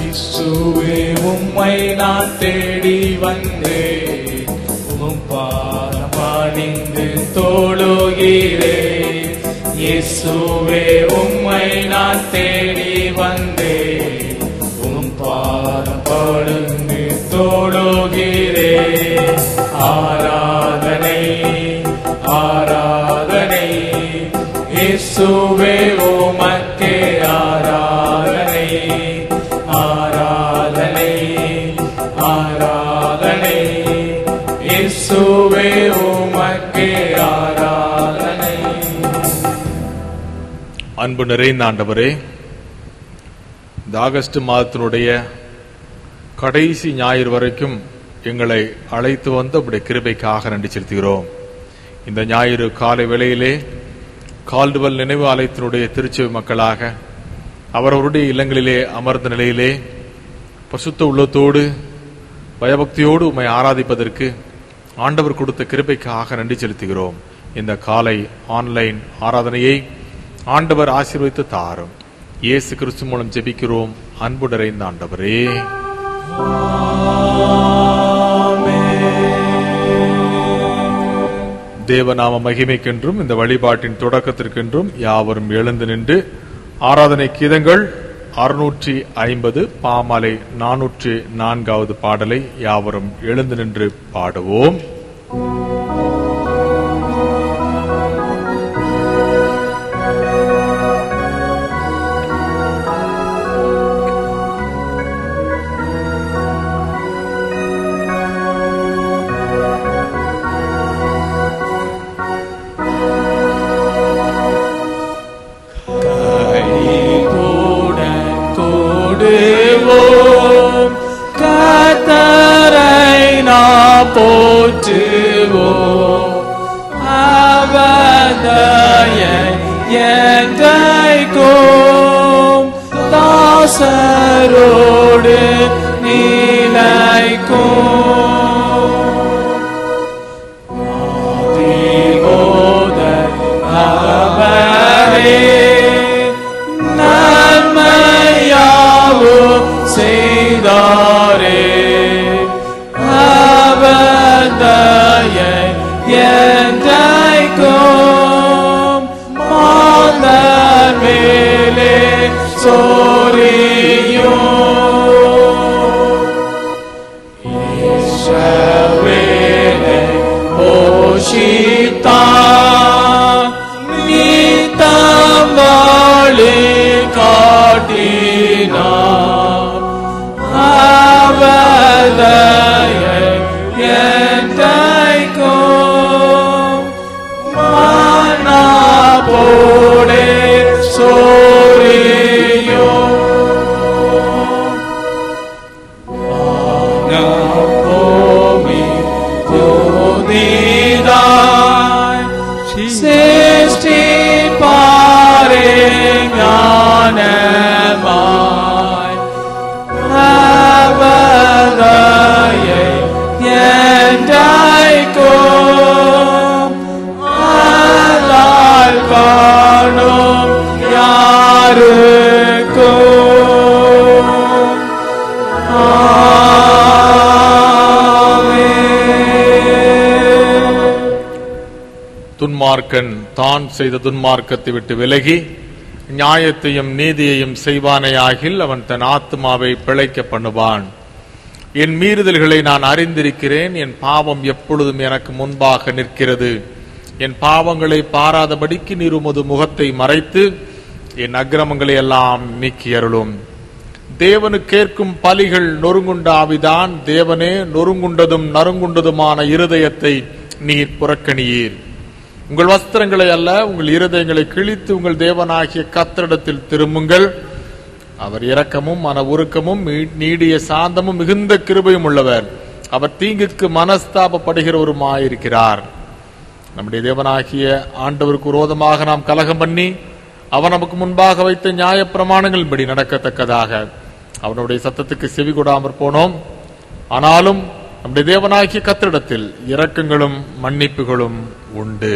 இயேசுவே உம்மை நான் தேடி வந்தேன் உம் பாதம் பணிந்து தோழுகிறேன் இயேசுவே உம்மை நான் தேடி வந்தேன் உம் பாதம் பணிந்து தோழுகிறேன் ஆராதனை ஆராதனை இயேசுவே உமக்கே ஆராதனை ஆராதனை ஆராதனை இயேசுவே உமக்கே ஆராதனை அன்பு நிறைந்த ஆண்டவரே இந்த ஆகஸ்ட் மாதத்தினுடைய கடைசி ஞாயிறு வரைக்கும் எங்களை அழைத்து வந்து உடைய கிருபைக்காக நன்றி செலுத்துகிறோம் இந்த ஞாயிறு காலை வேளையிலே கால்டுவல் நினைவு ஆலயத்தினுடைய திருச்செவி மக்களாக அவரவருடைய இல்லங்களிலே அமர்ந்த நிலையிலே பசுத்த உள்ளத்தோடு பயபக்தியோடு உம்மை ஆராதிப்பதற்கு ஆண்டவர் கொடுத்த கிருபைக்காக நன்றி செலுத்துகிறோம் இந்த காலை ஆன்லைன் ஆராதனையை ஆண்டவர் ஆசீர்வதித்து தாரும் இயேசு கிறிஸ்து மூலம் ஜெபிக்கிறோம் அன்பு நிறைந்த ஆண்டவரே தேவநாம மகிமைக்கென்றும் இந்த வழிபாட்டின் தொடக்கத்திற்கென்றும் யாவரும் எழுந்து நின்று ஆராதனை கீதங்கள் அறுநூற்றி ஐம்பது பாமாலை நானூற்றி நான்காவது பாடலை யாவரும் எழுந்து நின்று பாடுவோம் கூட கூடுவோம் கத்தரை நாம் போற்றுவோம் அவதய எங்கைக்கும் தாசரோடு நிலைக்கும் அதிபோத அவரே நன்மையாவோ செய்தாரே அவதய என்றைக்கும் மாந்தர் மேலே சோரியும் இஸ்ரவேலை போஷித்தா நீத்தம் வழி காட்டினார் அவதய என்றைக்கும் மன்னா போடே சோரியும் Naomi துதிதாய் சிருஷ்டி பாரிஞானமாய் அவதயை என்றைக்கும் அலால் காணும் யாருக்கும் துன்மார்க்கன் தான் செய்த துன்மார்க்கத்தை விட்டு விலகி நியாயத்தையும் நீதியையும் செய்வானேயாகில் அவன் தன் ஆத்மாவை பிழைக்க பண்ணுவான் என் மீறுதல்களை நான் அறிந்திருக்கிறேன் என் பாவம் எப்பொழுதும் எனக்கு முன்பாக நிற்கிறது என் பாவங்களை பாராதபடிக்கு நீர் உமது முகத்தை மறைத்து என் அக்கிரமங்களை எல்லாம் நீக்கி அருளும் தேவனுக்கேற்கும் பலிகள் நொறுங்குண்ட ஆவிதான் தேவனே நொறுங்குண்டதும் நறுங்குண்டதுமான இருதயத்தை நீர் புறக்கணியீர் உங்கள் வஸ்திரங்களை அல்ல உங்கள் இருதயங்களை கிழித்து உங்கள் தேவனாகிய கத்தரிடத்தில் திரும்புங்கள் அவர் இரக்கமும் மன உருக்கமும் மீ- நீடிய சாந்தமும் மிகுந்த கிருபையும் உள்ளவர் அவர் தீங்குக்கு மனஸ்தாபப்படுகிறவருமாயிருக்கிறார் நம்முடைய தேவனாகிய ஆண்டவருக்கு விரோதமாக நாம் கலகம் பண்ணி அவன் நமக்கு முன்பாக வைத்த நியாய பிரமாணங்களின்படி நடக்கத்தக்கதாக அவனுடைய சத்தத்துக்கு செவி கொடாமற் போனோம் ஆனாலும் நம்முடைய தேவனாகிய கத்திரிடத்தில் இரக்கங்களும் மன்னிப்புகளும் உண்டு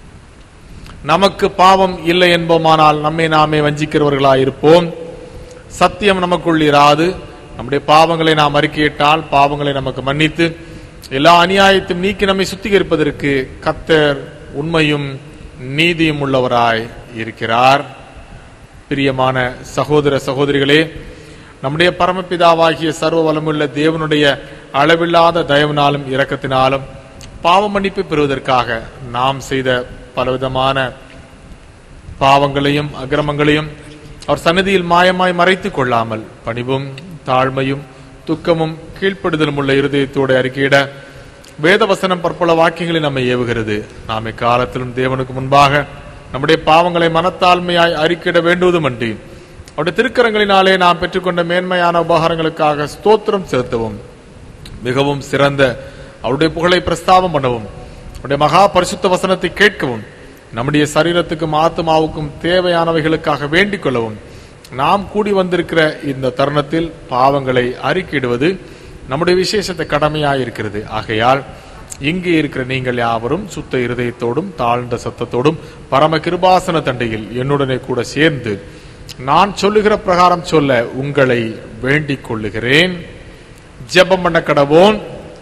நமக்கு பாவம் இல்லை என்போமானால் நம்மை நாமே வஞ்சிக்கிறவர்களாயிருப்போம் சத்தியம் நமக்குள் இராது நம்முடைய பாவங்களை நாம் அறிக்கையிட்டால் பாவங்களை நமக்கு மன்னித்து எல்லா அநியாயத்தையும் நீக்கி நம்மை சுத்திகரிப்பதற்கு கத்தர் உண்மையும் நீதியும் உள்ளவராய் இருக்கிறார் பிரியமான சகோதர சகோதரிகளே நம்முடைய பரமபிதாவாகிய சர்வ வளமுள்ள தேவனுடைய அளவில்லாத தயவினாலும் இரக்கத்தினாலும் பாவ மன்னிப்பு பெறுவதற்காக நாம் செய்த பலவிதமான பாவங்களையும் அக்கிரமங்களையும் அவர் சன்னதியில் மாயமாய் மறைத்துக் கொள்ளாமல் பணிவும் தாழ்மையும் துக்கமும் கீழ்ப்படுதலும் உள்ள இருதயத்தோடு அறிக்கையிட வேதவசனம் பற்பல வாக்கியங்களை நம்மை ஏவுகிறது நாம் இக்காலத்திலும் தேவனுக்கு முன்பாக நம்முடைய பாவங்களை மனத்தாழ்மையாய் அறிக்கையிட வேண்டுவதுமன்றி அவருடைய திருக்கரங்களினாலே நாம் பெற்றுக்கொண்ட மேன்மையான உபகாரங்களுக்காக ஸ்தோத்திரம் செலுத்தவும் மிகவும் சிறந்த அவருடைய புகழை பிரஸ்தாபம் பண்ணவும் அவருடைய மகா பரிசுத்த வசனத்தை கேட்கவும் நம்முடைய சரீரத்துக்கும் ஆத்மாவுக்கும் தேவையானவைகளுக்காக வேண்டிக் கொள்ளவும் நாம் கூடி வந்திருக்கிற இந்த தருணத்தில் பாவங்களை அறிக்கையிடுவது நம்முடைய விசேஷத்தை கடமையாய் இருக்கிறது ஆகையால் இங்கே இருக்கிற நீங்கள் யாவரும் சுத்த இருதயத்தோடும் தாழ்ந்த சத்தத்தோடும் பரம கிருபாசன தண்டையில் என்னுடனே கூட சேர்ந்து நான் சொல்லுகிற பிரகாரம் சொல்ல உங்களை வேண்டிக் கொள்ளுகிறேன் ஜெபம் பண்ண கடவோன்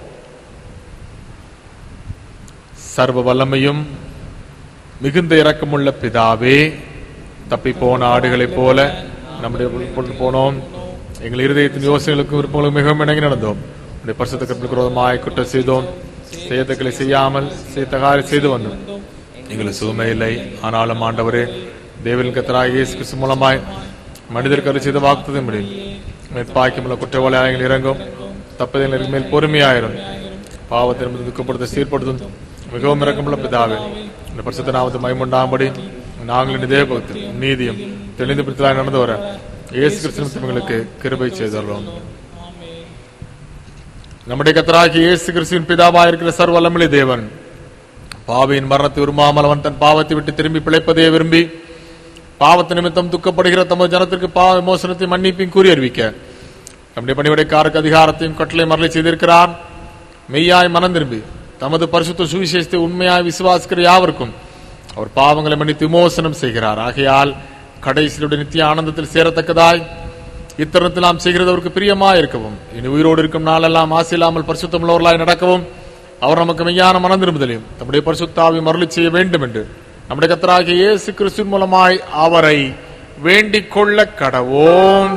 சர்வ வல்லமையும் மிகுந்த இரக்கமுள்ள பிதாவே தப்பி போன ஆடுகளைப் போல நம்முடைய கொண்டு போனோம் எங்கள் இருதயத்தின் யோசனைகளுக்கும் விருப்பங்களுக்கும் மிகவும் இணங்கி நடந்தோம் உடைய பரிசுத்த கற்பனைக்கு விரோதமாய் குற்றம் செய்தோம் செய்யத்தக்களை செய்யாமல் செய்யத்தகாரி செய்து வந்தோம் எங்களுக்கு சுகமே இல்லை ஆனாலும் ஆண்டவரே தேவன் கத்தராக இயேசு கிறிஸ்து மூலமாய் மனிதர் கரு செய்த வாக்குத்ததன் முடியும் மேற்பாக்கியமுள்ள குற்றவாளியாக இறங்கும் தப்பதில் மேல் பொறுமையாயிரும் பாவத்தை நமது துக்கப்படுத்த சீர்படுத்தும் மிகவும் இறக்கமுள்ள பிதாவே இந்த பரிசுத்த நாமத்தை மயமுண்டாம்படி நாங்கள் இதே பக்தி நீதியும் தெளிந்து பிடித்தலாக நடந்து வர இயேசு கிறிஸ்து எங்களுக்கு கிருபை செய்தோம் நம்முடைய கத்தராகி இயேசு கிறிஸ்துவின் பிதாவாக இருக்கிற சர்வல்லமிழி தேவன் பாவியின் மரணத்தை விரும்பாமல் அவன் தன் பாவத்தை விட்டு திரும்பி பிழைப்பதையே விரும்பி பாவத்து நிமித்தம் துக்கப்படுகிற தமது ஜனத்திற்கு பாவ விமோசனத்தை மன்னிப்பையும் கூறி அறிவிக்க நம்முடைய பணிவிடைக்காரருக்கு அதிகாரத்தையும் கட்டளை மரலை செய்திருக்கிறார் மெய்யாய் மனம் திரும்பி தமது பரிசுத்த சுவிசேஷத்தை உண்மையாய் விசுவாசிக்கிற யாவருக்கும் அவர் பாவங்களை மன்னித்து விமோசனம் செய்கிறார் ஆகையால் கடைசியுடைய நித்திய ஆனந்தத்தில் சேரத்தக்கதாய் இத்தருணத்தில் நாம் செய்கிறது அவருக்கு பிரியமாய் இருக்கவும் இனி உயிரோடு இருக்கும் நாளெல்லாம் ஆசையில்லாமல் பரிசுத்தமுள்ளவர்களாய் நடக்கவும் அவர் நமக்கு மெய்யான மனம் திரும்புதலையும் நம்முடைய பரிசுத்தாவை மருளி செய்ய வேண்டும் என்று நம்முடைய கத்தராகிய இயேசு கிறிஸ்துவின் மூலமாய் அவரை வேண்டிக் கொள்ள கடவோம்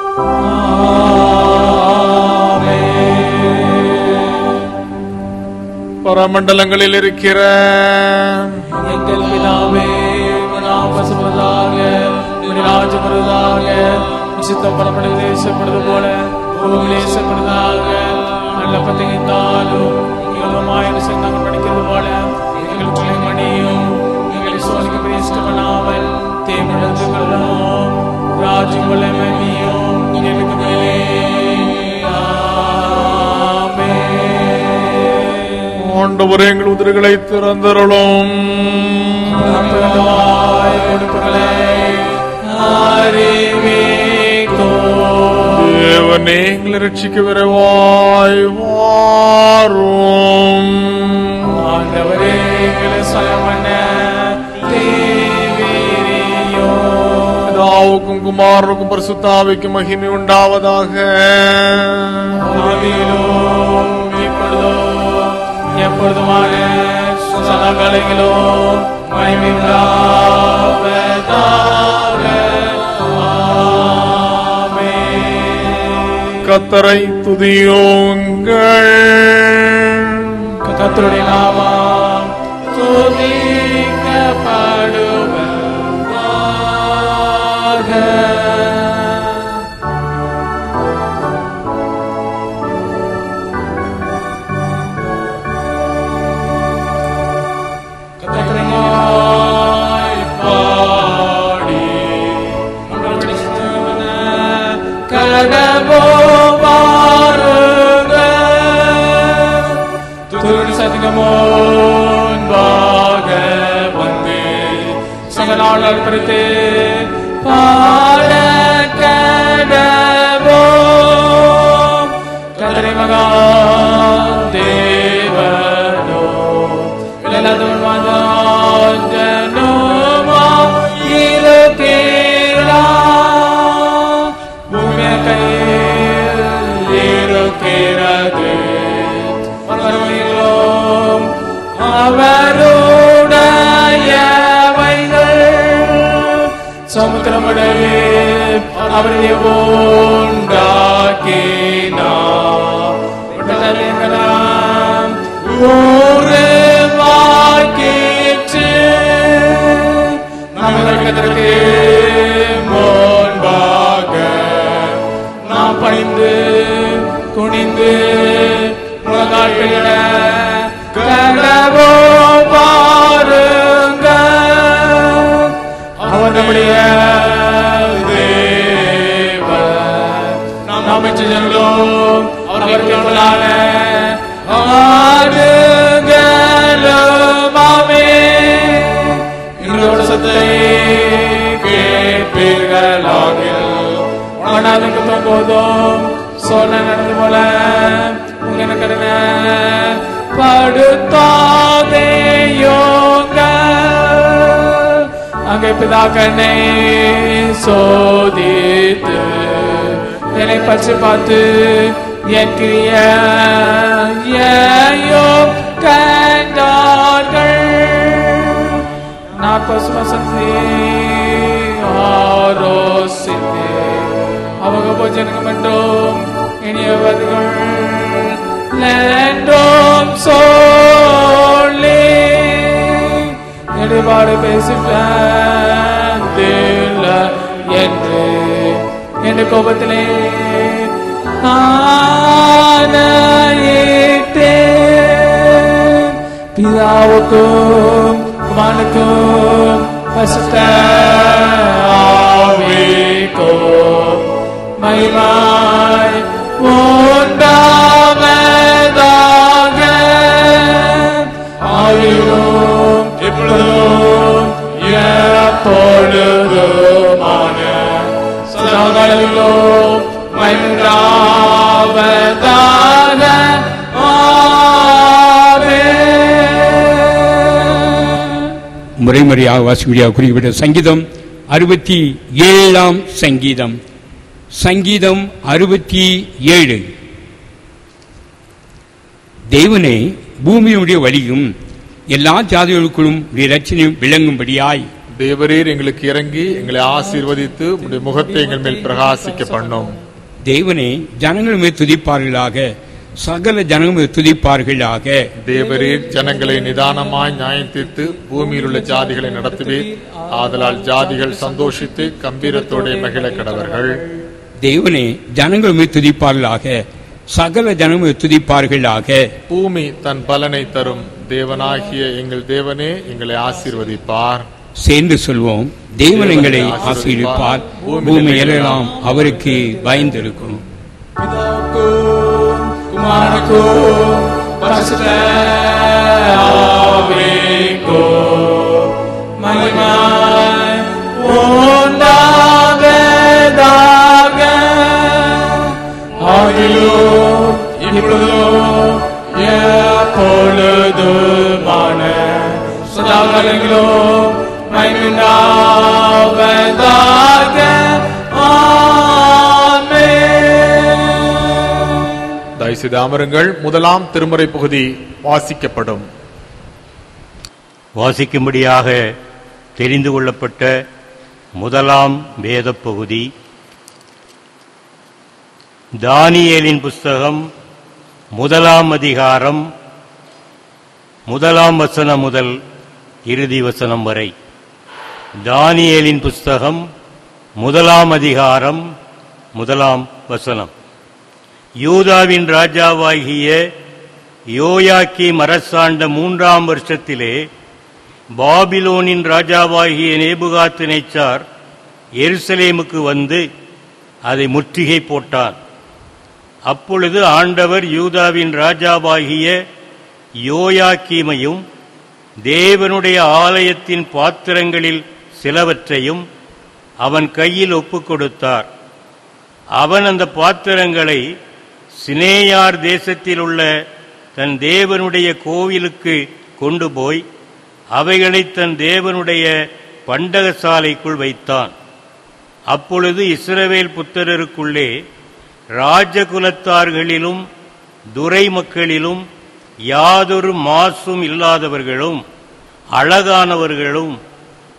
பரமண்டலங்களில் இருக்கிற எங்கள் பிதாவே மனாபசுவதாக ராஜபுரதாக சித்தப்படப்பட தேசப்படுது போல தேசப்படுதாக நல்ல பத்திரிகைத்தாலும் யோகமாயிரம் நாங்கள் படிக்கிறது போல எங்கள் துணைமணியும் எங்களை சோதிக்க பிரேஷ்டப்படாமல் தேவனது கொள்ளணும் ராஜ்யம் வல்லமையும் எங்களுக்கு மேலே ஆமென். ஆண்டவர் எங்கள் உதிர்களை திறந்தருளும் அப்பதாய் உடுப்புகளை அறிவித்தோம். தேவனே எங்களை ரட்சிக்க விரைவாய் வாரும் ஆண்டவரே எங்களை சயமன தேவரீயோ. பிதாவுக்கும் குமாரனுக்கும் பரிசுத்தாவிக்கும் மகிமை உண்டாவதாக ஆதியிலும் இப்பொழுதும் எப்பொழுதுமான சதகலைகளும் மகிமையுண்டாவதாக. ஆமென். கத்தரை துதியோங்கள் கர்த்தருடைய நாமம் துதிக்கப்படுவதாக. கர்த்தரை பாடி நம்மளுடைய சித்தமான கடவோ பாருங்க துதி சதிகமோ முன்பாக வந்து சகலாளர் பிரித்து பாட கடவோ கதிரை மகா தேவனோ எல்லாதும் மகாஜனுமா இருக்கிறார் மாத்திரமடவே அவரை உண்டாக்கினார் ஒரு வாக்கேற்று நம்மதற்கு முன்பாக நாம் பணிந்து குனிந்து முழங்காட்டிட கடவோ பாருங்க அவர் நம்முடைய தேவன் நாம் அமைச்சர்களும் அவருக்கு முன்னால ஆடுகளுமாமே எங்களோட சத்தை கேட்பீர்களாக உணர்ந்துக்கு போதும் சொல்ல நடந்து போல உங்க கடனை படுத்தாதேயோங்க அங்கே பிதாக்கண்ணை சோதித்து என்னை பற்றி பார்த்து என் கிரியையோ கண்டார்கள் நான் பசுமசந்தி ஆரோசித்து அவங்க போஜனங்க மட்டும் இனியவர்கள் லேண்டோம் சொல்லி நெடுபாடு பேசிட்டேன் என்று என் கோபத்திலே ஆணையிட்டேன் பிதாவுக்கும் குமாரனுக்கும் பசுத்த ஆவிக்கும் மகிமாய் உண்டாவதாக ஆவியும் இப்பொழுதும் எப்பொழுதுமான சதாகாலங்களிலும் மகிழ்ந்தாவதாக ஆமென். முறைமுறையாக வாசிக்கும்படியாக குறிப்பிட்ட சங்கீதம் அறுபத்தி ஏழாம் சங்கீதம் சங்கீதம் அறுபத்தி ஏழு தேவனே பூமியினுடைய வழியும் எல்லா ஜாதிகளுக்குள்ளும் உடைய ரட்சணையும் விளங்கும்படியாய் தேவரீர் எங்களுக்கு இறங்கி எங்களை ஆசீர்வதித்து உடைய முகத்தை எங்கள் மேல் பிரகாசிக்க பண்ணும் தேவனே ஜனங்களுமே துதிப்பார்களாக சகல ஜனங்களுமே துதிப்பார்களாக தேவரீர் ஜனங்களை நிதானமாய் நியாயம் தீர்த்து பூமியில் உள்ள ஜாதிகளை நடத்துவீர் ஆதலால் ஜாதிகள் சந்தோஷித்து கம்பீரத்தோടെ மகிழ கடவர்கள் தேவனே ஜனங்களுமே துதிப்பார்களாக சகல ஜனங்களுமே துதிப்பார்களாக பூமி தன் பலனை தரும் தேவனாகிய எங்கள் தேவனே எங்களை ஆசீர்வதிப்பார் சேர்ந்து சொல்வோம் தேவன் எங்களை ஆசீர்விப்பார் பூமி எல்லாம் அவருக்கு பயந்திருக்கும் பிதாவுக்கும் குமாரனுக்கும் பரிசுத்த ஆவிக்கும் மகிமை உண்டாவதாக. ஆதியிலும் இப்பொழுதும் எப்பொழுதுமான சதாகாலங்களிலும் மகிமையுண்டாவதாக. ஆமென். தயவுசெய்து அமருங்கள் முதலாம் திருமுறை பகுதி வாசிக்கப்படும் வாசிக்கும்படியாக தெரிந்து கொள்ளப்பட்ட முதலாம் வேத பகுதி தானியேலின் புஸ்தகம் முதலாம் அதிகாரம் முதலாம் வசனம் முதல் இறுதி வசனம் வரை தானியேலின் புஸ்தகம் முதலாம் அதிகாரம் முதலாம் வசனம் யூதாவின் ராஜாவாகிய யோயாக்கீம் அரசாண்ட மூன்றாம் வருஷத்திலே பாபிலோனின் ராஜாவாகிய நேபுகாத்து நேச்சார் எருசலேமுக்கு வந்து அதை முற்றுகை போட்டான் அப்பொழுது ஆண்டவர் யூதாவின் ராஜாவாகிய யோயாக்கீமையும் தேவனுடைய ஆலயத்தின் பாத்திரங்களில் சிலவற்றையும் அவன் கையில் ஒப்புக் கொடுத்தார் அவன் அந்த பாத்திரங்களை சினேயார் தேசத்தில் உள்ள தன் தேவனுடைய கோவிலுக்கு கொண்டு போய் அவைகளை தன் தேவனுடைய பண்டகசாலைக்குள் வைத்தான் அப்பொழுது இஸ்ரவேல் புத்திரருக்குள்ளே ராஜகுலத்தார்களிலும் துரை மக்களிலும் யாதொரு மாசும் இல்லாதவர்களும் அழகானவர்களும்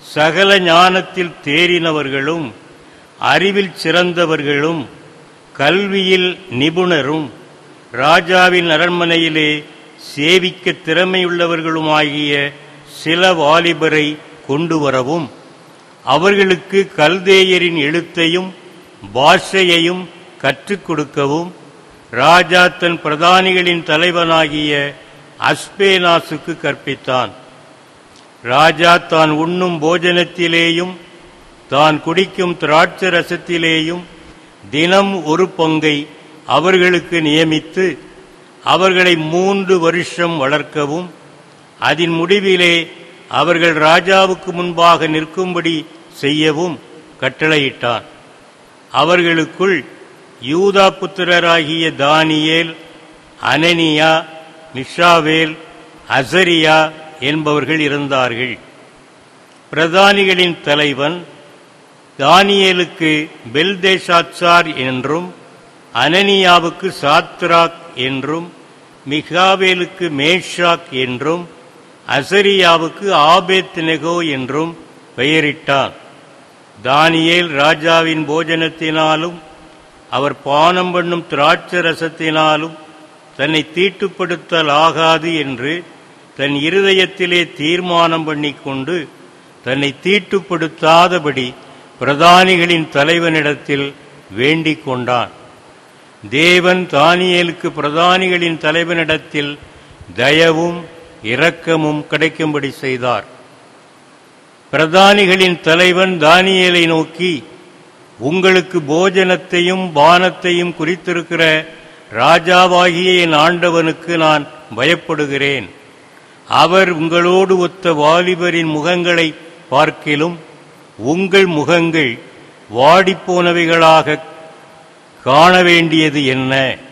சகல ஞானத்தில் தேறினவர்களும் அறிவில் சிறந்தவர்களும் கல்வியில் நிபுணரும் ராஜாவின் அரண்மனையிலே சேவிக்க திறமையுள்ளவர்களுமாகிய சில வாலிபரை கொண்டு வரவும் அவர்களுக்கு கல்தேயரின் எழுத்தையும் பாஷையையும் கற்றுக் கொடுக்கவும் ராஜா தன் பிரதானிகளின் தலைவனாகிய அஸ்பேனாசுக்கு கற்பித்தான் ராஜா தான் உண்ணும் போஜனத்திலேயும் தான் குடிக்கும் திராட்சை ரசத்திலேயும் தினம் ஒரு பங்கை அவர்களுக்கு நியமித்து அவர்களை மூன்று வருஷம் வளர்க்கவும் அதன் முடிவிலே அவர்கள் ராஜாவுக்கு முன்பாக நிற்கும்படி செய்யவும் கட்டளையிட்டான் அவர்களுக்குள் யூதா புத்திரராகிய தானியேல் அனனியா மிஷாவேல் அசரியா என்பவர்கள் இருந்தார்கள் பிரதானிகளின் தலைவன் தானியேலுக்கு பெல்தேஷாத்சார் என்றும் அனனியாவுக்கு சாத்ராக் என்றும் மிகாவேலுக்கு மேஷாக் என்றும் அசரியாவுக்கு ஆபேத் நெகோ என்றும் பெயரிட்டான் தானியேல் ராஜாவின் போஜனத்தினாலும் அவர் பானம் பண்ணும் திராட்சை ரசத்தினாலும் தன்னை தீட்டுப்படுத்தல் ஆகாது என்று தன் இருதயத்திலே தீர்மானம் பண்ணிக்கொண்டு தன்னை தீட்டுப்படுத்தாதபடி பிரதானிகளின் தலைவனிடத்தில் வேண்டிக் கொண்டான் தேவன் தானியேலுக்கு பிரதானிகளின் தலைவனிடத்தில் தயவும் இரக்கமும் கிடைக்கும்படி செய்தார் பிரதானிகளின் தலைவன் தானியேலை நோக்கி உங்களுக்கு போஜனத்தையும் பானத்தையும் குறித்திருக்கிற ராஜாவாகிய என் ஆண்டவனுக்கு நான் பயப்படுகிறேன் அவர் உங்களோடு ஒத்த வாலிபரின் முகங்களை பார்க்கிலும் உங்கள் முகங்கள் வாடிப்போனவைகளாக காண வேண்டியது என்ன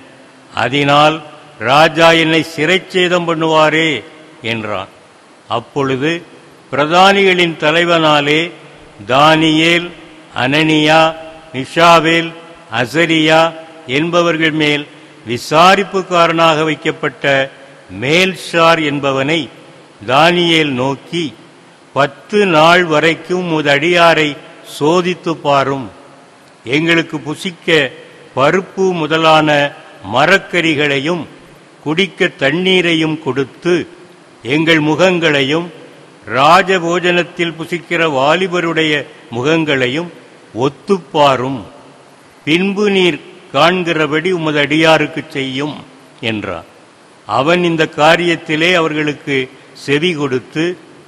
அதனால் ராஜா என்னை சிறைச்சேதம் பண்ணுவாரே என்றான் அப்பொழுது பிரதானிகளின் தலைவனாலே தானியேல் அனனியா மிஷாவேல் அசரியா என்பவர்கள் மேல் விசாரிப்புக்காரனாக வைக்கப்பட்ட மேல்ஷார் என்பவனை தானியேல் நோக்கி பத்து நாள் வரைக்கும் உமது அடியாரை சோதித்து பாரும் எங்களுக்கு புசிக்க பருப்பு முதலான மரக்கறிகளையும் குடிக்க தண்ணீரையும் கொடுத்து எங்கள் முகங்களையும் ராஜபோஜனத்தில் புசிக்கிற வாலிபருடைய முகங்களையும் ஒத்துப்பாரும் பின்பு நீர் காண்கிறபடி உமது அடியாருக்கு செய்யும் என்றார் அவன் இந்த காரியத்திலே அவர்களுக்கு செவி கொடுத்து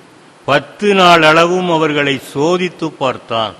பத்து நாள் அளவும் அவர்களை சோதித்து பார்த்தான்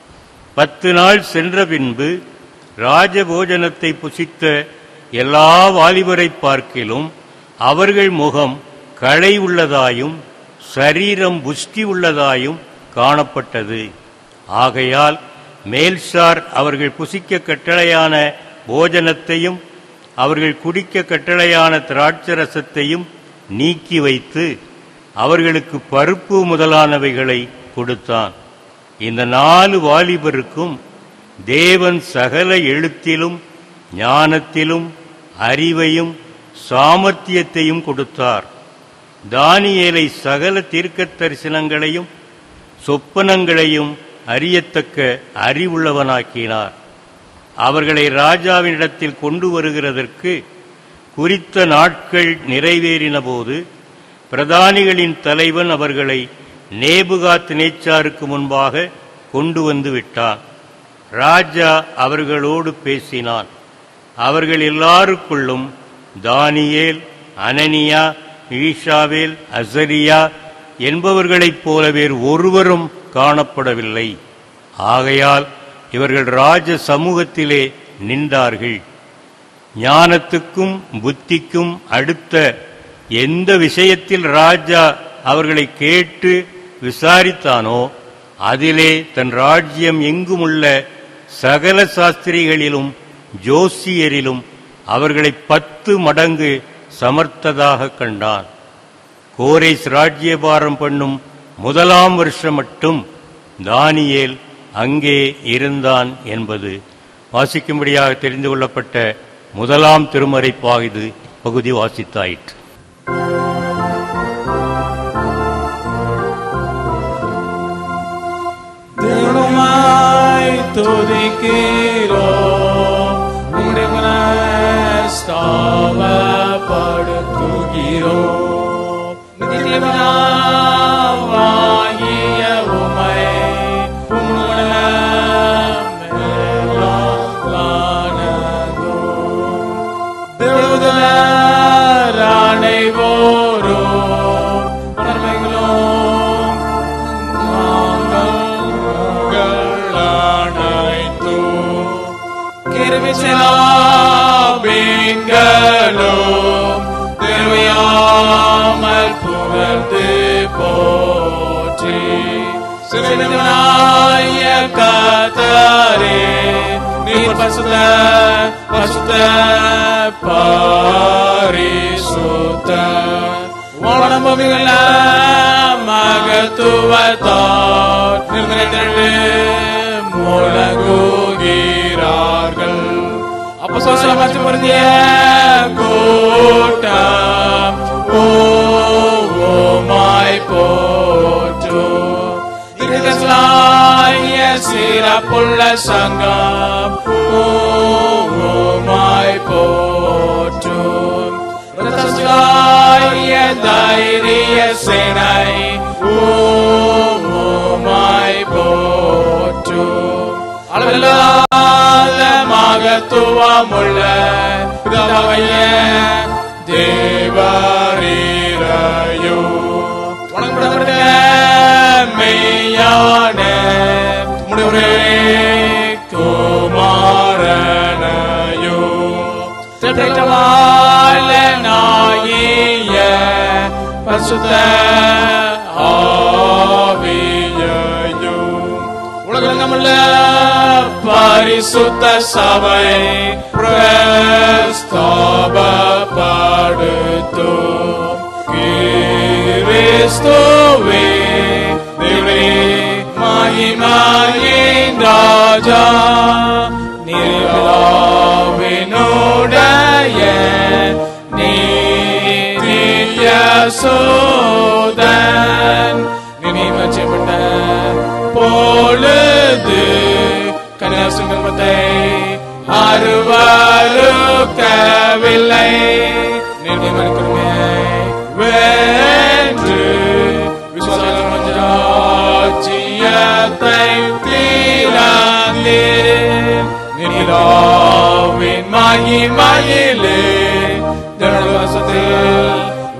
பத்து நாள் சென்ற பின்பு ராஜபோஜனத்தை புசித்த எல்லா வாலிபரை பார்க்கிலும் அவர்கள் முகம் களை உள்ளதாயும் சரீரம் புஷ்டி உள்ளதாயும் காணப்பட்டது ஆகையால் மேல்சார் அவர்கள் புசிக்க கட்டளையான போஜனத்தையும் அவர்கள் குடிக்க கட்டளையான திராட்சரசத்தையும் நீக்கி வைத்து அவர்களுக்கு பருப்பு முதலானவைகளை கொடுத்தான் இந்த நாலு வாலிபருக்கும் தேவன் சகல எழுத்திலும் ஞானத்திலும் அறிவையும் சாமர்த்தியத்தையும் கொடுத்தார் தானியேலை சகல தீர்க்க தரிசனங்களையும் சொப்பனங்களையும் அறியத்தக்க அறிவுள்ளவனாக்கினார் அவர்களை ராஜாவினிடத்தில் கொண்டு வருகிறதற்கு குறித்த நாட்கள் நிறைவேறின போது பிரதானிகளின் தலைவன் அவர்களை நேபுகாத் நேச்சாருக்கு முன்பாக கொண்டு வந்து விட்டான் ராஜா அவர்களோடு பேசினான் அவர்கள் எல்லாருக்குள்ளும் தானியேல் அனனியா ஈஷாவேல் அசரியா என்பவர்களைப் போல வேறு ஒருவரும் காணப்படவில்லை ஆகையால் இவர்கள் ராஜ சமூகத்திலே நின்றார்கள் ஞானத்துக்கும் புத்திக்கும் அடுத்த எந்த விஷயத்தில் ராஜா அவர்களை கேட்டு விசாரித்தானோ அதிலே தன் ராஜ்யம் எங்குமுள்ள சகல சாஸ்திரிகளிலும் ஜோசியரிலும் அவர்களை பத்து மடங்கு சமர்த்ததாக கண்டான் கோரேஸ் ராஜ்யபாரம் பண்ணும் முதலாம் வருஷம் மட்டும் தானியேல் அங்கே இருந்தான் என்பது வாசிக்கும்படியாக தெரிந்து கொள்ளப்பட்ட முதலாம் திருமறைப்பாக இது பகுதி வாசித்தாயிற்று துதிக்கிறோம் உம்முடைய ஸ்தாபப்படுத்துகிறோம் நித்தியமாகிய உமை அனைவோரும் நன்மைகளும் அனைத்தும் கிருமிசலாபீன்களும் திருவையாமல் புகழ்ந்து போற்றி சிறுநாய கத்தரே நீர் பசுத பசுத பாரிசுத்த உடம்புகள மகத்துவத்தார் நிர்ணயித்து முழங்குகிறார்கள் அப்போ சோசலமாச்சு பொருந்திய கூட்டம் ஓமாய் போற்று திருதலாய சிறப்புள்ள சங்கம் ஓமாய் போற்று ரதஸ்காய தைரிய சேனை ஓமாய் போற்று அளவில்லாத மகத்துவமுள்ள பிதாவைய தேவரீரையோ வணங்கப்பட்ட மெய்யான முடிவுரே குமாரனையோ திட்டவாழ நாயிய பசுத்த ஆவியையோ உலகமுள்ள பரிசுத்த சபை பிரஸ்தாபப்படுத்து கிறிஸ்துவே தேவரே மகிமையின் ராஜா நிர்வாவினுடைய நீதிய சோதன் நினைவச்சப்பட்ட பொழுது கன்னியாசுங்கத்தை அருவருக்கவில்லை நினைவருக்கிறீங்க வென்று விசுவாசத்தை தீராந்தே நிலாவின் மகிமையிலே தனவாசத்தில்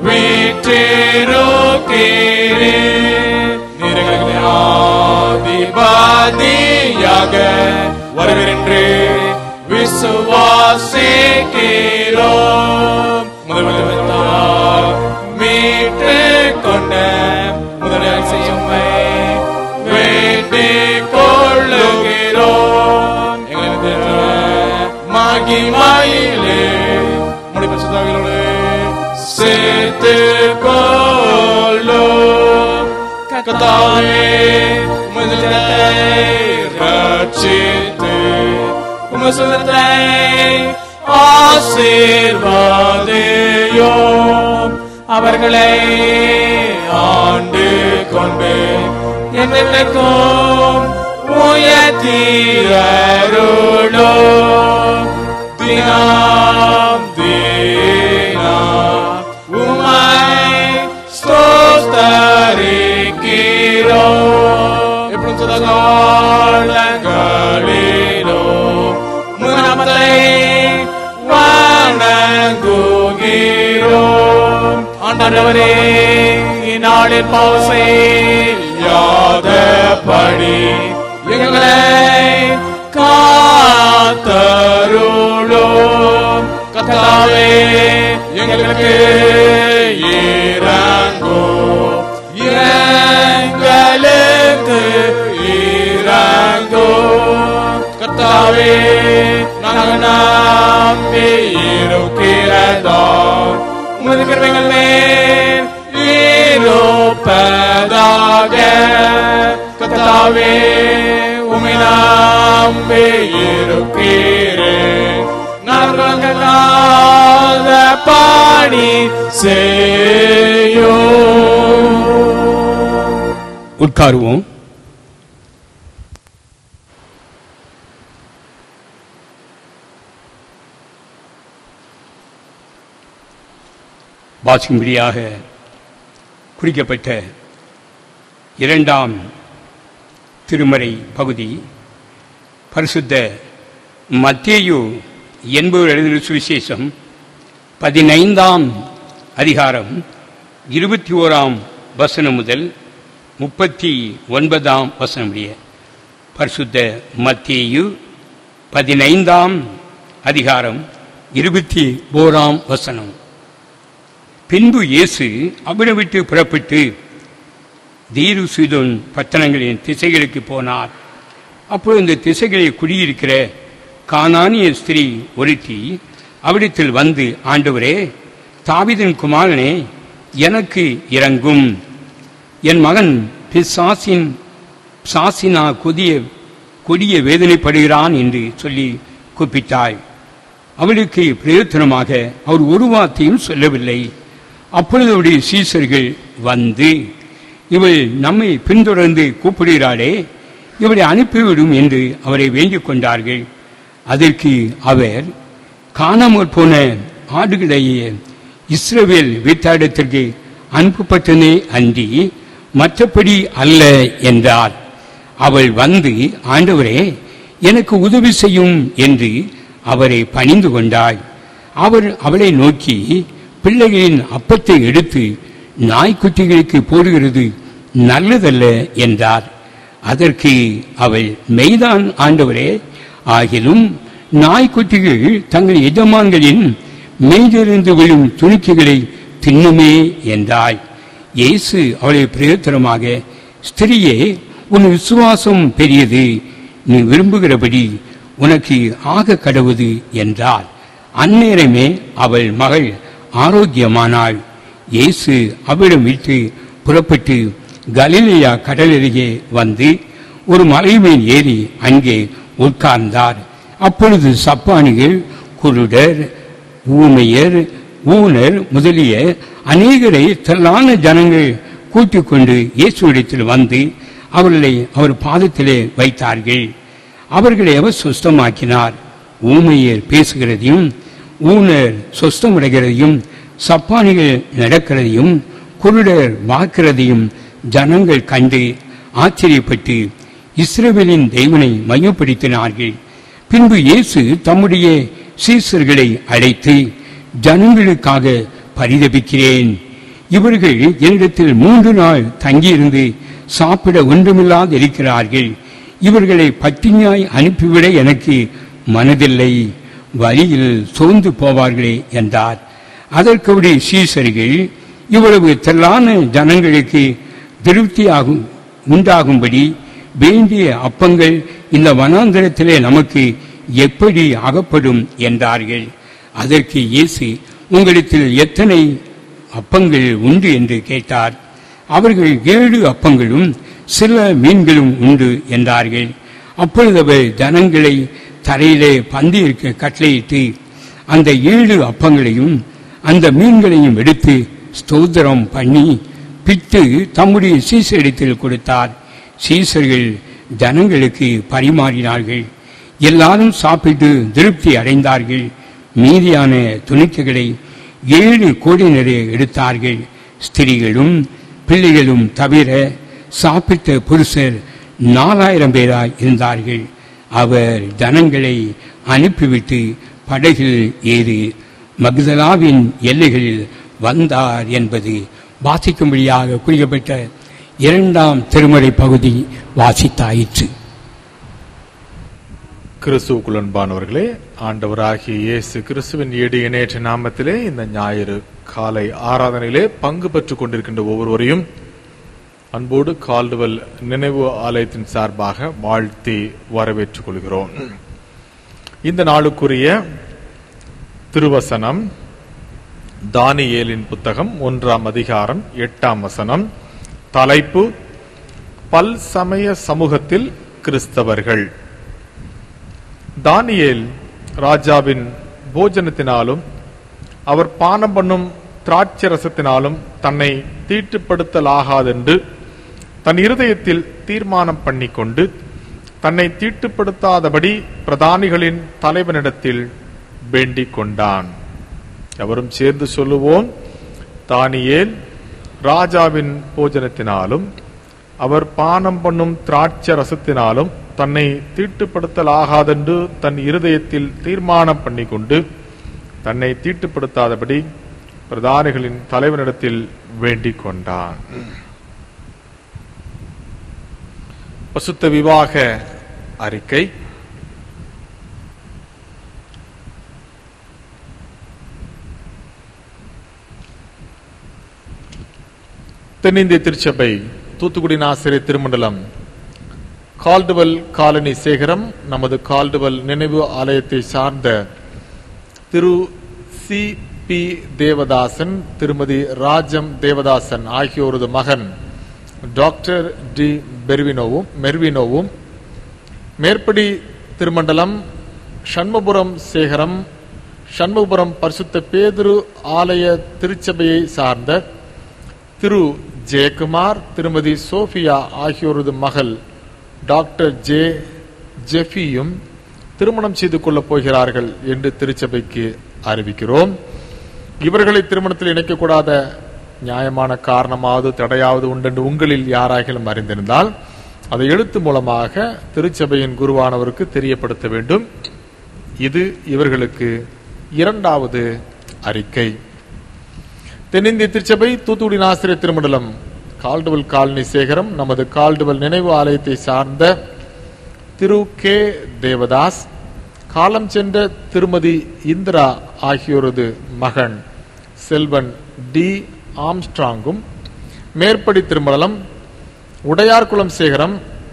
வீற்றிருக்கிறேன் நிறங்களை ஆதிபாதியாக வருகிறென்று விசுவாசிக்கிறோம் முதல்வர் மீட்டு கொண்ட முதல் செய்யுமை வேண்டிக் கொள்ளுகிறோம் எங்களுக்கு மகிமையிலே முடிப்பு சுதாவிலோடு சேர்த்து கொள்ளும் கத்தாவே முதலை ரட்சித்து உமசுதத்தை ஆசீர்வாதேயோம் அவர்களை ஆண்டு கொண்டு என்னென்னைக்கும் உயர்த்தீரருளோ தினம் தினம் உமை ஸ்தோத்தரிக்கிறோ எப்படும் சதகாலங்களிலோ முகநாமத்தை வணங்குகிறோம் ஆண்டவரே இந்நாளின் பாவசை யாதபடி எங்களை காத்தருளோம் கத்தாவே எங்களுக்கு இறங்கோ எங்களுக்கு இறங்கோ கத்தாவே நாங்கள் நம்பி இருக்கிறதா உமது கிருபைகள் மேல் இருப்பதாக கத்தாவே உமை நம்பி இருக்கிறேன் நாங்கள் பாடி செய்யோ வாசிக்கும்படியாக குறிக்கப்பட்ட இரண்டாம் திருமறை பகுதி பரிசுத்த மத்தேயு என்பவர் எழுதின சுவிசேஷம் பதினைந்தாம் அதிகாரம் இருபத்தி ஓராம் வசனம் முதல் முப்பத்தி ஒன்பதாம் வசனம் முடிய பரிசுத்த மத்தேயு பதினைந்தாம் அதிகாரம் இருபத்தி ஓராம் வசனம் பின்பு இயேசு அவிடம் விட்டு புறப்பட்டு தீரு சீதோன் பட்டணங்களின் திசைகளுக்கு போனார் அப்பொழுது இந்த திசைகளில் குடியிருக்கிற கானானிய ஸ்திரீ ஒருத்தி அவிடத்தில் வந்து ஆண்டவரே தாவிதன் குமாரனே எனக்கு இறங்கும் என் மகன் பிசாசின் சாசினா கொடிய கொடிய வேதனைப்படுகிறான் என்று சொல்லி கூப்பிட்டாள் அவளுக்கு பிரயோத்தனமாக அவர் ஒரு வார்த்தையும் சொல்லவில்லை அப்பொழுது அவருடைய சீசர்கள் வந்து இவள் நம்மை பின்தொடர்ந்து கூப்பிடுகிறாளே இவளை அனுப்பிவிடும் என்று அவரை வேண்டிக் கொண்டார்கள் அதற்கு அவர் காணாமற் போன ஆடுகளையே இஸ்ரவேல் வீட்டாடத்திற்கு அனுப்பப்பட்டனே அன்றி மற்றபடி அல்ல என்றார் அவள் வந்து ஆண்டவரே எனக்கு உதவி செய்யும் என்று அவரை பணிந்து கொண்டாள் அவர் அவளை நோக்கி பிள்ளைகளின் அப்பத்தை எடுத்து நாய்க்குட்டிகளுக்கு போடுகிறது நல்லதல்ல என்றார் அதற்கு அவள் மெய்தான் ஆண்டவரே ஆகிலும் நாய்க்குட்டிகள் தங்கள் எஜமான்களின் மேய்திருந்து விழும் துணிக்கைகளை தின்னுமே என்றாள் இயேசு அவளை பிரயோத்தனமாக ஸ்திரியே உன் விசுவாசம் பெரியது நீ விரும்புகிறபடி உனக்கு ஆக கடவுது என்றார் அந்நேரமே அவள் மகள் ஆரோக்கியமானாள் இயேசு அவளிடம் விட்டு புறப்பட்டு கலிலேயா கடலருகே வந்து ஒரு மலை மேல் ஏறி அங்கே உட்கார்ந்தார் அப்பொழுது சப்பானிகள் குருடர் ஊமையர் ஊனர் முதலிய அநேகரை திரளான ஜனங்கள் கூட்டிக் கொண்டு இயேசுவிடத்தில் வந்து அவர்களை அவர் பாதத்திலே வைத்தார்கள் அவர்களை அவர் சுஸ்தமாக்கினார் ஊமையர் பேசுகிறதையும் ஊனர் சொஸ்தமடைகிறதையும் சப்பானிகள் நடக்கிறதையும் குருடர் வாக்கிறதையும் ஜனங்கள் கண்டு ஆச்சரியப்பட்டு இஸ்ரவேலின் தெய்வனை மையப்படுத்தினார்கள் பின்பு இயேசு தம்முடைய சீசர்களை அழைத்து ஜனங்களுக்காக பரிதபிக்கிறேன் இவர்கள் என்னிடத்தில் மூன்று நாள் தங்கியிருந்து சாப்பிட ஒன்றுமில்லாது இருக்கிறார்கள் இவர்களை பட்டினியாய் அனுப்பிவிட எனக்கு மனதில்லை வழியில் சோர்ந்து போவார்களே என்றார் அதற்கு அவருடைய சீசர்கள் இவ்வளவு திரளான ஜனங்களுக்கு திருப்தியாகும் உண்டாகும்படி வேண்டிய அப்பங்கள் இந்த வனாந்தரத்திலே நமக்கு எப்படி அகப்படும் என்றார்கள் அதற்கு இயேசு உங்களிடத்தில் எத்தனை அப்பங்கள் உண்டு என்று கேட்டார் அவர்கள் ஏழு அப்பங்களும் சில மீன்களும் உண்டு என்றார்கள் அப்பொழுது அவர் ஜனங்களை தரையிலே பந்தியிருக்க கட்டளையிட்டு அந்த ஏழு அப்பங்களையும் அந்த மீன்களையும் எடுத்து ஸ்தோத்திரம் பண்ணி பிட்டு தம்முடைய சீசரிடத்தில் கொடுத்தார் சீசர்கள் ஜனங்களுக்கு பரிமாறினார்கள் எல்லாரும் சாப்பிட்டு திருப்தி அடைந்தார்கள் மீதியான துணிக்கைகளை ஏழு கோடியினரே எடுத்தார்கள் ஸ்திரீகளும் பிள்ளைகளும் தவிர சாப்பிட்ட புருஷர் நாலாயிரம் பேராய் இருந்தார்கள் அவர் ஜனங்களை அனுப்பிவிட்டு படகில் ஏறி மக்தலாவின் எல்லைகளில் வந்தார் என்பது வாசிக்கும்படியாக குறிக்கப்பட்ட இரண்டாம் திருமறை பகுதி வாசித்தாயிற்று கிறிஸ்துவுக்குள் அன்பானவர்களே ஆண்டவராகிய இயேசு கிறிஸ்துவின் ஈடு இணையற்ற நாமத்திலே இந்த ஞாயிறு காலை ஆராதனையிலே பங்கு பெற்றுக் கொண்டிருக்கின்ற ஒவ்வொருவரையும் அன்போடு கால்டுவல் நினைவு ஆலயத்தின் சார்பாக வாழ்த்தி வரவேற்றுக் கொள்கிறோம் இந்த நாளுக்குரிய திருவசனம் தானியேலின் புத்தகம் ஒன்றாம் அதிகாரம் எட்டாம் வசனம் தலைப்பு பல் சமய சமூகத்தில் கிறிஸ்தவர்கள் தானியேல் ராஜாவின் போஜனத்தினாலும் அவர் பானம் பண்ணும் திராட்சரசத்தினாலும் தன்னை தீட்டுப்படுத்தலாகாதென்று தன் இருதயத்தில் தீர்மானம் பண்ணிக்கொண்டு தன்னை தீட்டுப்படுத்தாதபடி பிரதானிகளின் தலைவனிடத்தில் வேண்டிக் கொண்டான் எவரும் சேர்ந்து சொல்லுவோம் தானியேல் ராஜாவின் போஜனத்தினாலும் அவர் பானம் பண்ணும் திராட்சை ரசத்தினாலும் தன்னை தீட்டுப்படுத்தலாகாதென்று தன் இருதயத்தில் தீர்மானம் பண்ணிக்கொண்டு தன்னை தீட்டுப்படுத்தாதபடி பிரதானிகளின் தலைவனிடத்தில் வேண்டிக் கொண்டான் பசுத்த விவாக அறிக்கை தென்னிந்திய திருச்சபை தூத்துக்குடி ஆசிரியர் திருமண்டலம் கால்டுவல் காலனி சேகரம் நமது கால்டுவல் நினைவு ஆலயத்தை சார்ந்த திரு சி பி தேவதாசன் திருமதி ராஜம் தேவதாசன் ஆகியோரது மகன் டாக்டர் டி பெர்வினோவும் மெர்வினோவும் மேற்படி திருமண்டலம் சண்முபுரம் சேகரம் சண்முகபுரம் பரிசுத்த பேதுரு ஆலய திருச்சபையை சார்ந்த திரு ஜெயக்குமார் திருமதி சோஃபியா ஆகியோரது மகள் டாக்டர் ஜே ஜெஃபியும் திருமணம் செய்து கொள்ளப் போகிறார்கள் என்று திருச்சபைக்கு அறிவிக்கிறோம் இவர்களை திருமணத்தில் இணைக்கக்கூடாத நியாயமான காரணமாவது தடையாவது உண்டென்று உங்களில் யாராகிலும் அறிந்திருந்தால் அதை எழுத்து மூலமாக திருச்சபையின் குருவானவருக்கு தெரியப்படுத்த வேண்டும் இது இவர்களுக்கு இரண்டாவது அறிக்கை தென்னிந்திய திருச்சபை தூத்துக்குடி ஆசிரியர் திருமண்டலம் கால்டுவல் காலனி சேகரம் நமது கால்டுவல் நினைவு ஆலயத்தை சார்ந்த திரு கே தேவதாஸ் காலம் சென்ற திருமதி இந்திரா ஆகியோரது மகன் செல்வன் டி ஆம்ஸ்ட்ராங்கும் மேற்படி திருமண்டலம் உடையார்குளம் சேகரம்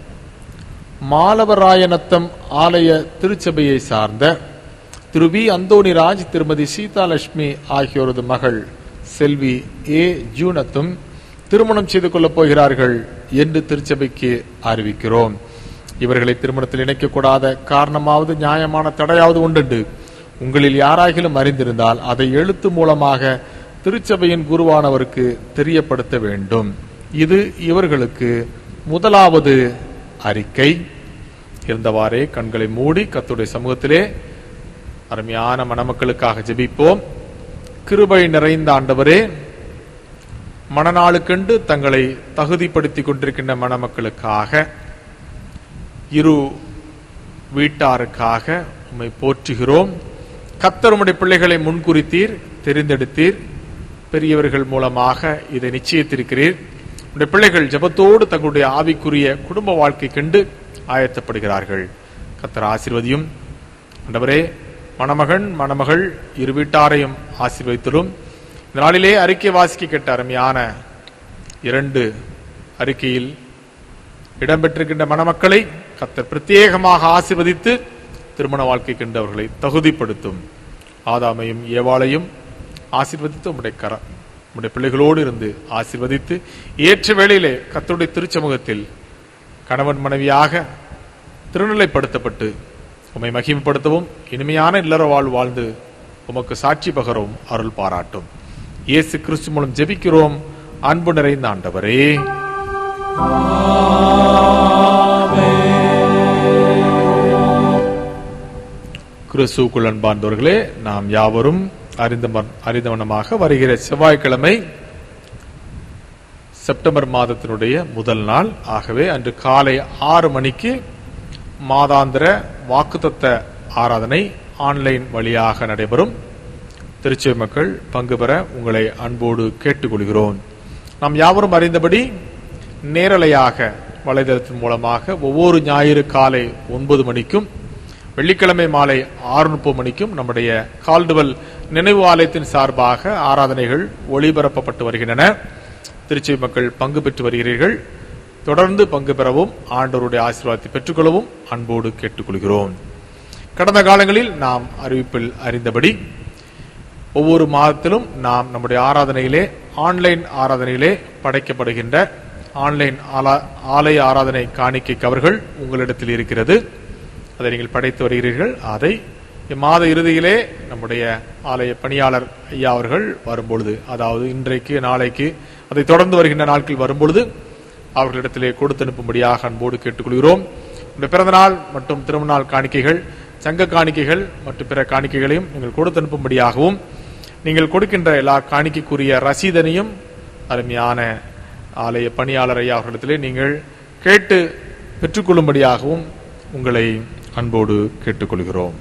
மாலவராயநத்தம் ஆலய திருச்சபையை சார்ந்த திரு வி அந்தோணிராஜ் திருமதி சீதாலட்சுமி ஆகியோரது மகள் செல்வி ஏ ஜூனத்தும் திருமணம் செய்து கொள்ளப் போகிறார்கள் என்று திருச்சபைக்கு அறிவிக்கிறோம் இவர்களை திருமணத்தில் இணைக்கக்கூடாத காரணமாவது நியாயமான தடையாவது உண்டு உங்களில் யாராகிலும் அறிந்திருந்தால் அதை எழுத்து மூலமாக திருச்சபையின் குருவானவருக்கு தெரியப்படுத்த வேண்டும் இது இவர்களுக்கு முதலாவது அறிக்கை இருந்தவாறே கண்களை மூடி கத்துடைய சமூகத்திலே அருமையான மணமக்களுக்காக ஜெபிப்போம் கிருபை நிறைந்த ஆண்டவரே மணநாளுக்கென்று தங்களை தகுதிப்படுத்திக் கொண்டிருக்கின்ற மணமக்களுக்காக இரு வீட்டாருக்காக உம்மை போற்றுகிறோம் கத்தர் உம்முடைய பிள்ளைகளை முன்குறித்தீர் தெரிந்தெடுத்தீர் பெரியவர்கள் மூலமாக இதை நிச்சயித்திருக்கிறீர் உடைய பிள்ளைகள் ஜெபத்தோடு தங்களுடைய ஆவிக்குரிய குடும்ப வாழ்க்கை கண்டு ஆயத்தப்படுகிறார்கள் கத்தர் ஆசீர்வதியும் ஆண்டவரே மணமகன் மணமகள் இரு வீட்டாரையும் ஆசீர்வதித்தலும் இந்த நாளிலே அறிக்கை வாசிக்க கேட்ட அருமையான இரண்டு அறிக்கையில் இடம்பெற்றிருக்கின்ற மணமக்களை கத்தர் பிரத்யேகமாக ஆசீர்வதித்து திருமண வாழ்க்கை கண்டவர்களை தகுதிப்படுத்தும் ஆதாமையும் ஏவாளையும் ஆசீர்வதித்து உம்முடைய கர உம்முடைய பிள்ளைகளோடு இருந்து ஆசீர்வதித்து ஏற்ற வேளையிலே கத்தருடைய திருச்சமூகத்தில் கணவன் மனைவியாக திருநிலைப்படுத்தப்பட்டு உம்மை மகிமைப்படுத்தவும் இனிமையான இல்லற வாழ் வாழ்ந்து உமக்கு சாட்சி பகரவும் அருள் பாராட்டும் இயேசு கிறிஸ்து மூலம் ஜெபிக்கிறோம் அன்பு நிறைந்த ஆண்டவரே கிறிஸ்துக்குள் அன்பார்ந்தவர்களே நாம் யாவரும் அறிந்த அறிந்தவனமாக வருகிற செவ்வாய்க்கிழமை செப்டம்பர் மாதத்தினுடைய முதல் நாள் ஆகவே அன்று காலை ஆறு மணிக்கு மாதாந்திர வாக்குத்தத்த ஆராதனை ஆன்லைன் வழியாக நடைபெறும் திருச்சி மக்கள் பங்கு பெற உங்களை அன்போடு கேட்டுக்கொள்கிறோம் நாம் யாவரும் அறிந்தபடி நேரலையாக வலைதளத்தின் மூலமாக ஒவ்வொரு ஞாயிறு காலை ஒன்பது மணிக்கும் வெள்ளிக்கிழமை மாலை ஆறு முப்பது மணிக்கும் நம்முடைய கால்டுவல் நினைவு ஆலயத்தின் சார்பாக ஆராதனைகள் ஒளிபரப்பப்பட்டு வருகின்றன திருச்சி மக்கள் பங்கு பெற்று வருகிறீர்கள் தொடர்ந்து பங்கு பெறவும் ஆண்டவருடைய ஆசீர்வாதத்தை பெற்றுக்கொள்ளவும் அன்போடு கேட்டுக்கொள்கிறோம் கடந்த காலங்களில் நாம் அறிவிப்பில் அறிந்தபடி ஒவ்வொரு மாதத்திலும் நாம் நம்முடைய ஆராதனையிலே ஆன்லைன் ஆராதனையிலே படைக்கப்படுகின்ற ஆன்லைன் ஆலா- ஆலய ஆராதனை காணிக்கை கவர்கள் உங்களிடத்தில் இருக்கிறது அதை நீங்கள் படைத்து வருகிறீர்கள் அதை இம்மாத இறுதியிலே நம்முடைய ஆலய பணியாளர் ஐயா அவர்கள் வரும்பொழுது அதாவது இன்றைக்கு நாளைக்கு அதை தொடர்ந்து வருகின்ற நாட்கள் வரும்பொழுது அவர்களிடத்திலே கொடுத்து அனுப்பும்படியாக அன்போடு கேட்டுக்கொள்கிறோம் உங்களுடைய பிறந்தநாள் மற்றும் திருமணநாள் காணிக்கைகள் சங்க காணிக்கைகள் மற்றும் பிற காணிக்கைகளையும் நீங்கள் கொடுத்து அனுப்பும்படியாகவும் நீங்கள் கொடுக்கின்ற எல்லா காணிக்கைக்குரிய ரசீதனையும் அருமையான ஆலய பணியாளர் ஐயா அவர்களிடத்திலே நீங்கள் கேட்டு பெற்றுக்கொள்ளும்படியாகவும் உங்களை அன்போடு கேட்டுக்கொள்கிறோம்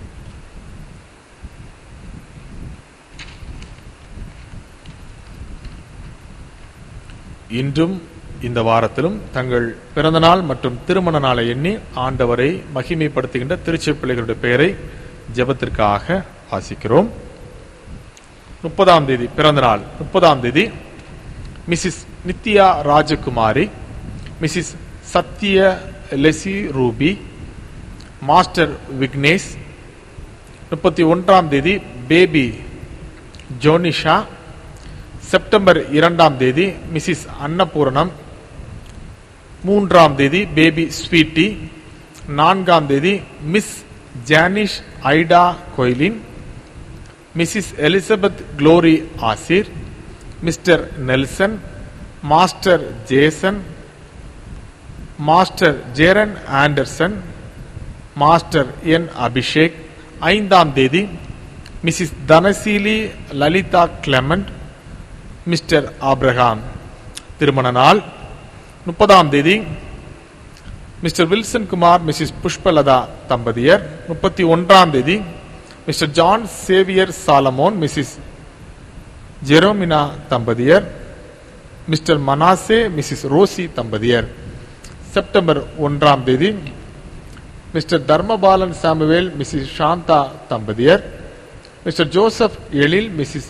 இன்றும் இந்த வாரத்திலும் தங்கள் பிறந்தநாள் மற்றும் திருமண நாளை எண்ணி ஆண்டவரை மகிமைப்படுத்துகின்ற திருச்சி பிள்ளைகளுடைய பெயரை ஜெபத்திற்காக வாசிக்கிறோம் முப்பதாம் தேதி பிறந்த நாள் முப்பதாம் தேதி மிஸ்ஸஸ் நித்யா ராஜகுமாரி மிஸ்ஸஸ் சத்ய லெசி ரூபி மாஸ்டர் விக்னேஷ் முப்பத்தி ஒன்றாம் தேதி பேபி ஜோனிஷா செப்டம்பர் இரண்டாம் தேதி மிஸ்ஸஸ் அன்னபூரணம் மூன்றாம் தேதி பேபி ஸ்வீட்டி நான்காம் தேதி மிஸ் ஜானிஷ் ஐடா கொய்லின் Mrs Elizabeth Glory Asir Mr Nelson master Jason master ஜேரன் ஆண்டர்சன் மாஸ்டர் என் அபிஷேக் ஐந்தாம் தேதி Mrs Dhanaseeli Lalitha Clement Mr Abraham திருமண நாள் முப்பதாம் தேதி Mr Wilson Kumar Mrs Pushpalatha தம்பதியர் முப்பத்தி ஒன்றாம் தேதி Mr John Xavier Solomon Mrs Jeromina தம்பதியர் மிஸ்டர் மனாசே மிஸ்ஸஸ் ரோசி தம்பதியர் செப்டம்பர் ஒன்றாம் தேதி Mr Dharmapalan Samuel Mrs Shantha தம்பதியர் Mr Joseph Ezhil Mrs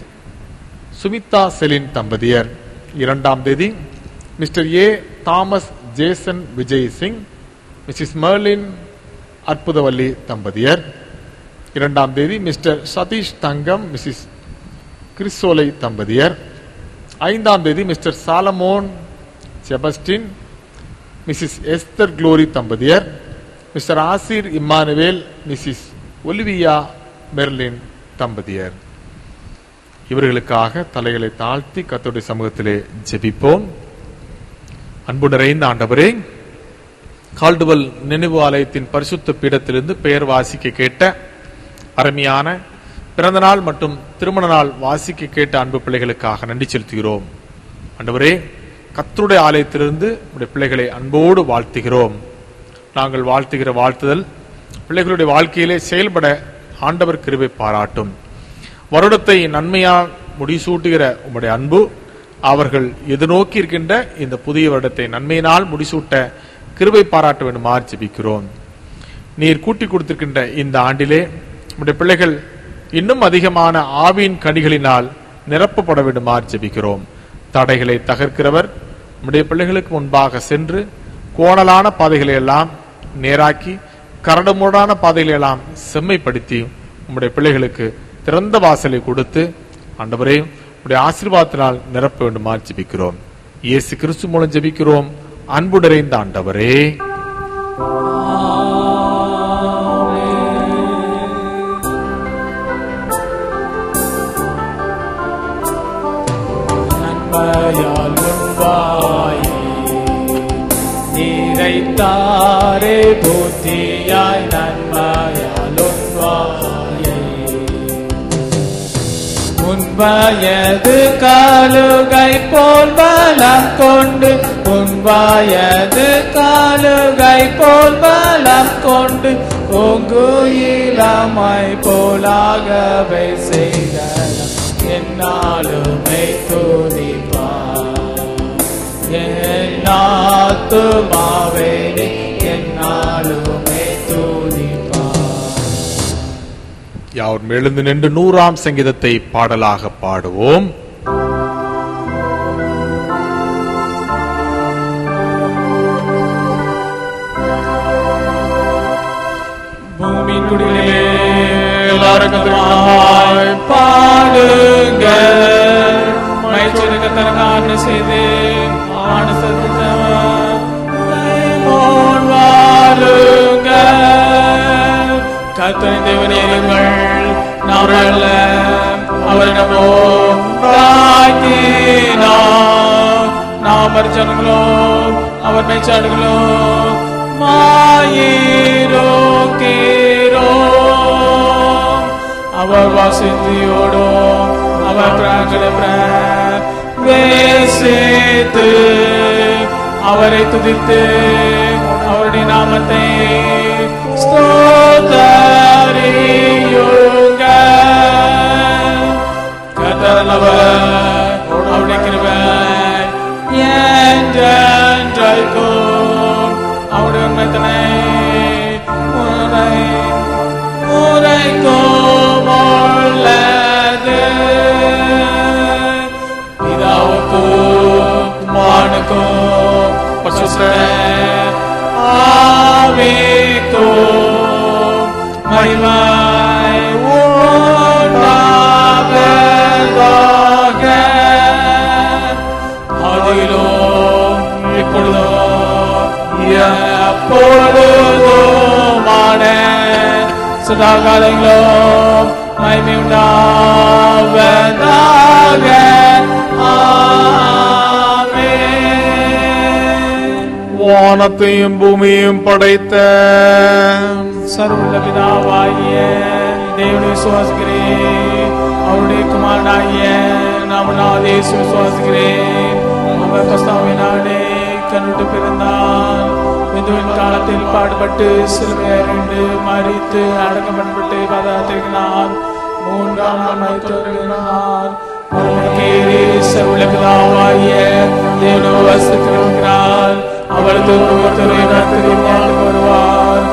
Sumitha Celine தம்பதியர் இரண்டாம் தேதி mister A Thomas Jason Vijay Singh Mrs Marlin Arputhavalli தம்பதியர் இரண்டாம் தேதி மிஸ்டர் சதீஷ் தங்கம் மிஸ்ஸஸ் கிறிஸ்சோலை தம்பதியர் ஐந்தாம் தேதி Mr Solomon Sebastian Mrs Esther Glory தம்பதியர் Mr Asir Immanuel Mrs Olivia Merlin தம்பதியர் இவர்களுக்காக தலைகளை தாழ்த்தி கத்தோடைய சமூகத்திலே ஜெபிப்போம் அன்பு நிறைந்த ஆண்டவரே கால்டுவல் நினைவு ஆலயத்தின் பரிசுத்த பீடத்திலிருந்து பெயர் வாசிக்க கேட்ட அருமையான பிறந்தநாள் மற்றும் திருமண நாள் வாசிக்க கேட்ட அன்பு பிள்ளைகளுக்காக நன்றி செலுத்துகிறோம் ஆண்டவரே கத்தருடைய ஆலயத்திலிருந்து உடைய பிள்ளைகளை அன்போடு வாழ்த்துகிறோம் நாங்கள் வாழ்த்துகிற வாழ்த்துதல் பிள்ளைகளுடைய வாழ்க்கையிலே செயல்பட ஆண்டவர் கிருபை பாராட்டும் வருடத்தை நன்மையால் முடிசூட்டுகிற உம்முடைய அன்பு அவர்கள் எதிர்நோக்கி இருக்கின்ற இந்த புதிய வருடத்தை நன்மையினால் முடிசூட்ட கிருபை பாராட்ட வேண்டுமாறு ஜெபிக்கிறோம் நீர் கூட்டி கொடுத்திருக்கின்ற இந்த ஆண்டிலே உம்முடைய பிள்ளைகள் இன்னும் அதிகமான ஆவியின் கனிகளினால் நிரப்பப்பட வேண்டுமாறு ஜெபிக்கிறோம் தடைகளை தகர்க்கிறவர் உம்முடைய பிள்ளைகளுக்கு முன்பாக சென்று கோணலான பாதைகளை எல்லாம் நேராக்கி கரடுமுரடான பாதைகளை எல்லாம் செம்மைப்படுத்தி உம்முடைய பிள்ளைகளுக்கு திறந்த வாசலை கொடுத்து ஆண்டவரே உடைய ஆசீர்வாதத்தினால் நிரப்ப வேண்டுமா ஜெபிக்கிறோம் இயேசு கிறிஸ்து மூலம் ஜெபிக்கிறோம் அன்பு நிறைந்த ஆண்டவரே நன்மையால் உண்பாயே நீரைத்தாரே புத்தியாய் நன்மையால் உண்பாயே உன்வயது காலுகை போல் பலம் கொண்டு உன்வயது காலுகை போல் பலம் கொண்டு கொங்கு இளமை போலாகவே செய்தனம் என்னாலுமே துதிப்பார் என்னாத்துமாவே என்னாலுமே துதிப்பார் யாவரும் எழுந்து நின்று நூறாம் சங்கீதத்தை பாடலாக பாடுவோம் பூமியின் குடிலே எல்லாரும் கத்திரமாய் பாடுங்க மைச்சனுக்கு தரங்கான செய்து ஆனசத்தவன் வாழுங்க கத்தனை தேவனேருங்கள் நாவரல்ல அவரிடமோ தாக்கினார் நாம் மறிச்சானுங்களோ அவர் மெச்சாடுகளோ மாயிரோ கீரோ அவர் வாசித்தியோடோ அவர் பிராங்களை பிரவேசித்து அவரை துதித்து அவருடைய நாமத்தை ஸ்தோத்தரியுங்கள் கதலவர் அவருடைய கிருபை என்றென்றைக்கும் அவருடைய உண்மைத்தனை முறை முறைக்கும் உள்ளது பிதாவுக்கும் குமாரனுக்கும் பசுத்த ஆவிக்கும் மகிமை உண்டாவதாக ஆதியிலும் இப்பொழுதும் எப்பொழுதுமான சதா காலங்களும் மகிமை உண்டாவதாக ஆமென். வானத்தையும் பூமியையும் படைத்த சர்வ பிதாவாகிய தேவனை விசுவாசிக்கிறேன் அவருடைய குமாரனாகிய நாமனாதே விசுவாசிக்கிறேன் அவர் பஸ்தாவினாலே கண்ணுட்டு பிறந்தான் விந்துவின் காலத்தில் பாடுபட்டு சிறுமையறிந்து மறித்து அடக்கப்பட்டு பதாத்திருக்கிறார் மூன்றாம் நாள் தோன்றுகிறார் சர்வ பிதாவாகிய தேவனை வசித்திருக்கிறார் அவரது ஒவ்வொருத்தரை நடத்தி வருவார்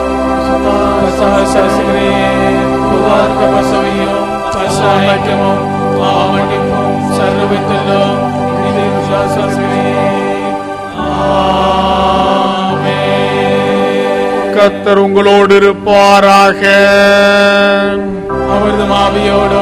பசாயக்கமும் பாவண்டிப்பும் சர்வத்திலும் இது கத்தர் உங்களோடு இருப்பாராக அவரது மாவியோடோ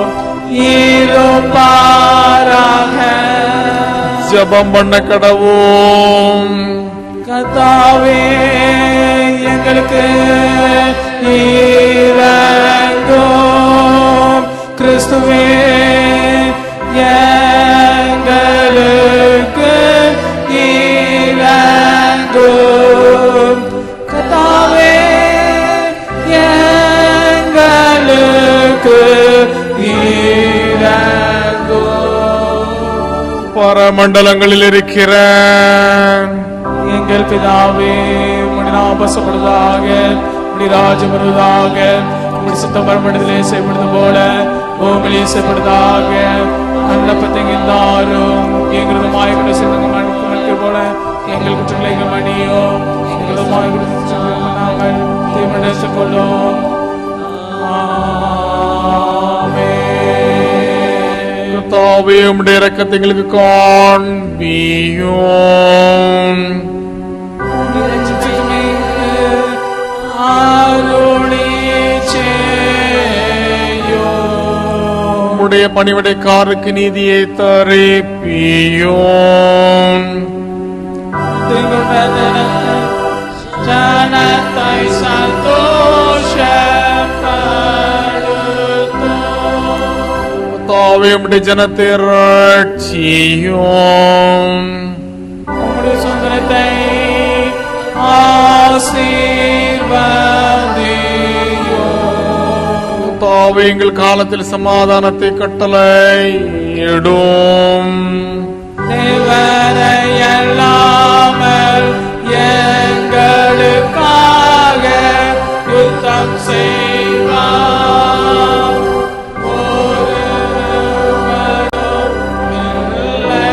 இருப்பாராக ஜெபம் பண்ண கடவோம் கத்தாவே எங்களுக்கு இறங்கும் கிறிஸ்துவே எங்களுக்கு இறங்கும் கத்தாவே எங்களுக்கு இறங்கும் பரமண்டலங்களில் இருக்கிற எங்கள் பிதாவே உம்முடைய நாமம் பசப்படுவதாக உம்முடைய ராஜ்யம் வருவதாக உம்முடைய சுத்தம் பரமண்டத்திலே செய்யப்படுவது போல பூமியிலே செய்யப்படுவதாக நல்ல பத்தங்கிருந்தாரும் எங்களது மாயக்குள்ள சிந்தங்க மனுக்கு போல எங்கள் குற்றங்களை எங்கள் மணியோ எங்களது மாயக்குள்ள நாங்கள் தீர்மானித்து கொள்ளும் ஆமென். கர்த்தாவே உம்முடைய இரக்கத்தை எங்களுக்கு காண்பியும் உம்முடைய பணிவிடைக்காருக்கு நீதியை தரிப்பியும் கர்த்தாவே உம்முடைய ஜனத்தை ரட்சியும் கர்த்தாவே எங்கள் காலத்தில் சமாதானத்தை கட்டளை இடும் தேவனையல்லாமல் எங்களுக்காக யுத்தம் செய்வார் ஒருவரும் இல்லை.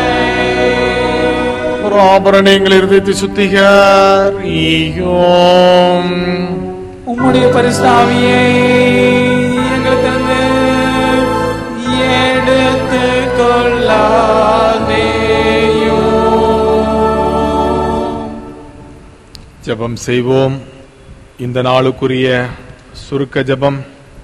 ஆபரண எங்கள் இருதயத்தை சுத்திகரியும் உம்முடைய பரிசுத்தாவியை எங்களுக்கு தந்து எடுத்து கொள்ளாதேயும் ஜெபம் செய்வோம் இந்த நாளுக்குரிய சுருக்க ஜெபம்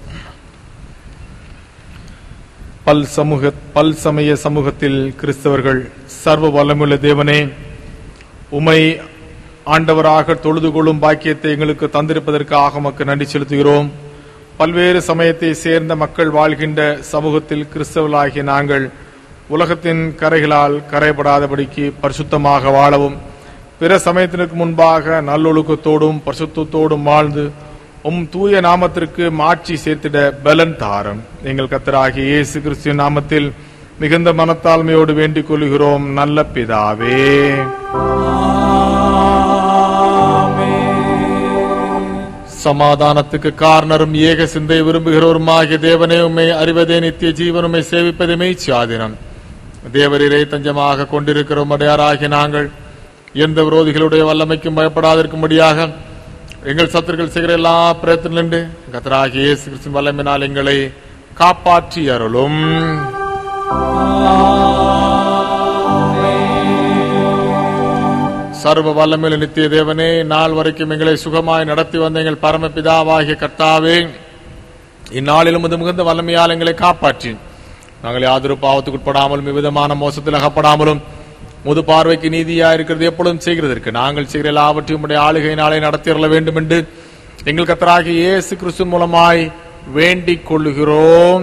பல் சமூக பல் சமய சமூகத்தில் கிறிஸ்தவர்கள் சர்வ வல்லமுள்ள தேவனே உமை ஆண்டவராக தொழுது கொள்ளும் பாக்கியத்தை எங்களுக்கு தந்திருப்பதற்காக உமக்கு நன்றி செலுத்துகிறோம் பல்வேறு சமயத்தை சேர்ந்த மக்கள் வாழ்கின்ற சமூகத்தில் கிறிஸ்தவர்களாகிய நாங்கள் உலகத்தின் கரைகளால் கரைபடாதபடிக்கு பரிசுத்தமாக வாழவும் பிற சமயத்தினருக்கு முன்பாக நல்லொழுக்கத்தோடும் பரிசுத்தத்தோடும் வாழ்ந்து உம் தூய நாமத்திற்கு மாட்சி சேர்த்திட பலன் தாரும் எங்கள் கத்தராகிய இயேசு கிறிஸ்துவின் நாமத்தில் மிகுந்த மனத்தாழ்மையோடு வேண்டிக் கொள்கிறோம் நல்ல பிதாவே சமாதானத்துக்கு காரணரும் ஏக சிந்தை விரும்புகிறவருமாகிய தேவனே உம்மை அறிவதே நித்திய ஜீவனுமை சேவிப்பதே மெய்ச்சாதினம் தேவரீரை தஞ்சமாக கொண்டிருக்கிற உடையாராகிய நாங்கள் எந்த விரோதிகளுடைய வல்லமைக்கும் பயப்படாதிருக்கும்படியாக எங்கள் சத்துருக்கள் செய்கிற எல்லா பிரயத்தனின்று கத்தராகிய இயேசு கிறிஸ்துவின் வல்லமையினால் எங்களை காப்பாற்றி அருளும் சர்வ வல்லமையுள்ள நித்திய தேவனே நாள் வரைக்கும் எங்களை சுகமாய் நடத்தி வந்த எங்கள் பரமபிதாவாகிய கர்த்தாவே இந்நாளிலும் இது மிகுந்த வல்லமையால் எங்களை காப்பாற்றி நாங்கள் யாதொரு பாவத்துக்கு உட்படாமலும் விவிதமான மோசத்தில் அகப்படாமலும் முது பார்வைக்கு நீதியா இருக்கிறது எப்பொழுதும் செய்கிறதற்கு நாங்கள் செய்கிற எல்லாவற்றையும் உடைய ஆளுகையினாலே நடத்திரல வேண்டும் என்று எங்கள் கத்தராகிய இயேசு கிறிஸ்து மூலமாய் வேண்டிக் கொள்ளுகிறோம்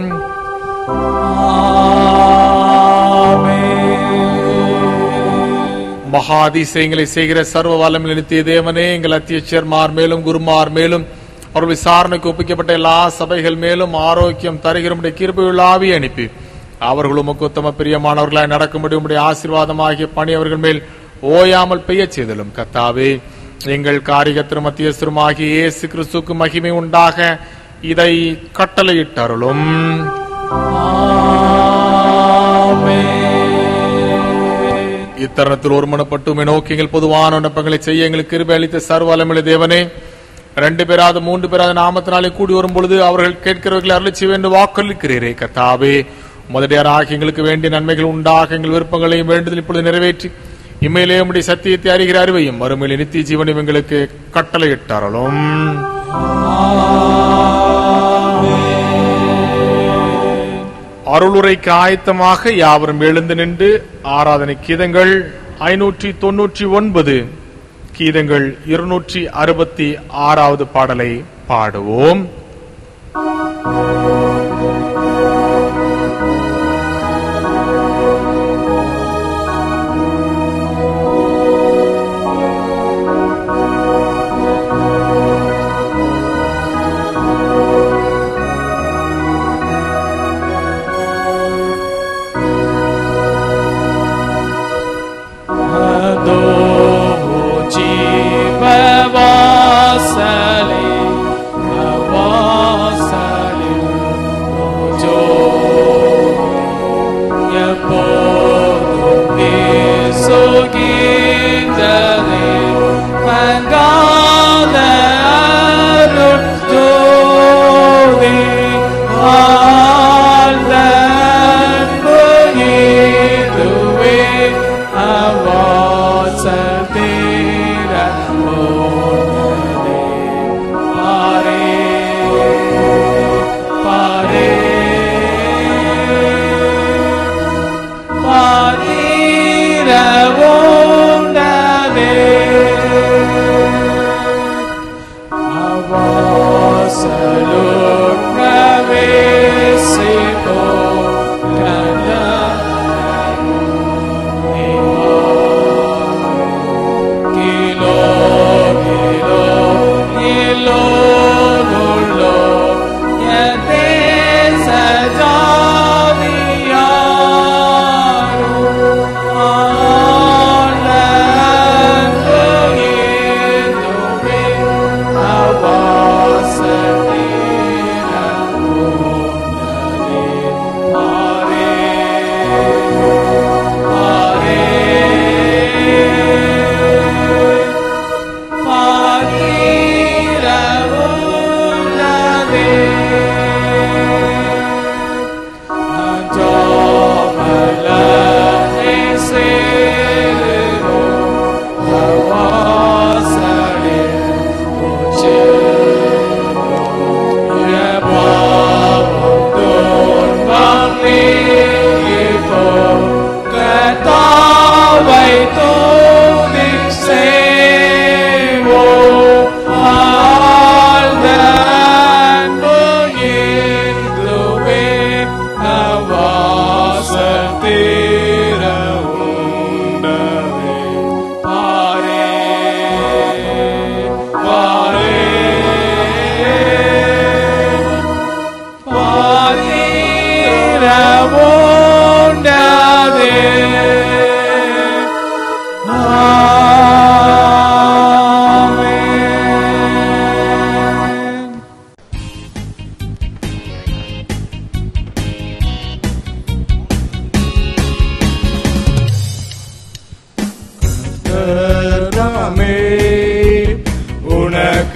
மகாதிசயங்களை செய்கிற சர்வ வல்லமை நிறுத்திய தேவனே எங்கள் அத்தியட்சர்மார் மேலும் குருமார் மேலும் அவர் விசாரணைக்கு ஒப்பிக்கப்பட்ட எல்லா சபைகள் மேலும் ஆரோக்கியம் தருகிற கிருபையுள்ள ஆவி அனுப்பி அவர்கள் உமக்கு உத்தம பிரியமானவர்களாய் நடக்கும்படி உம்முடைய ஆசீர்வாதமாகிய பணி அவர்கள் மேல் ஓயாமல் பெய்யச் செய்தலும் கத்தாவே எங்கள் காரிகத்திரும் மத்தியஸ்தருமாகிய இயேசு கிறிஸ்துக்கு மகிமை உண்டாக இதை கட்டளையிட்டருளும் இத்தருணத்தில் ஒருமனப்பட்டு உம்மை நோக்கி எங்கள் பொதுவான விண்ணப்பங்களை செய்ய எங்களுக்கு கிருபை அளித்த சர்வலமிழ தேவனே ரெண்டு பேராவது மூன்று பேராவது நாமத்தினாலே கூடி வரும் பொழுது அவர்கள் கேட்கிறவர்களை அருளிச் செய்ய வேண்டும் வாக்களிக்கிறீரே கத்தாவே முதலியாராக எங்களுக்கு வேண்டிய நன்மைகள் உண்டாக எங்கள் விருப்பங்களையும் வேண்டுதல் இப்பொழுது நிறைவேற்றி இம்மையிலே உம்முடைய சத்தியத்தை அறிகிற அறிவையும் மறுமையிலே நித்திய ஜீவனையும் எங்களுக்கு கட்டளையிட்டாரலும் அருளுரைக்கு ஆயத்தமாக யாவரும் எழுந்து நின்று ஆராதனை கீதங்கள் ஐநூற்றி தொன்னூற்றி ஒன்பது கீதங்கள் இருநூற்றி அறுபத்தி ஆறாவது பாடலை பாடுவோம் அதோ ஜீவவாசலே அவா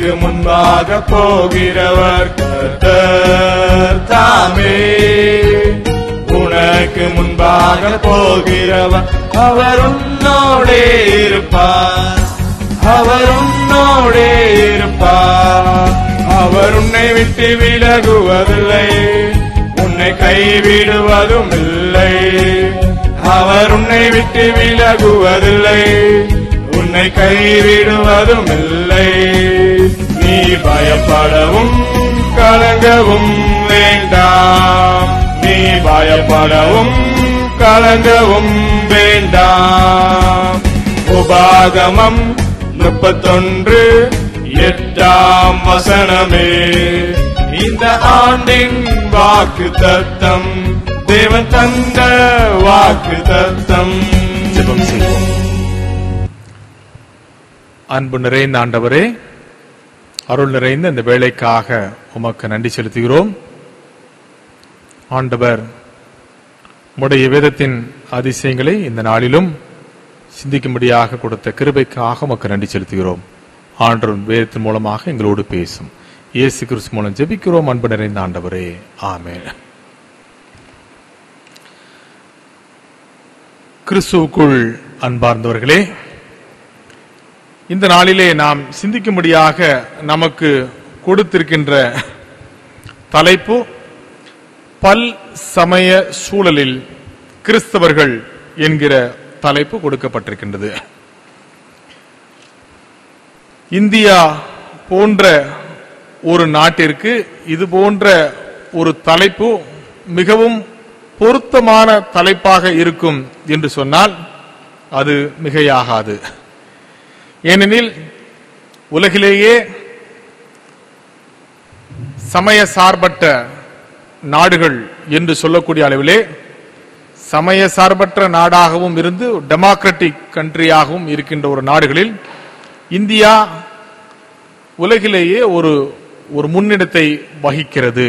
முன்பாக போகிறவர் கர்த்தர் தாமே உனக்கு முன்பாக போகிறவர் அவர் உன்னோடே இருப்பார் அவர் உன்னோடே இருப்பார் அவர் உன்னை விட்டு விலகுவதில்லை உன்னை கைவிடுவதும் இல்லை அவர் உன்னை விட்டு விலகுவதில்லை உன்னை கைவிடுவதும் இல்லை நீ பயப்படவும் கலங்கவும் வேண்டாம் நீ பயப்படவும் கலங்கவும் வேண்டாம் உபாகமம் முப்பத்தொன்று எட்டாம் வசனமே இந்த ஆண்டின் வாக்கு தத்தம் தேவன் தந்த வாக்கு தத்தம் ஜெபம் செய்வோம் அன்பு நிறைந்த ஆண்டவரே அருள் நிறைந்த இந்த வேலைக்காக உமக்கு நன்றி செலுத்துகிறோம் ஆண்டவர் உம்முடைய வேதத்தின் அதிசயங்களை இந்த நாளிலும் சிந்திக்கும்படியாக கொடுத்த கிருபைக்காக உமக்கு நன்றி செலுத்துகிறோம் ஆண்டவன் வேதத்தின் மூலமாக எங்களோடு பேசும் இயேசு கிறிஸ்து மூலம் ஜெபிக்கிறோம் அன்பு நிறைந்த ஆண்டவரே ஆமென் கிறிஸ்துவுக்குள் அன்பார்ந்தவர்களே இந்த நாளிலே நாம் சிந்திக்கும்படியாக நமக்கு கொடுத்திருக்கின்ற தலைப்பு பல் சமய சூழலில் கிறிஸ்தவர்கள் என்கிற தலைப்பு கொடுக்கப்பட்டிருக்கின்றது இந்தியா போன்ற ஒரு நாட்டிற்கு இது போன்ற ஒரு தலைப்பு மிகவும் பொருத்தமான தலைப்பாக இருக்கும் என்று சொன்னால் அது மிகையாகாது ஏனெனில் உலகிலேயே சமய சார்பற்ற நாடுகள் என்று சொல்லக்கூடிய அளவிலே சமய சார்பற்ற நாடாகவும் இருந்து டெமோக்ராட்டிக் கண்ட்ரியாகவும் இருக்கின்ற ஒரு நாடுகளில் இந்தியா உலகிலேயே ஒரு ஒரு முன்னிடத்தை வகிக்கிறது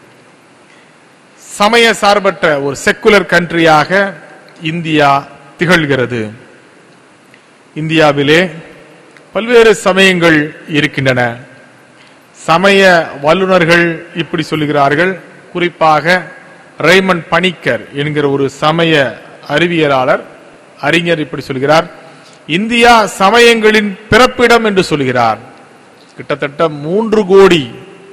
சமய சார்பற்ற ஒரு செக்குலர் கண்ட்ரியாக இந்தியா திகழ்கிறது இந்தியாவிலே பல்வேறு சமயங்கள் இருக்கின்றன சமய வல்லுநர்கள் இப்படி சொல்லுகிறார்கள் குறிப்பாக ரைமன் பணிக்கர் என்கிற ஒரு சமய அறிவியலாளர் அறிஞர் இப்படி சொல்கிறார் இந்தியா சமயங்களின் பிறப்பிடம் என்று சொல்கிறார் கிட்டத்தட்ட மூன்று கோடி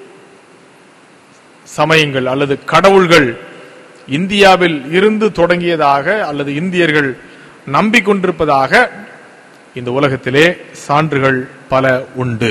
சமயங்கள் அல்லது கடவுள்கள் இந்தியாவில் இருந்து தொடங்கியதாக அல்லது இந்தியர்கள் நம்பிக்கொண்டிருப்பதாக இந்த உலகத்திலே சான்றுகள் பல உண்டு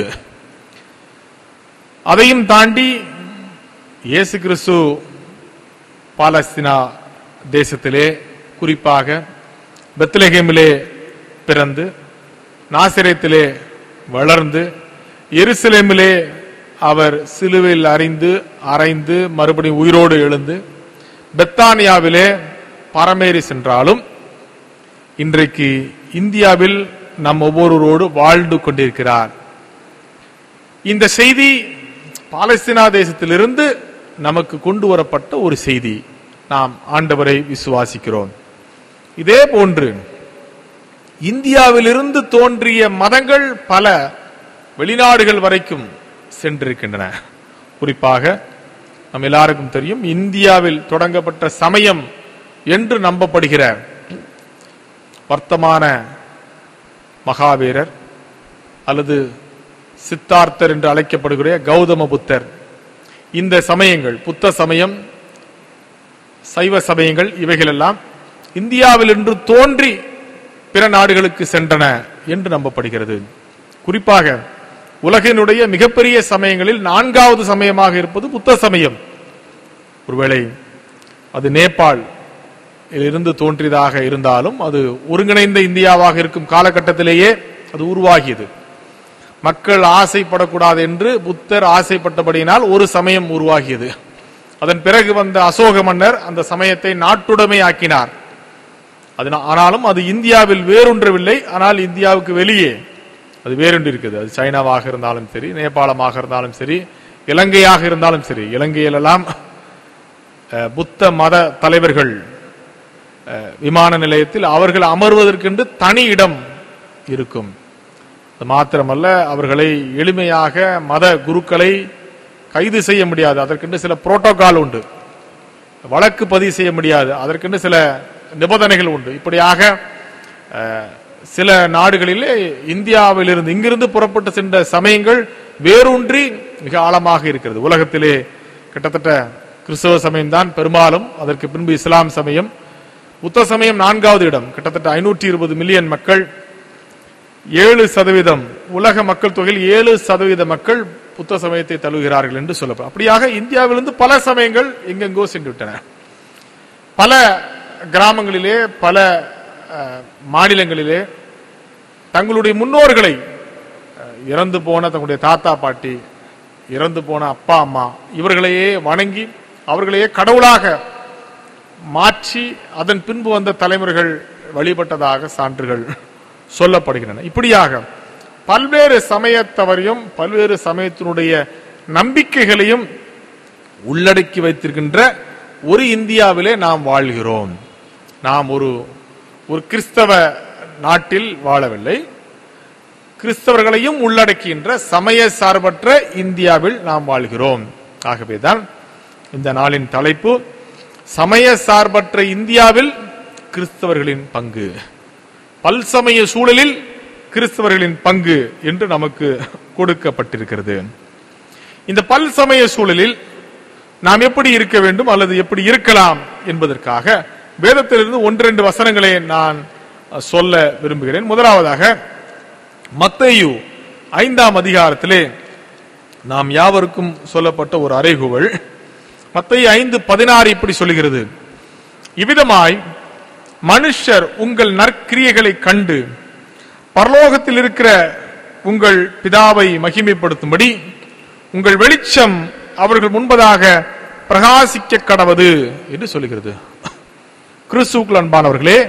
அதையும் தாண்டி இயேசு கிறிஸ்து பாலஸ்தீனா தேசத்திலே குறிப்பாக பெத்லஹேமிலே பிறந்து நாசிரியத்திலே வளர்ந்து எருசலேமிலே அவர் சிலுவையில் அறிந்து அரைந்து மறுபடியும் உயிரோடு எழுந்து பெத்தானியாவிலே பரமேறி சென்றாலும் இன்றைக்கு இந்தியாவில் நம் ஒவ்வொருவரோடு வாழ்ந்து கொண்டிருக்கிறார் இந்த செய்தி பாலஸ்தீனா தேசத்திலிருந்து நமக்கு கொண்டு வரப்பட்ட ஒரு செய்தி நாம் ஆண்டவரை விசுவாசிக்கிறோம் இதே போன்று இந்தியாவிலிருந்து தோன்றிய மதங்கள் பல வெளிநாடுகள் வரைக்கும் சென்றிருக்கின்றன குறிப்பாக நம் எல்லாருக்கும் தெரியும் இந்தியாவில் தொடங்கப்பட்ட சமயம் என்று நம்பப்படுகிற வர்த்தமான மகாவீரர் அல்லது சித்தார்த்தர் என்று அழைக்கப்படுகிற கௌதம புத்தர் இந்த சமயங்கள் புத்த சமயம் சைவ சமயங்கள் இவைகளெல்லாம் இந்தியாவிலிருந்து தோன்றி பிற நாடுகளுக்கு சென்றன என்று நம்பப்படுகிறது குறிப்பாக உலகினுடைய மிகப்பெரிய சமயங்களில் நான்காவது சமயமாக இருப்பது புத்த சமயம் ஒருவேளை அது நேபாள் இருந்து தோன்றியதாக இருந்தாலும் அது ஒருங்கிணைந்த இந்தியாவாக இருக்கும் காலகட்டத்திலேயே அது உருவாகியது மக்கள் ஆசைப்படக்கூடாது என்று புத்தர் ஆசைப்பட்டபடியினால் ஒரு சமயம் உருவாகியது அதன் பிறகு வந்த அசோக மன்னர் அந்த சமயத்தை நாட்டுடைமை ஆக்கினார் அது ஆனாலும் அது இந்தியாவில் வேரூன்றவில்லை ஆனால் இந்தியாவுக்கு வெளியே அது வேறொன்று இருக்குது அது சைனாவாக இருந்தாலும் சரி நேபாளமாக இருந்தாலும் சரி இலங்கையாக இருந்தாலும் சரி இலங்கையிலெல்லாம் அஹ், புத்த மத தலைவர்கள் அஹ், விமான நிலையத்தில் அவர்கள் அமர்வதற்கென்று தனி இடம் இருக்கும் அது மாத்திரமல்ல அவர்களை எளிமையாக மத குருக்களை கைது செய்ய முடியாது அதற்கென்று சில புரோட்டோகால் உண்டு வழக்கு பதிவு செய்ய முடியாது அதற்கென்று சில நிபந்தனைகள் உண்டு இப்படியாக அஹ், சில நாடுகளிலே இந்தியாவிலிருந்து இங்கிருந்து புறப்பட்டு சென்ற சமயங்கள் வேரூன்றி மிக ஆழமாக இருக்கிறது உலகத்திலே கிட்டத்தட்ட கிறிஸ்தவ சமயம் தான் பெரும்பாலும் அதற்கு பின்பு இஸ்லாம் சமயம் புத்த சமயம் நான்காவது இடம் கிட்டத்தட்ட ஐநூற்றி இருபது மில்லியன் மக்கள் ஏழு சதவீதம் உலக மக்கள் தொகையில் ஏழு சதவீத மக்கள் புத்த சமயத்தை தழுவுகிறார்கள் என்று சொல்லப்படும் அப்படியாக இந்தியாவிலிருந்து பல சமயங்கள் எங்கெங்கோ சென்று விட்டன பல கிராமங்களிலே பல அஹ், மாநிலங்களிலே தங்களுடைய முன்னோர்களை அஹ், இறந்து போன தங்களுடைய தாத்தா பாட்டி இறந்து போன அப்பா அம்மா இவர்களையே வணங்கி அவர்களையே கடவுளாக மாற்றி அதன் பின்பு வந்த தலைமுறைகள் வழிபட்டதாக சான்றுகள் சொல்லப்படுகின்றன இப்படியாக பல்வேறு சமயத்தவரையும் பல்வேறு சமயத்தினுடைய நம்பிக்கைகளையும் உள்ளடக்கி வைத்திருக்கின்ற ஒரு இந்தியாவிலே நாம் வாழ்கிறோம் நாம் ஒரு ஒரு கிறிஸ்தவ நாட்டில் வாழவில்லை கிறிஸ்தவர்களையும் உள்ளடக்கின்ற சமய சார்பற்ற இந்தியாவில் நாம் வாழ்கிறோம் ஆகவேதான் இந்த நாளின் தலைப்பு சமய சார்பற்ற இந்தியாவில் கிறிஸ்தவர்களின் பங்கு பல்சமய சூழலில் கிறிஸ்தவர்களின் பங்கு என்று நமக்கு கொடுக்கப்பட்டிருக்கிறது இந்த பல்சமய சூழலில் நாம் எப்படி இருக்க வேண்டும் அல்லது எப்படி இருக்கலாம் என்பதற்காக வேதத்திலிருந்து ஒன்றிரண்டு வசனங்களை நான் சொல்ல விரும்புகிறேன் முதலாவதாக மத்தேயு ஐந்தாம் அதிகாரத்திலே நாம் யாவருக்கும் சொல்லப்பட்ட ஒரு அறைகூவல் மத்தேயு ஐந்து பதினாறு இப்படி சொல்லுகிறது இவ்விதமாய் மனுஷர் உங்கள் நற்கிரியைகளை கண்டு பரலோகத்தில் இருக்கிற உங்கள் பிதாவை மகிமைப்படுத்தும்படி உங்கள் வெளிச்சம் அவர்கள் முன்பதாக பிரகாசிக்க கடவது என்று சொல்லுகிறது கிறிஸ்துவுக்குள் அன்பானவர்களே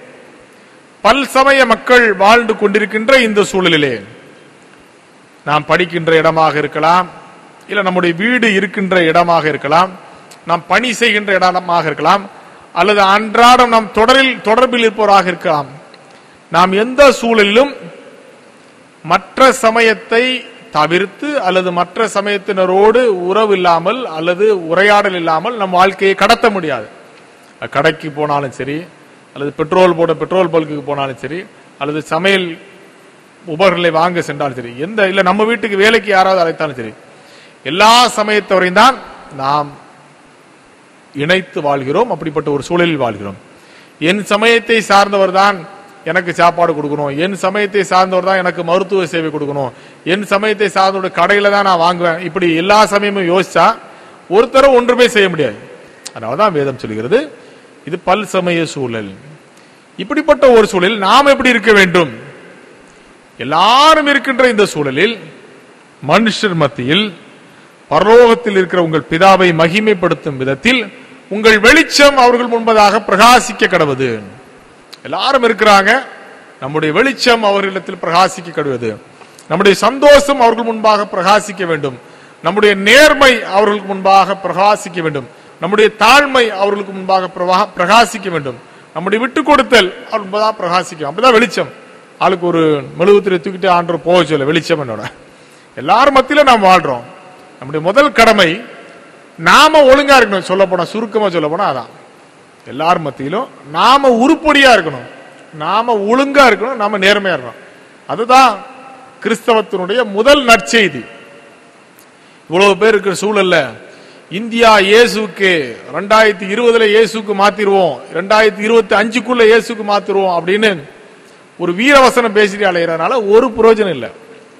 பல்சமய மக்கள் வாழ்ந்து கொண்டிருக்கின்ற இந்த சூழலிலே நாம் படிக்கின்ற இடமாக இருக்கலாம் இல்ல நம்முடைய வீடு இருக்கின்ற இடமாக இருக்கலாம் நாம் பணி செய்கின்ற இடமாக இருக்கலாம் அல்லது அன்றாடம் நாம் தொடரில் தொடர்பில் இருப்பவராக இருக்கலாம் நாம் எந்த சூழலிலும் மற்ற சமயத்தை தவிர்த்து அல்லது மற்ற சமயத்தினரோடு உறவு இல்லாமல் அல்லது உரையாடல் இல்லாமல் நம் வாழ்க்கையை கடத்த முடியாது கடைக்கு போனாலும் சரி அல்லது பெட்ரோல் போட பெட்ரோல் பல்குக்கு போனாலும் சரி அல்லது சமையல் உபகரணங்களை வாங்க சென்றாலும் சரி எந்த இல்ல நம்ம வீட்டுக்கு வேலைக்கு யாராவது அழைத்தாலும் சரி எல்லா சமயத்தவரையும் தான் நாம் இணைத்து வாழ்கிறோம் அப்படிப்பட்ட ஒரு சூழலில் வாழ்கிறோம் என் சமயத்தை சார்ந்தவர் தான் எனக்கு சாப்பாடு கொடுக்கணும் என் சமயத்தை சார்ந்தவர் தான் எனக்கு மருத்துவ சேவை கொடுக்கணும் என் சமயத்தை சார்ந்தோட கடையில தான் நான் வாங்குவேன் இப்படி எல்லா சமயமும் யோசிச்சா ஒருத்தரும் ஒன்றுமே செய்ய முடியாது அதனாலதான் வேதம் சொல்கிறது இது பல் சமய சூழல் இப்படிப்பட்ட ஒரு சூழலில் நாம் எப்படி இருக்க வேண்டும் எல்லாரும் இருக்கின்ற இந்த சூழலில் மனுஷர் மத்தியில் பரலோகத்தில் இருக்கிற உங்கள் பிதாவை மகிமைப்படுத்தும் விதத்தில் உங்கள் வெளிச்சம் அவர்கள் முன்பதாக பிரகாசிக்க கடவுது எல்லாரும் இருக்கிறாங்க நம்முடைய வெளிச்சம் அவர்களிடத்தில் பிரகாசிக்க கடவுது நம்முடைய சந்தோஷம் அவர்கள் முன்பாக பிரகாசிக்க வேண்டும் நம்முடைய நேர்மை அவர்களுக்கு முன்பாக பிரகாசிக்க வேண்டும் நம்முடைய தாழ்மை அவர்களுக்கு முன்பாக பிரவா- பிரகாசிக்க வேண்டும் நம்முடைய விட்டு கொடுத்தல் அவர் முன்பதாக பிரகாசிக்கும் அப்படிதான் வெளிச்சம் ஆளுக்கு ஒரு மெழுகுத்திரை தூக்கிட்டு ஆண்டு போக சொல்ல வெளிச்சம் என்னோட எல்லாரும் மத்தியில நாம் வாழ்றோம் நம்முடைய முதல் கடமை நாம ஒழுங்கா இருக்கணும் சொல்ல போனா சுருக்கமா சொல்ல போனா அதான் எல்லார் மத்தியிலும் நாம உருப்படியா இருக்கணும் நாம ஒழுங்கா இருக்கணும் நாம நேர்மையா இருக்கணும் அதுதான் கிறிஸ்தவத்தினுடைய முதல் நற்செய்தி இவ்வளவு பேர் இருக்கிற சூழல்ல இந்தியா இயேசுக்கு ரெண்டாயிரத்தி இருபதுல இயேசுக்கு மாத்திருவோம் ரெண்டாயிரத்தி இருபத்தி அஞ்சுக்குள்ள இயேசுக்கு மாத்திருவோம் அப்படின்னு ஒரு வீரவசனம் பேசிட்டு அலைகிறதுனால ஒரு பிரயோஜனம் இல்லை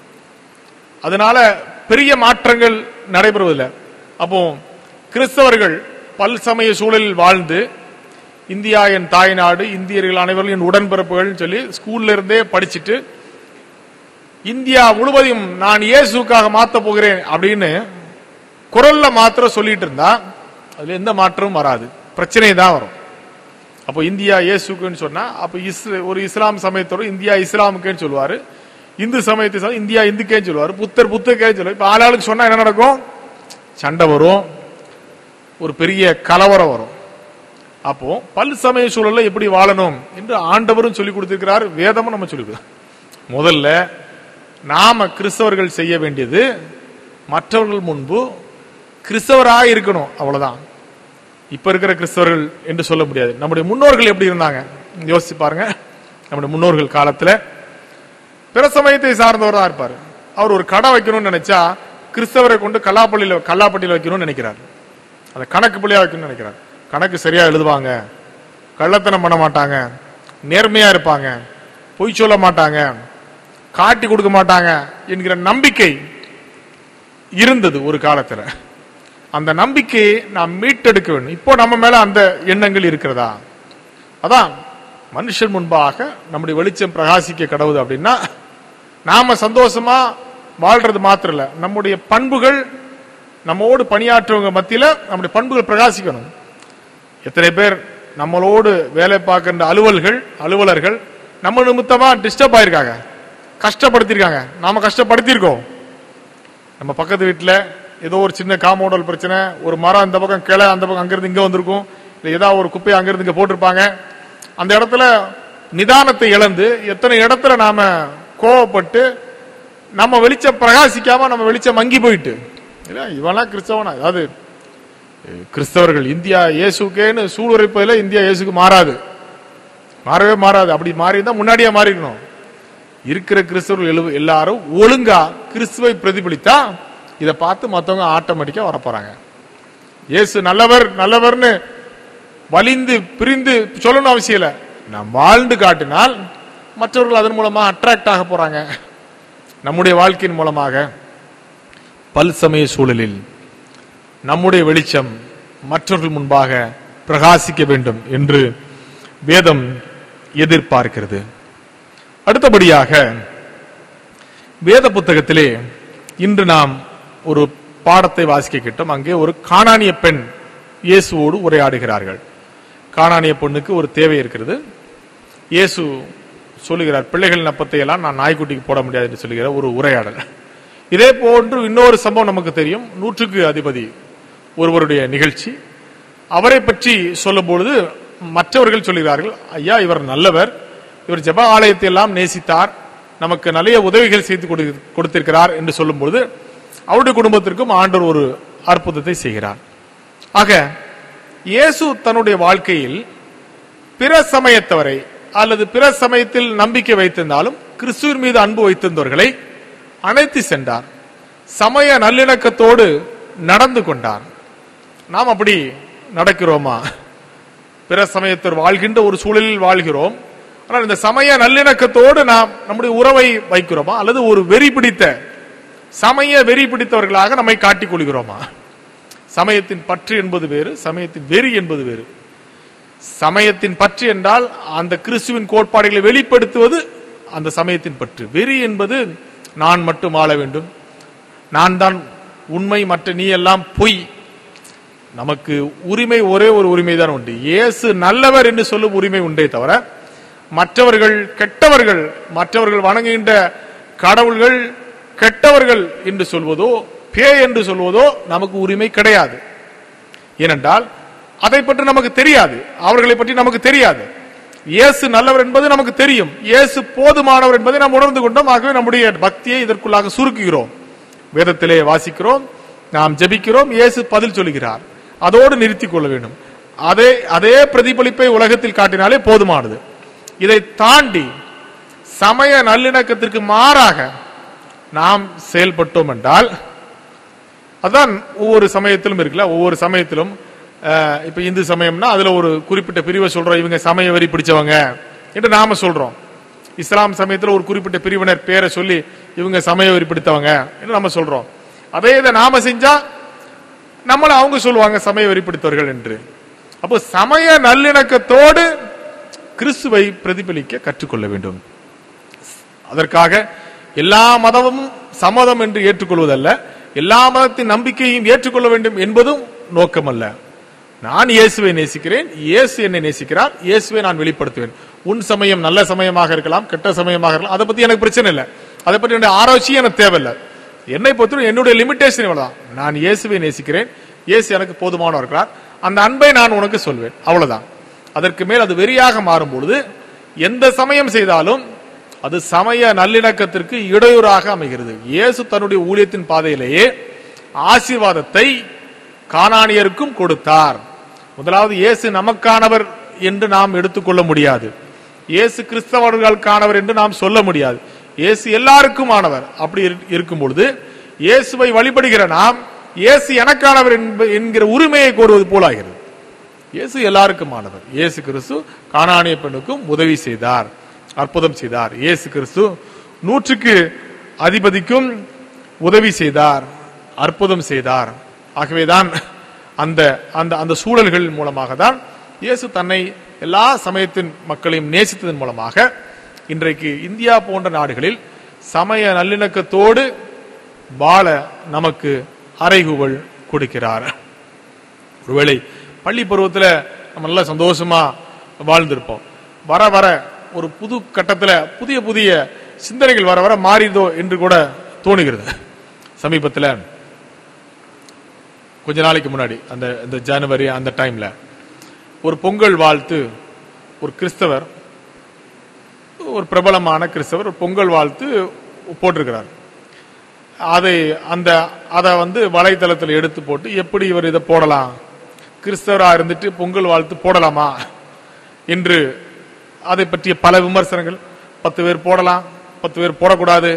அதனால பெரிய மாற்றங்கள் நடைபெறுவதில்லை அப்போ கிறிஸ்தவர்கள் பல் சமய சூழலில் வாழ்ந்து இந்தியா என் தாய்நாடு இந்தியர்கள் அனைவரும் என் உடன்பிறப்புகள் சொல்லி ஸ்கூல்ல இருந்தே படிச்சுட்டு இந்தியா முழுவதையும் நான் இயேசுக்காக மாத்த போகிறேன் அப்படின்னு குரல்ல மாத்திரம் சொல்லிட்டு இருந்தா அதுல எந்த மாற்றமும் வராது பிரச்சனை தான் வரும் அப்போ இந்தியா இயேசுக்குன்னு சொன்னா அப்ப இஸ்ல- ஒரு இஸ்லாம் சமயத்தோட இந்தியா இஸ்லாமுக்கேன்னு சொல்லுவாரு இந்து சமயத்தை சொன்னா இந்தியா இந்துக்கேன்னு சொல்லுவாரு புத்தர் புத்தருக்கேன்னு சொல்லுவாரு இப்ப ஆளாளுக்கு சொன்னா என்ன நடக்கும் சண்டை வரும் ஒரு பெரிய கலவரம் வரும் அப்போ பல் சமய சூழல்ல எப்படி வாழணும் என்று ஆண்டவரும் சொல்லி கொடுத்திருக்கிறார் வேதமும் நம்ம சொல்லி கொடுக்கிறோம். முதல்ல நாம கிறிஸ்தவர்கள் செய்ய வேண்டியது மற்றவர்கள் முன்பு கிறிஸ்தவராக இருக்கணும் அவ்வளவுதான் இப்ப இருக்கிற கிறிஸ்தவர்கள் என்று சொல்ல முடியாது நம்முடைய முன்னோர்கள் எப்படி இருந்தாங்க யோசிச்சு பாருங்க நம்முடைய முன்னோர்கள் காலத்துல பிற சமயத்தை சார்ந்தவரா இருப்பார் அவர் ஒரு கடை வைக்கணும்னு நினைச்சா கிறிஸ்தவரை கொண்டு கல்லாப்பள்ளியில கல்லாப்பட்டியில வைக்கணும்னு நினைக்கிறார் அந்த கணக்கு பள்ளியா வைக்கணும்னு நினைக்கிறார் கணக்கு சரியா எழுதுவாங்க கள்ளத்தனம் பண்ண மாட்டாங்க நேர்மையா இருப்பாங்க பொய் சொல்ல மாட்டாங்க காட்டி கொடுக்க மாட்டாங்க என்கிற நம்பிக்கை இருந்தது ஒரு காலத்துல அந்த நம்பிக்கையை நாம் மீட்டெடுக்க வேண்டும் இப்போ நம்ம மேல அந்த எண்ணங்கள் இருக்கிறதா அதான் மனுஷன் முன்பாக நம்முடைய வெளிச்சம் பிரகாசிக்க கடவுது அப்படின்னா நாம சந்தோஷமா வாழ்றது மாத்திரம் இல்ல நம்முடைய பண்புகள் நம்மோடு பணியாற்றுவங்க மத்தியில நம்முடைய பண்புகள் பிரகாசிக்கணும் எத்தனை பேர் நம்மளோடு வேலை பார்க்கின்ற அலுவல்கள் அலுவலர்கள் நம்ம நிமித்தமா டிஸ்டர்ப் ஆயிருக்காங்க கஷ்டப்படுத்திருக்காங்க நாம கஷ்டப்படுத்தியிருக்கோம் நம்ம பக்கத்து வீட்டுல ஏதோ ஒரு சின்ன காம்பவுண்டல் பிரச்சனை ஒரு மரம் இந்த பக்கம் கிளை அந்த பக்கம் அங்கிருந்து இங்க வந்திருக்கும் இல்ல ஏதாவது ஒரு குப்பையை அங்கிருந்து இங்க போட்டிருப்பாங்க அந்த இடத்துல நிதானத்தை இழந்து எத்தனை இடத்துல நாம கோவப்பட்டு நம்ம வெளிச்சம் பிரகாசிக்காம நம்ம வெளிச்சம் மங்கி போயிட்டு இல்ல இவனா கிறிஸ்தவனா அதாவது அஹ், கிறிஸ்தவர்கள் இந்தியா இயேசுக்கேன்னு சூளுரைப்பதில் இந்தியா இயேசுக்கு மாறாது மாறவே மாறாது அப்படி மாறி தான் முன்னாடியே மாறிக்கணும் இருக்கிற கிறிஸ்தவர்கள் எழு- எல்லாரும் ஒழுங்கா கிறிஸ்துவை பிரதிபலித்தா இதை பார்த்து மத்தவங்க ஆட்டோமேட்டிக்கா வரப்போறாங்க இயேசு நல்லவர் நல்லவர்னு வலிந்து பிரிந்து சொல்லணும் அவசியம் இல்லை நாம் வாழ்ந்து காட்டினால் மற்றவர்கள் அதன் மூலமா அட்ராக்ட் ஆக போறாங்க நம்முடைய வாழ்க்கையின் மூலமாக பல் சமய சூழலில் நம்முடைய வெளிச்சம் மற்றவர்கள் முன்பாக பிரகாசிக்க வேண்டும் என்று வேதம் எதிர்பார்க்கிறது அடுத்தபடியாக வேத புத்தகத்திலே இன்று நாம் ஒரு பாடத்தை வாசிக்க கிட்டோம் அங்கே ஒரு காணானிய பெண் இயேசுவோடு உரையாடுகிறார்கள் காணானிய பெண்ணுக்கு ஒரு தேவை இருக்கிறது இயேசு சொல்லுகிறார் பிள்ளைகளின் அப்பத்தை எல்லாம் நான் நாய்க்குட்டிக்கு போட முடியாது என்று சொல்லுகிற ஒரு உரையாடல் இதே போன்று இன்னொரு சம்பவம் நமக்கு தெரியும் நூற்றுக்கு அதிபதி ஒருவருடைய நிகழ்ச்சி அவரை பற்றி சொல்லும் பொழுது மற்றவர்கள் சொல்கிறார்கள் ஐயா இவர் நல்லவர் இவர் ஜெப ஆலயத்தை எல்லாம் நேசித்தார் நமக்கு நிறைய உதவிகள் செய்து கொடு- கொடுத்திருக்கிறார் என்று சொல்லும்போது அவருடைய குடும்பத்திற்கும் ஆண்டவர் ஒரு அற்புதத்தை செய்கிறார் ஆக இயேசு தன்னுடைய வாழ்க்கையில் பிற சமயத்தவரை அல்லது பிற சமயத்தில் நம்பிக்கை வைத்திருந்தாலும் கிறிஸ்துவின் மீது அன்பு வைத்திருந்தவர்களை அணைத்து சென்றார் சமய நல்லிணக்கத்தோடு நடந்து கொண்டார் நாம் அப்படி நடக்கிறோமா பிற சமயத்தர் வாழ்கின்ற ஒரு சூழலில் வாழ்கிறோம் ஆனால் இந்த சமய நல்லிணக்கத்தோடு நாம் நம்முடைய உறவை வைக்கிறோமா அல்லது ஒரு வெறி பிடித்த சமய வெறி பிடித்தவர்களாக நம்மை காட்டிக் கொள்கிறோமா சமயத்தின் பற்று என்பது வேறு சமயத்தின் வெறி என்பது வேறு சமயத்தின் பற்று என்றால் அந்த கிறிஸ்துவின் கோட்பாடுகளை வெளிப்படுத்துவது அந்த சமயத்தின் பற்று வெறி என்பது நான் மட்டும் ஆள வேண்டும் நான் தான் உண்மை மற்ற நீ எல்லாம் பொய் நமக்கு உரிமை ஒரே ஒரு உரிமை தான் உண்டு இயேசு நல்லவர் என்று சொல்லும் உரிமை உண்டே தவிர மற்றவர்கள் கெட்டவர்கள் மற்றவர்கள் வணங்குகின்ற கடவுள்கள் கெட்டவர்கள் என்று சொல்வதோ பேய் என்று சொல்வதோ நமக்கு உரிமை கிடையாது ஏனென்றால் அதை பற்றி நமக்கு தெரியாது அவர்களை பற்றி நமக்கு தெரியாது இயேசு நல்லவர் என்பது நமக்கு தெரியும் இயேசு போதுமானவர் என்பதை நாம் உணர்ந்து கொண்டோம் ஆகவே நம்முடைய பக்தியை இதற்குள்ளாக சுருக்குகிறோம் வேதத்திலே வாசிக்கிறோம் நாம் ஜெபிக்கிறோம் இயேசு பதில் சொல்லுகிறார் அதோடு நிறுத்திக் கொள்ள வேண்டும் அதே அதே பிரதிபலிப்பை உலகத்தில் காட்டினாலே போதுமானது இதை தாண்டி சமய நல்லிணக்கத்திற்கு மாறாக நாம் செயல்பட்டோம் என்றால் அதான் ஒவ்வொரு சமயத்திலும் இருக்குல்ல ஒவ்வொரு சமயத்திலும் அஹ், இப்ப இந்து சமயம்னா அதுல ஒரு குறிப்பிட்ட பிரிவை சொல்றோம் இவங்க சமய வரி பிடிச்சவங்க என்று நாம சொல்றோம் இஸ்லாம் சமயத்துல ஒரு குறிப்பிட்ட பிரிவினர் பேரை சொல்லி இவங்க சமய வரி பிடித்தவங்க என்று நம்ம சொல்றோம் அதே இதை நாம செஞ்சா நம்மள அவங்க சொல்லுவாங்க சமய வரி பிடித்தவர்கள் என்று அப்போ சமய நல்லிணக்கத்தோடு கிறிஸ்துவை பிரதிபலிக்க கற்றுக்கொள்ள வேண்டும் அதற்காக எல்லா மதமும் சம்மதம் என்று ஏற்றுக்கொள்வதல்ல எல்லா மதத்தின் நம்பிக்கையும் ஏற்றுக்கொள்ள வேண்டும் என்பதும் நோக்கமல்ல நான் இயேசுவை நேசிக்கிறேன் இயேசு என்னை நேசிக்கிறார் இயேசுவை நான் வெளிப்படுத்துவேன் உன் சமயம் நல்ல சமயமாக இருக்கலாம் கெட்ட சமயமாக இருக்கலாம் அதை பத்தி எனக்கு பிரச்சனை இல்லை அதை பற்றி என்னுடைய ஆராய்ச்சியும் எனக்கு தேவையில்லை என்னை பொறுத்தவரை என்னுடைய லிமிடேஷன் இவ்வளவுதான் நான் இயேசுவை நேசிக்கிறேன் இயேசு எனக்கு போதுமானவர் இருக்கிறார் அந்த அன்பை நான் உனக்கு சொல்வேன் அவ்வளவுதான் அதற்கு மேல் அது வெறியாக மாறும் பொழுது எந்த சமயம் செய்தாலும் அது சமய நல்லிணக்கத்திற்கு இடையூறாக அமைகிறது இயேசு தன்னுடைய ஊழியத்தின் பாதையிலேயே ஆசீர்வாதத்தை கானானியருக்கும் கொடுத்தார் முதலாவது இயேசு நமக்கானவர் என்று நாம் எடுத்துக்கொள்ள முடியாது இயேசு கிறிஸ்தவர்களுக்கானவர் என்று நாம் சொல்ல முடியாது இயேசு எல்லாருக்கும் ஆனவர் அப்படி இரு- இருக்கும் பொழுது இயேசுவை வழிபடுகிற நாம் இயேசு எனக்கானவர் என்ப- என்கிற உரிமையை கோருவது போலாகிறது இயேசு எல்லாருக்குமானவர் இயேசு கிறிஸ்து கானானிய பெண்ணுக்கும் உதவி செய்தார் அற்புதம் செய்தார் இயேசு கிறிஸ்து நூற்றுக்கு அதிபதிக்கும் உதவி செய்தார் அற்புதம் செய்தார் ஆகவேதான் அந்த அந்த அந்த சூழல்கள் மூலமாக தான் இயேசு தன்னை எல்லா சமயத்தின் மக்களையும் நேசித்ததன் மூலமாக இன்றைக்கு இந்தியா போன்ற நாடுகளில் சமய நல்லிணக்கத்தோடு வாழ நமக்கு அறைகூவல் கொடுக்கிறார் ஒருவேளை பள்ளி பருவத்தில் நம்ம நல்லா சந்தோஷமா வாழ்ந்திருப்போம் வர வர ஒரு புது கட்டத்துல புதிய புதிய சிந்தனைகள் வர வர மாறிதோ என்று கூட தோணுகிறது சமீபத்தில் கொஞ்ச நாளைக்கு முன்னாடி அந்த இந்த ஜனவரி அந்த டைம்ல ஒரு பொங்கல் வாழ்த்து ஒரு கிறிஸ்தவர் ஒரு பிரபலமான கிறிஸ்தவர் ஒரு பொங்கல் வாழ்த்து போட்டிருக்கிறார் அதை அந்த அதை வந்து வலைத்தளத்தில் எடுத்து போட்டு எப்படி இவர் இதை போடலாம் கிறிஸ்தவரா இருந்துட்டு பொங்கல் வாழ்த்து போடலாமா என்று அதை பற்றிய பல விமர்சனங்கள் பத்து பேர் போடலாம் பத்து பேர் போடக்கூடாது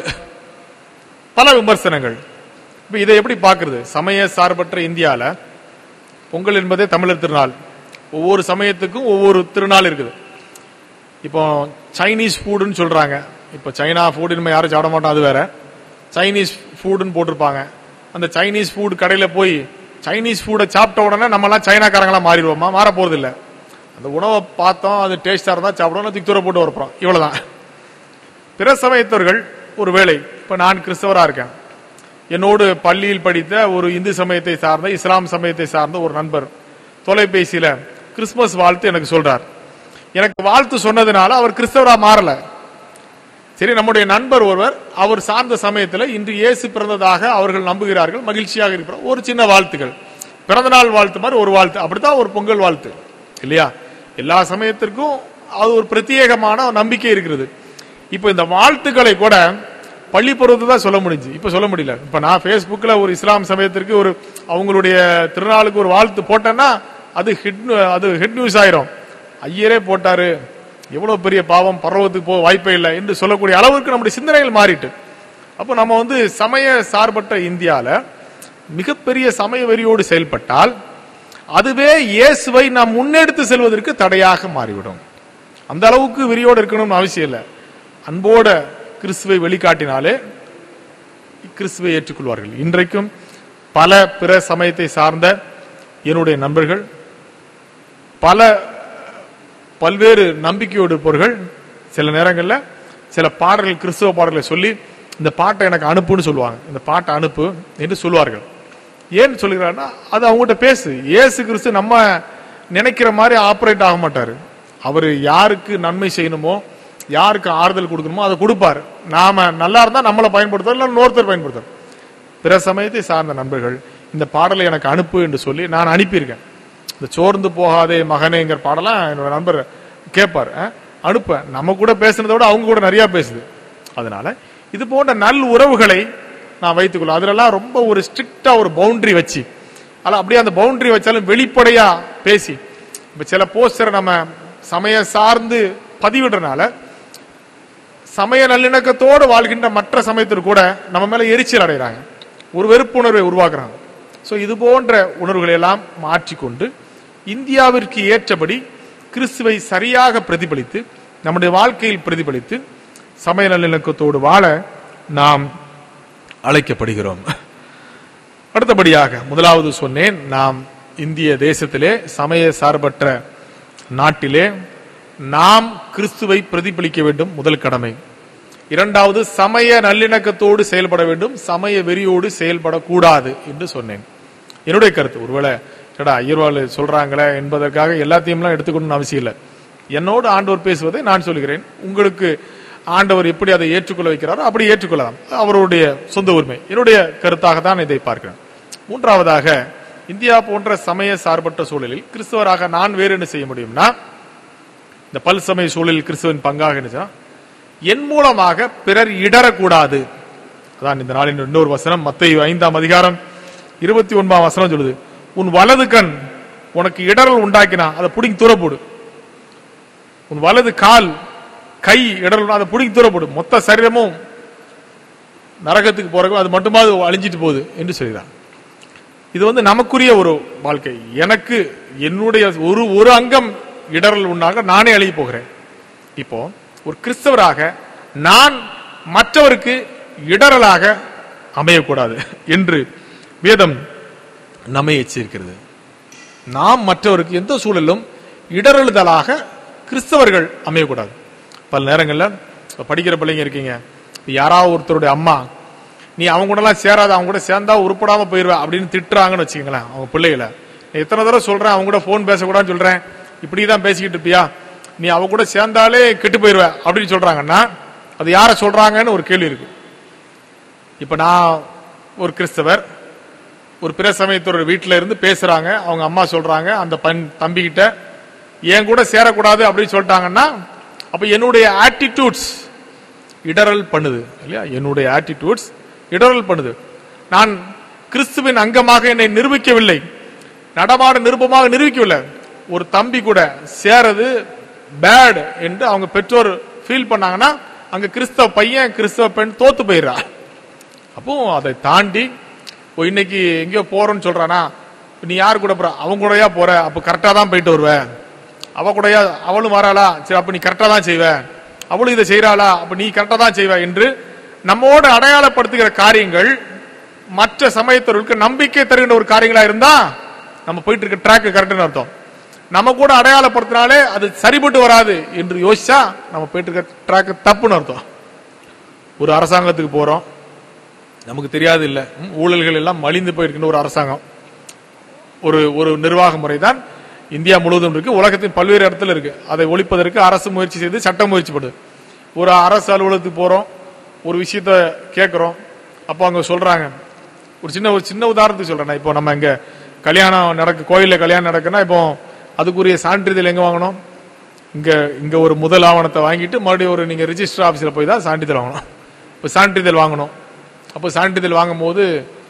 பல விமர்சனங்கள் இப்ப இதை எப்படி பார்க்கிறது சமய சார்பற்ற இந்தியால பொங்கல் என்பதே தமிழர் திருநாள் ஒவ்வொரு சமயத்துக்கும் ஒவ்வொரு திருநாள் இருக்குது இப்போ சைனீஸ் ஃபுட்னு சொல்றாங்க இப்போ சைனா ஃபுட் இனிமே யாரும் சாப்பிட மாட்டோம் அது வேற சைனீஸ் ஃபுட்னு போட்டிருப்பாங்க அந்த சைனீஸ் ஃபுட் கடையில போய் சைனீஸ் ஃபுட்டை சாப்பிட்ட உடனே நம்மலாம் சைனாக்காரங்களா மாறிடுவோமா மாற போறது இல்ல அந்த உணவை பார்த்தோம் அது டேஸ்டா இருந்தா சாப்பிடுவோம் தூக்கி தூர போட்டு வரப்போம் இவ்வளவுதான் பிற சமயத்தவர்கள் ஒரு வேளை இப்ப நான் கிறிஸ்தவரா இருக்கேன் என்னோடு பள்ளியில் படித்த ஒரு இந்து சமயத்தை சார்ந்த இஸ்லாம் சமயத்தை சார்ந்த ஒரு நண்பர் தொலைபேசியில கிறிஸ்துமஸ் வாழ்த்து எனக்கு சொல்றார் எனக்கு வாழ்த்து சொன்னதுனால அவர் கிறிஸ்தவரா மாறல சரி நம்முடைய நண்பர் ஒருவர் அவர் சார்ந்த சமயத்துல இன்று இயேசு பிறந்ததாக அவர்கள் நம்புகிறார்கள் மகிழ்ச்சியாக இருக்கிறார் ஒரு சின்ன வாழ்த்துகள் பிறந்த நாள் வாழ்த்து மாதிரி ஒரு வாழ்த்து அப்படித்தான் ஒரு பொங்கல் வாழ்த்து இல்லையா எல்லா சமயத்திற்கும் அது ஒரு பிரத்யேகமான நம்பிக்கை இருக்கிறது இப்போ இந்த வாழ்த்துக்களை கூட பள்ளி பருவத்தை தான் சொல்ல முடிஞ்சு இப்ப சொல்ல முடியல இப்ப நான் Facebookல ஒரு இஸ்லாம் சமயத்திற்கு ஒரு அவங்களுடைய திருநாளுக்கு ஒரு வாழ்த்து போட்டேன்னா அது ஹிட் அது ஹிட் நியூஸ் ஆயிரும் ஐயரே போட்டாரு எவ்வளவு பெரிய பாவம் பரவத்துக்கு போக வாய்ப்பே இல்லை என்று சொல்லக்கூடிய அளவுக்கு நம்முடைய சிந்தனைகள் மாறிட்டு அப்போ நம்ம வந்து சமய சார்பற்ற இந்தியால மிகப்பெரிய சமய வெறியோடு செயல்பட்டால் அதுவே இயேசுவை நாம் முன்னெடுத்து செல்வதற்கு தடையாக மாறிவிடும் அந்த அளவுக்கு வெறியோடு இருக்கணும்னு அவசியம் இல்லை அன்போட கிறிஸ்துவை வெளிக்காட்டினாலே கிறிஸ்துவை ஏற்றுக்கொள்வார்கள் இன்றைக்கும் பல பிற சமயத்தை சார்ந்த என்னுடைய நண்பர்கள் பல பல்வேறு நம்பிக்கையோடு இருப்பவர்கள் சில நேரங்களில் சில பாடல்கள் கிறிஸ்துவ பாடல்களை சொல்லி இந்த பாட்டை எனக்கு அனுப்புன்னு சொல்லுவாங்க இந்த பாட்டை அனுப்பு என்று சொல்லுவார்கள் ஏன் சொல்லுகிறாருன்னா அது அவங்ககிட்ட பேசு இயேசு கிறிஸ்து நம்ம நினைக்கிற மாதிரி ஆப்ரேட் ஆக மாட்டாரு அவர் யாருக்கு நன்மை செய்யணுமோ யாருக்கு ஆறுதல் கொடுக்கணுமோ அதை கொடுப்பாரு நாம நல்லா இருந்தா நம்மளை பயன்படுத்துவோம் இல்லை இன்னொருத்தர் பயன்படுத்துறோம் பிற சமயத்தை சார்ந்த நண்பர்கள் இந்த பாடலை எனக்கு அனுப்பு என்று சொல்லி நான் அனுப்பியிருக்கேன் இந்த சோர்ந்து போகாதே மகனேங்கிற பாடலாம் என்னோட நண்பர் கேட்பார் அஹ், அனுப்ப நம்ம கூட பேசுனதை விட அவங்க கூட நிறைய பேசுது அதனால இது போன்ற நல் உறவுகளை நான் வைத்துக்கொள்ள அதுலலாம் ரொம்ப ஒரு ஸ்ட்ரிக்டா ஒரு பவுண்டரி வச்சு அல்ல அப்படியே அந்த பவுண்டரி வச்சாலும் வெளிப்படையா பேசி இப்ப சில போஸ்டரை நம்ம சமய சார்ந்து பதிவிடுறதுனால சமய நல்லிணக்கத்தோடு வாழ்கின்ற மற்ற சமயத்திற்கு கூட நம்ம மேல எரிச்சல் அடைகிறாங்க ஒரு வெறுப்புணர்வை உருவாக்குறாங்க சோ இது போன்ற உணர்வுகளை எல்லாம் மாற்றிக்கொண்டு இந்தியாவிற்கு ஏற்றபடி கிறிஸ்துவை சரியாக பிரதிபலித்து நம்முடைய வாழ்க்கையில் பிரதிபலித்து சமய நல்லிணக்கத்தோடு வாழ நாம் அழைக்கப்படுகிறோம் அடுத்தபடியாக முதலாவது சொன்னேன் நாம் இந்திய தேசத்திலே சமய சார்பற்ற நாட்டிலே நாம் கிறிஸ்துவை பிரதிபலிக்க வேண்டும் முதல் கடமை இரண்டாவது சமய நல்லிணக்கத்தோடு செயல்பட வேண்டும் சமய வெறியோடு செயல்படக்கூடாது என்று சொன்னேன் என்னுடைய கருத்து ஒருவேளை ஏடா ஐயர்வாள் சொல்றாங்களே என்பதற்காக எல்லாத்தையும்லாம் எடுத்துக்கணும்னு அவசியம் இல்லை என்னோடு ஆண்டவர் பேசுவதை நான் சொல்கிறேன் உங்களுக்கு ஆண்டவர் எப்படி அதை ஏற்றுக்கொள்ள வைக்கிறாரோ அப்படி ஏற்றுக்கொள்ளலாம் அவருடைய சொந்த உரிமை என்னுடைய கருத்தாக தான் இதை பார்க்கிறேன் மூன்றாவதாக இந்தியா போன்ற சமய சார்பற்ற சூழலில் கிறிஸ்தவராக நான் வேறு என்ன செய்ய முடியும்னா இந்த பல் சமய சூழலில் கிறிஸ்துவின் பங்காக இருந்துச்சுன்னா என் மூலமாக பிறர் இடரக்கூடாது அதான் இந்த நாளின் இன்னொரு வசனம் மத்திய ஐந்தாம் அதிகாரம் இருபத்தி ஒன்பதாம் வசனம் சொல்லுது உன் வலது கண் உனக்கு இடரல் உண்டாக்கினா அதை பிடிங்கி தூர போடு உன் வலது கால் கை இடரல் அதை பிடிங்கி தூர போடு மொத்த சரீரமும் நரகத்துக்கு போறதுக்கு அது மட்டுமாவது அழிஞ்சிட்டு போகுது என்று சொல்கிறார் இது வந்து நமக்குரிய ஒரு வாழ்க்கை எனக்கு என்னுடைய ஒரு ஒரு அங்கம் இடரல் உண்டாக நானே அழுகி போகிறேன் இப்போ ஒரு கிறிஸ்தவராக நான் மற்றவருக்கு இடரலாக அமையக்கூடாது என்று வேதம் நம்மை எச்சரிக்கிறது நாம் மற்றவருக்கு எந்த சூழலும் இடரழுதலாக கிறிஸ்தவர்கள் அமையக்கூடாது பல நேரங்களில் இப்ப படிக்கிற பிள்ளைங்க இருக்கீங்க இப்ப யாராவது ஒருத்தருடைய அம்மா நீ அவங்க கூடலாம் சேராத அவங்க கூட சேர்ந்தா உருப்படாம போயிருவ அப்படின்னு திட்டுறாங்கன்னு வச்சுக்கங்களேன் அவங்க பிள்ளைகளை நான் எத்தனை தடவை சொல்றேன் அவங்க கூட போன் பேசக்கூடாதுன்னு சொல்றேன் இப்படி தான் பேசிக்கிட்டு இருப்பியா நீ அவ கூட சேர்ந்தாலே கெட்டு போயிருவ அப்படின்னு சொல்றாங்கன்னா அது யாரை சொல்றாங்கன்னு ஒரு கேள்வி இருக்கு இப்ப நான் ஒரு கிறிஸ்தவர் ஒரு பிற சமயத்தோட வீட்டில இருந்து பேசுறாங்க அவங்க அம்மா சொல்றாங்க அந்த பன் தம்பி கிட்ட என் கூட சேரக்கூடாது அப்படின்னு சொல்லிட்டாங்கன்னா அப்ப என்னுடைய ஆட்டிடியூட்ஸ் இடரல் பண்ணுது இல்லையா என்னுடைய ஆட்டிடியூட்ஸ் இடரல் பண்ணுது நான் கிறிஸ்துவின் அங்கமாக என்னை நிரூபிக்கவில்லை நடமாட நிருபமாக நிரூபிக்கவில்லை ஒரு தம்பி கூட சேரது பேட் என்று அவங்க பெற்றோர் ஃபீல் பண்ணாங்கன்னா அங்க கிறிஸ்தவ பையன் கிறிஸ்தவ பெண் தோத்து போயிடுறா அப்போ அதை தாண்டி ஓ, இன்னைக்கு எங்கேயோ போறோம்னு சொல்றானா நீ யார் கூட போற அவங்க கூடயா போற அப்ப கரெக்டா தான் போயிட்டு வருவ அவ கூடயா அவளும் வராளா சரி அப்ப நீ கரெக்டா தான் செய்வ அவளும் இதை செய்யறாளா அப்ப நீ கரெக்டா தான் செய்வ என்று நம்மோடு அடையாளப்படுத்துகிற காரியங்கள் மற்ற சமயத்தவர்களுக்கு நம்பிக்கை தருகின்ற ஒரு காரியங்களா இருந்தா நம்ம போயிட்டு இருக்க ட்ராக் கரெக்ட்னு அர்த்தம் நம்ம கூட அடையாளப்படுத்தினாலே அது சரிபட்டு வராது என்று யோசிச்சா நம்ம போயிட்டு இருக்க ட்ராக் தப்புன்னு அர்த்தம் ஒரு அரசாங்கத்துக்கு போறோம் நமக்கு தெரியாது இல்ல ம், ஊழல்கள் எல்லாம் மலிந்து போயிருக்கின்ற ஒரு அரசாங்கம் ஒரு ஒரு நிர்வாக முறை தான் இந்தியா முழுவதும் இருக்கு உலகத்தின் பல்வேறு இடத்துல இருக்கு அதை ஒழிப்பதற்கு அரசு முயற்சி செய்து சட்டம் முயற்சி பண்ணுது ஒரு அரசு அலுவலகத்துக்கு போறோம் ஒரு விஷயத்த கேட்கிறோம் அப்போ அங்க சொல்றாங்க ஒரு சின்ன ஒரு சின்ன உதாரணத்துக்கு சொல்றேன் நான் இப்போ நம்ம இங்க கல்யாணம் நடக்கு கோயில்ல கல்யாணம் நடக்குன்னா இப்போ அதுக்குரிய சான்றிதழ் எங்க வாங்கணும் இங்க இங்க ஒரு முதல் ஆவணத்தை வாங்கிட்டு மறுபடியும் ஒரு நீங்க ரிஜிஸ்டர் ஆபீஸ்ல போய் தான் சான்றிதழ் வாங்கணும் இப்போ சான்றிதழ் வாங்கணும் அப்போ சான்றிதழ் வாங்கும்போது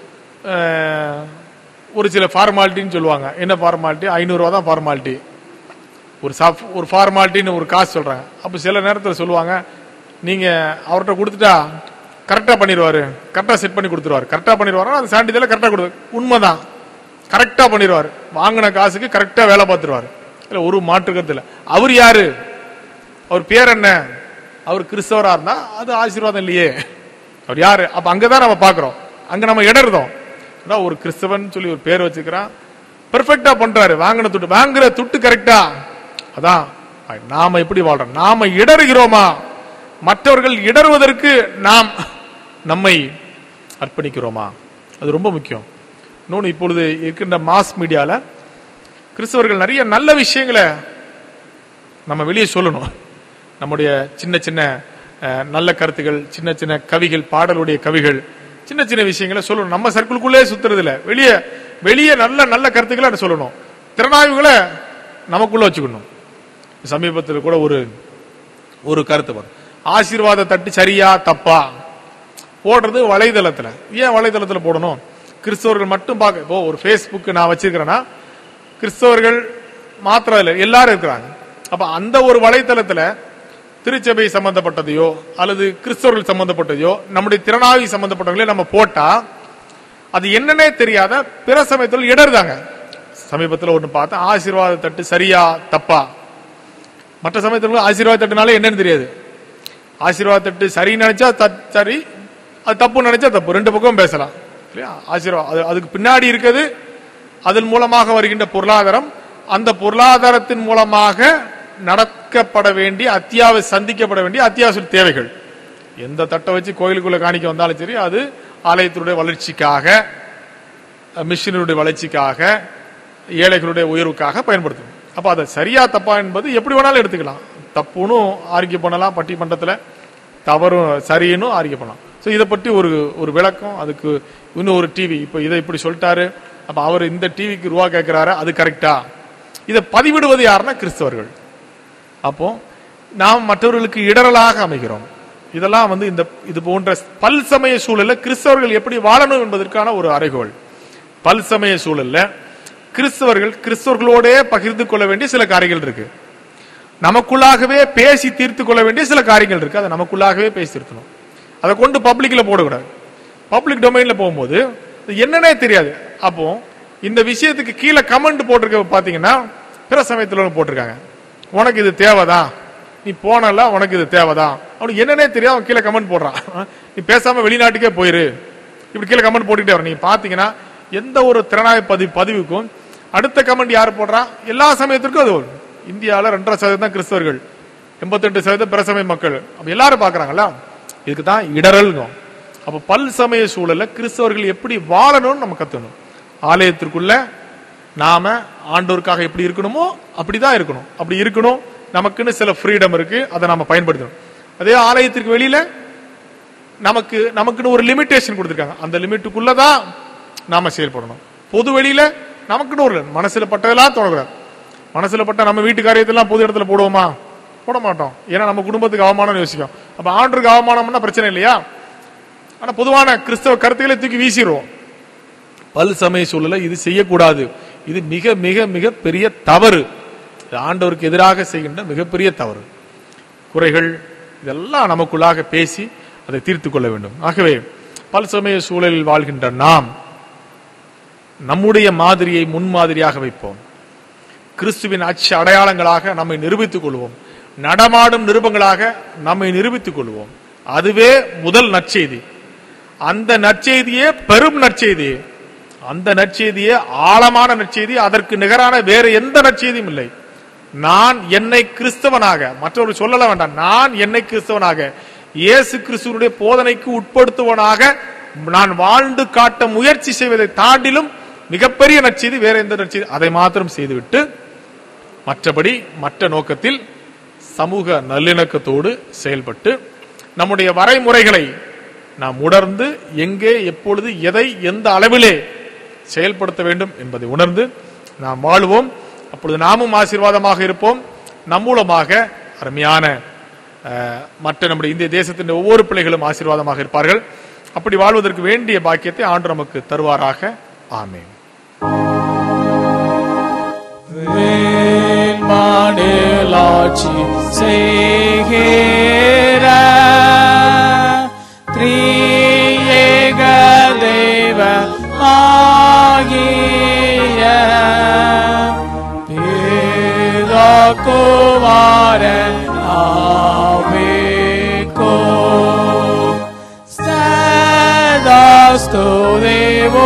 அஹ், ஒரு சில ஃபார்மாலிட்டின்னு சொல்லுவாங்க என்ன ஃபார்மாலிட்டி ஐநூறுரூவா தான் ஃபார்மாலிட்டி ஒரு சாப் ஒரு ஃபார்மாலிட்டின்னு ஒரு காசு சொல்றாங்க அப்போ சில நேரத்தில் சொல்லுவாங்க நீங்க அவர்கிட்ட கொடுத்துட்டா கரெக்டா பண்ணிடுவாரு கரெக்டா செட் பண்ணி கொடுத்துருவாரு கரெக்டா பண்ணிடுவாரு அது சான்றிதழ கரெக்டா கொடு உண்மைதான் கரெக்டா பண்ணிடுவாரு வாங்கின காசுக்கு கரெக்டா வேலை பார்த்துருவாரு இல்ல ஒரு மாற்று கருத்து இல்ல அவர் யாரு அவர் பேர் என்ன அவர் கிறிஸ்தவரா இருந்தா அது ஆசீர்வாதம் இல்லையே அவர் யாரு அப்ப அங்கதான் நம்ம பாக்குறோம் அங்க நம்ம இடர்றோம் அதான் ஒரு கிறிஸ்தவன் சொல்லி ஒரு பேர் வச்சுக்கிறான் பெர்ஃபெக்டா பண்றாரு வாங்கின துட்டு வாங்குற துட்டு கரெக்டா அதான் நாம எப்படி வாழ்றோம் நாம இடறுகிறோமா மற்றவர்கள் இடறுவதற்கு நாம் நம்மை அர்ப்பணிக்கிறோமா அது ரொம்ப முக்கியம் இன்னொன்று இப்பொழுது இருக்கின்ற மாஸ் மீடியால கிறிஸ்தவர்கள் நிறைய நல்ல விஷயங்களை நம்ம வெளியே சொல்லணும் நம்முடைய சின்ன சின்ன அஹ், நல்ல கருத்துகள் சின்ன சின்ன கவிகள் பாடலுடைய கவிகள் சின்ன சின்ன விஷயங்களை சொல்லணும் நம்ம சர்க்கிள்குள்ளே சுத்துறது இல்ல வெளியே வெளியே நல்ல நல்ல கருத்துக்களை அதை சொல்லணும் திறனாய்வுகளை நமக்குள்ள வச்சுக்கணும் சமீபத்தில் கூட ஒரு ஒரு கருத்து வரும் ஆசீர்வாத தட்டு சரியா தப்பா போடுறது வலைதளத்துல ஏன் வலைதளத்துல போடணும் கிறிஸ்தவர்கள் மட்டும் பார்க்க இப்போ ஒரு ஃபேஸ்புக் நான் வச்சிருக்கிறேன்னா கிறிஸ்தவர்கள் மாத்திரம் இல்லை எல்லாரும் இருக்கிறாங்க அப்ப அந்த ஒரு வலைத்தளத்துல திருச்சபை சம்பந்தப்பட்டதையோ அல்லது கிறிஸ்தவர்கள் சம்பந்தப்பட்டதையோ நம்முடைய திறனாவி சம்பந்தப்பட்டவங்களே நம்ம போட்டா அது என்னன்னே தெரியாத பிற சமயத்தில் இடருதாங்க சமீபத்தில் ஒன்று பார்த்தேன் ஆசீர்வாத தட்டு சரியா தப்பா மற்ற சமயத்தில் ஆசீர்வாத தட்டுனாலே என்னன்னு தெரியாது ஆசீர்வாத தட்டு சரின்னு நினைச்சா தட்- சரி அது தப்பு நினைச்சா தப்பு ரெண்டு பக்கம் பேசலாம் இல்லையா ஆசீர்வாதம் அது அதுக்கு பின்னாடி இருக்குது அதன் மூலமாக வருகின்ற பொருளாதாரம் அந்த பொருளாதாரத்தின் மூலமாக நடக்கப்பட வேண்டிய அத்தியாவசிய சந்திக்கப்பட வேண்டிய அத்தியாவசிய தேவைகள் எந்த தட்டை வச்சு கோயிலுக்குள்ள காணிக்க வந்தாலும் சரி அது ஆலயத்தினுடைய வளர்ச்சிக்காக மிஷினுடைய வளர்ச்சிக்காக ஏழைகளுடைய உயர்வுக்காக பயன்படுத்தணும் அப்ப அதை சரியா தப்பா என்பது எப்படி வேணாலும் எடுத்துக்கலாம் தப்புன்னு ஆரோக்கியம் பண்ணலாம் பட்டிமன்றத்துல தவறும் சரின்னு ஆரோக்கியம் பண்ணலாம் ஸோ இதை பற்றி ஒரு ஒரு விளக்கம் அதுக்கு இன்னும் ஒரு டிவி இப்போ இதை இப்படி சொல்லிட்டாரு அப்ப அவர் இந்த டிவிக்கு ரூபா கேட்கிறாரு அது கரெக்டா இதை பதிவிடுவது யாருன்னா கிறிஸ்தவர்கள் அப்போ நாம் மற்றவர்களுக்கு இடரலாக அமைகிறோம் இதெல்லாம் வந்து இந்த இது போன்ற பல்சமய சூழல்ல கிறிஸ்தவர்கள் எப்படி வாழணும் என்பதற்கான ஒரு அறைகோள் பல்சமய சூழல்ல கிறிஸ்தவர்கள் கிறிஸ்தவர்களோடே பகிர்ந்து கொள்ள வேண்டிய சில காரியங்கள் இருக்கு நமக்குள்ளாகவே பேசி தீர்த்து கொள்ள வேண்டிய சில காரியங்கள் இருக்கு அதை நமக்குள்ளாகவே பேசி தீர்த்தணும் அதை கொண்டு பப்ளிக்ல போடக்கூடாது பப்ளிக் டொமைன்ல போகும்போது இது என்னன்னே தெரியாது அப்போ இந்த விஷயத்துக்கு கீழே கமெண்ட் போட்டிருக்க பாத்தீங்கன்னா பிற சமயத்துல ஒண்ணு போட்டிருக்காங்க உனக்கு இது தேவைதான் நீ போனல உனக்கு இது தேவைதான் அவனுக்கு என்னன்னே தெரியாது அவன் கீழே கமெண்ட் போடுறான் நீ பேசாம வெளிநாட்டுக்கே போயிரு இப்படி கீழே கமெண்ட் போட்டுக்கிட்டே வர நீங்க பாத்தீங்கன்னா எந்த ஒரு திறனாய் பதிவு பதிவுக்கும் அடுத்த கமெண்ட் யார் போடுறா எல்லா சமயத்திற்கும் அது வரும் இந்தியாவில் ரெண்டரை சதவீதம் தான் கிறிஸ்தவர்கள் எண்பத்தெட்டு சதவீதம் பிற சமய மக்கள் அப்ப எல்லாரும் பாக்குறாங்களா இதுக்கு தான் இடரல்ங்கும் அப்ப பல் சமய சூழல்ல கிறிஸ்தவர்கள் எப்படி வாழணும்னு நம்ம கத்துக்கணும் ஆலயத்திற்குள்ள நாம ஆண்டோருக்காக எப்படி இருக்கணுமோ அப்படிதான் இருக்கணும் அப்படி இருக்கணும் நமக்குன்னு சில ஃப்ரீடம் இருக்கு அதை நாம பயன்படுத்தணும் அதே ஆலயத்திற்கு வெளியில நமக்கு நமக்குன்னு ஒரு லிமிட்டேஷன் கொடுத்துருக்காங்க அந்த லிமிட்டுக்குள்ளதான் நாம செயல்படணும் பொது வெளியில நமக்குன்னு ஒரு மனசுல பட்டதெல்லாம் தொடக்கூடாது மனசுல பட்ட நம்ம வீட்டு காரியத்தெல்லாம் பொது இடத்துல போடுவோமா போட மாட்டோம் ஏன்னா நம்ம குடும்பத்துக்கு அவமானம் யோசிக்கும் அப்ப ஆண்டுக்கு அவமானம்னா பிரச்சனை இல்லையா ஆனா பொதுவான கிறிஸ்தவ கருத்துக்களை தூக்கி வீசிடுவோம் பல் சமய சூழல இது செய்யக்கூடாது இது மிக மிக மிக பெரிய தவறு இது ஆண்டவருக்கு எதிராக செய்கின்ற மிகப்பெரிய தவறு குறைகள் இதெல்லாம் நமக்குள்ளாக பேசி அதை தீர்த்து கொள்ள வேண்டும் ஆகவே பல் சமய சூழலில் வாழ்கின்ற நாம் நம்முடைய மாதிரியை முன்மாதிரியாக வைப்போம் கிறிஸ்துவின் அச்சு அடையாளங்களாக நம்மை நிரூபித்துக் கொள்வோம் நடமாடும் நிருபங்களாக நம்மை நிரூபித்துக் கொள்வோம் அதுவே முதல் நற்செய்தி அந்த நற்செய்தியே பெரும் நற்செய்தி அந்த நற்செய்தியே ஆழமான நற்செய்தி அதற்கு நிகரான வேற எந்த நற்செய்தியும் இல்லை நான் என்னை கிறிஸ்தவனாக மற்றவர் சொல்லல வேண்டாம் நான் என்னை கிறிஸ்தவனாக இயேசு கிறிஸ்துவனுடைய போதனைக்கு உட்படுத்துவனாக நான் வாழ்ந்து காட்ட முயற்சி செய்வதை தாண்டிலும் மிகப்பெரிய நற்செய்தி வேற எந்த நற்செய்தி அதை மாத்திரம் செய்துவிட்டு மற்றபடி மற்ற நோக்கத்தில் சமூக நல்லிணக்கத்தோடு செயல்பட்டு நம்முடைய வரைமுறைகளை நாம் உணர்ந்து எங்கே எப்பொழுது எதை எந்த அளவிலே செயல்படுத்த வேண்டும் என்பதை உணர்ந்து நாம் வாழுவோம் அப்பொழுது நாமும் ஆசீர்வாதமாக இருப்போம் நம் மூலமாக அருமையான அஹ், மற்ற நம்முடைய இந்திய தேசத்தின் ஒவ்வொரு பிள்ளைகளும் ஆசீர்வாதமாக இருப்பார்கள் அப்படி வாழ்வதற்கு வேண்டிய பாக்கியத்தை ஆண்டு நமக்கு தருவாராக ஆமென் மாநிலாட்சி செய்கிற திரியேக தெய்வ ஆகிய பிதாக்குமார ஆவிக்கோ ஸ்துதி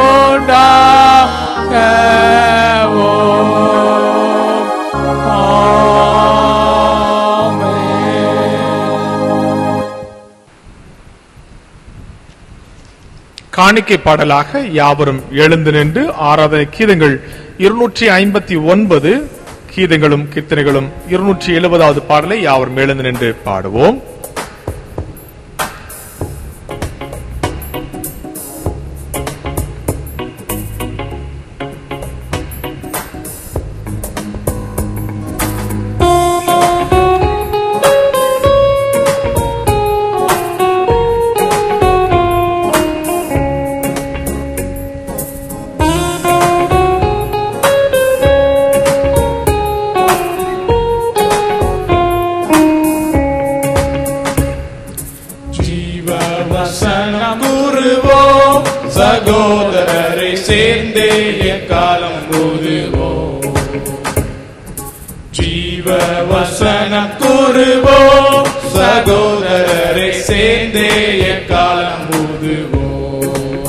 உண்டாகவும் ஆமென் காணிக்கை பாடலாக யாவரும் எழுந்து நின்று ஆராதனை கீதங்கள் இருநூற்றி ஐம்பத்தி ஒன்பது கீதங்களும் கீர்த்தனைகளும் இருநூற்றி எழுபதாவது பாடலை யாவரும் எழுந்து நின்று பாடுவோம் ஜீவவசனம் கூறுவோம் சகோதரரை சேர்ந்தே எக்காலம் கூறுவோம் ஜீவவசனம் கூறுவோம் சகோதரரை சேர்ந்தே எக்காலம் கூறுவோம்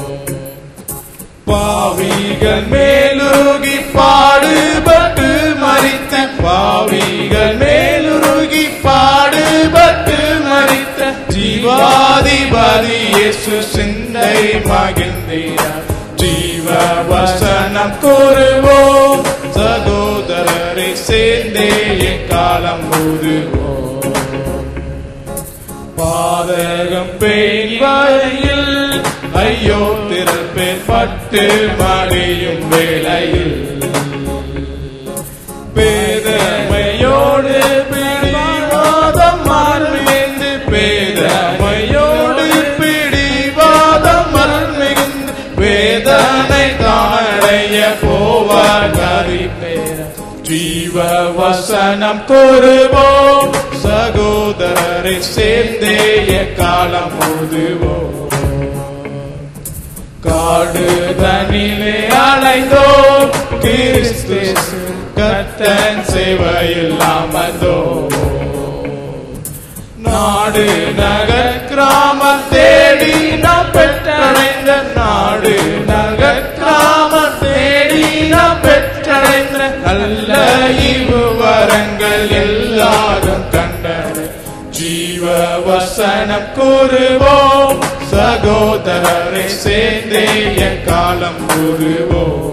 பாவிகள் மேலுருகி பாடுபட்டு மறித்த பாவிகள் மேலுருகி பாடுபட்டு மறித்த ஜீவாதிபதி இயேசு சிந்தை மகிழ்ந்தார் ஜீவ வசனம் கூறுவோம் சகோதரரை சேர்ந்தே எக்காலம் கூறுவோம் பாதகம் பேய்வரையில் ஐயோ திறப்பேர் பட்டு மடியும் வேளையில் பேதமையோடு பிடிவாதம் மாறுவேந்து பேதமை வசனம் கூறுவோம் சகோதரரை சேர்ந்தே காலம் முதுவோம் காடு தனிலே அலைந்தோம் கிறிஸ்து கத்தன் சேவையில் அமர்ந்தோம் நாடு நகர் கிராமம் தேடி நாம் பெற்றடைந்த நாடு நகர் கிராமம் தேடி நாம் பெற்றடைந்த நல்ல இவு வரங்கள் எல்லாரும் கண்டன ஜீவ வசனம் கூறுவோம் சகோதரரை சேர்ந்தே என் காலம் கூறுவோம்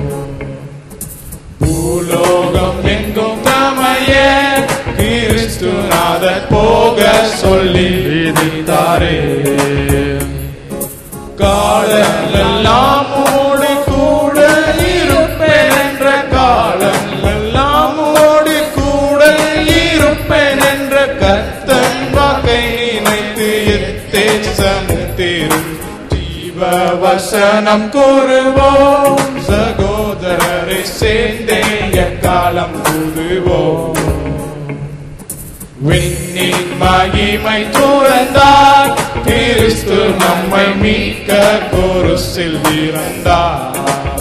பூலோகம் எங்கும் கமைய கிறிஸ்துநாதர் போக சொல்லி விதித்தாரே காலெல்லாம் மூடி கூட இருப்பேன் என்ற காலெல்லாம் மூடி கூட இருப்பேன் என்ற கத்தன் வாக்கை நினைத்து எத்தேசம் தேரும் ஜீவ வசனம் கூறுவோம் சகோதரரை சேர்ந்தே காலம் கூறுவோம் விண்ணின் மகிமை துறந்தார் கிறிஸ்து நம்மை மீட்க குருசில் இறந்தார்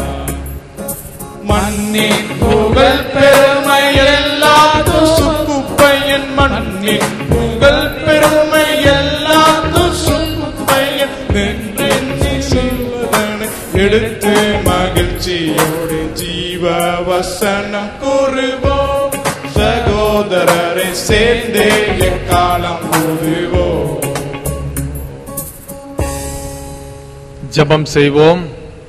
மண்ணின் புகழ் பெருமை எல்லாம் சுக்குப்பையன் மண்ணின் புகழ் பெருமை எல்லாம் சுக்குப்பையன் நின்றெஞ்சி சொல்வதனை எடுத்து மகிழ்ச்சியோடு ஜீவ வசனம் கூறுவோம் சகோதரரை சேர்ந்தே எக்காலம் கூறுவோம் ஜெபம் செய்வோம்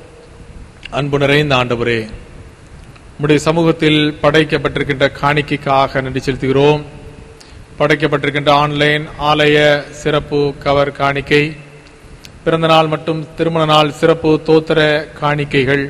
அன்பு நிறைந்த ஆண்டவரே உம்முடைய சமூகத்தில் படைக்கப்பட்டிருக்கின்ற காணிக்கைக்காக நன்றி செலுத்துகிறோம் படைக்கப்பட்டிருக்கின்ற ஆன்லைன் ஆலய சிறப்பு கவர் காணிக்கை பிறந்த நாள் மற்றும் திருமண நாள் சிறப்பு தோத்திர காணிக்கைகள்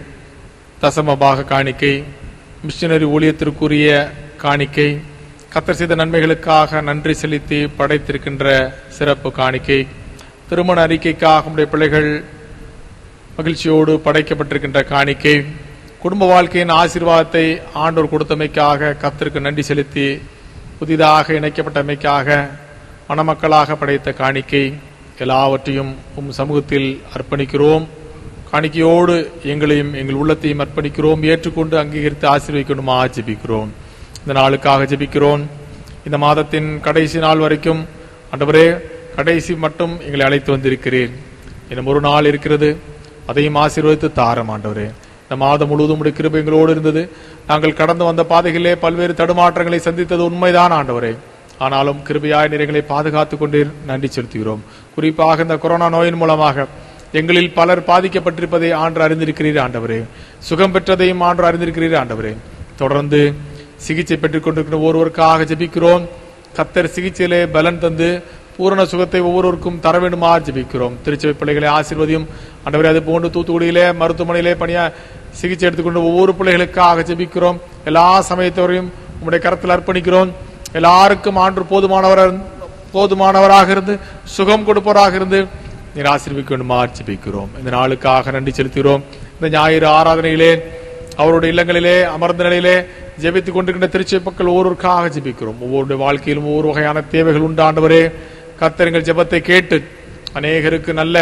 தசமபாக காணிக்கை மிஷனரி ஊழியத்திற்குரிய காணிக்கை கத்தர் செய்த நன்மைகளுக்காக நன்றி செலுத்தி படைத்திருக்கின்ற சிறப்பு காணிக்கை திருமண அறிக்கைக்காக உடைய பிள்ளைகள் மகிழ்ச்சியோடு படைக்கப்பட்டிருக்கின்ற காணிக்கை குடும்ப வாழ்க்கையின் ஆசீர்வாதத்தை ஆண்டோர் கொடுத்தமைக்காக கத்திற்கு நன்றி செலுத்தி புதிதாக இணைக்கப்பட்டமைக்காக மணமக்களாக படைத்த காணிக்கை எல்லாவற்றையும் உம் சமூகத்தில் அர்ப்பணிக்கிறோம் காணிக்கையோடு எங்களையும் எங்கள் உள்ளத்தையும் அர்ப்பணிக்கிறோம் ஏற்றுக்கொண்டு அங்கீகரித்து ஆசீர்வதிக்கணுமா ஜெபிக்கிறோம் இந்த நாளுக்காக ஜெபிக்கிறோம் இந்த மாதத்தின் கடைசி நாள் வரைக்கும் ஆண்டவரே கடைசி மட்டும் எங்களை அழைத்து வந்திருக்கிறேன் இன்னும் ஒரு நாள் இருக்கிறது அதையும் ஆசீர்வதித்து தாரம் ஆண்டவரே இந்த மாதம் முழுவதும் உடைய கிருபை எங்களோடு இருந்தது நாங்கள் கடந்து வந்த பாதைகளிலே பல்வேறு தடுமாற்றங்களை சந்தித்தது உண்மைதான் ஆண்டவரே ஆனாலும் கிருபையாய் நிறைகளை பாதுகாத்துக் கொண்டே நன்றி செலுத்துகிறோம் குறிப்பாக இந்த கொரோனா நோயின் மூலமாக எங்களில் பலர் பாதிக்கப்பட்டிருப்பதை ஆண்டு அறிந்திருக்கிறீர் ஆண்டவரே சுகம் பெற்றதையும் ஆண்டு அறிந்திருக்கிறீர் ஆண்டவரே தொடர்ந்து சிகிச்சை பெற்றுக் கொண்டிருக்கிற ஒருவருக்காக ஜெபிக்கிறோம் கத்தர் சிகிச்சையிலே பலன் தந்து பூரண சுகத்தை ஒவ்வொருவருக்கும் தர வேண்டுமா ஜெபிக்கிறோம் திருச்சபை பிள்ளைகளை ஆசீர்வதியும் ஆண்டவரே அது போன்று தூத்துக்குடியிலே மருத்துவமனையிலே பணியா சிகிச்சை எடுத்துக்கொண்டு ஒவ்வொரு பிள்ளைகளுக்காக ஜெபிக்கிறோம் எல்லா சமயத்தவரையும் உம்முடைய கரத்தில் அர்ப்பணிக்கிறோம் எல்லாருக்கும் ஆண்டு போதுமானவர் போதுமானவராக இருந்து சுகம் கொடுப்பவராக இருந்து நீர் ஆசீர்விக்க வேண்டுமா ஜெபிக்கிறோம் இந்த நாளுக்காக நன்றி செலுத்துகிறோம் இந்த ஞாயிறு ஆராதனையிலே அவருடைய இல்லங்களிலே அமர்ந்த நிலையிலே ஜெபித்துக் கொண்டிருக்கின்ற திருச்சி மக்கள் ஒவ்வொருவருக்காக ஜெபிக்கிறோம் ஒவ்வொருடைய வாழ்க்கையிலும் ஒவ்வொரு வகையான தேவைகள் உண்டாண்டவரே கத்தருங்கள் ஜெபத்தை கேட்டு அநேகருக்கு நல்ல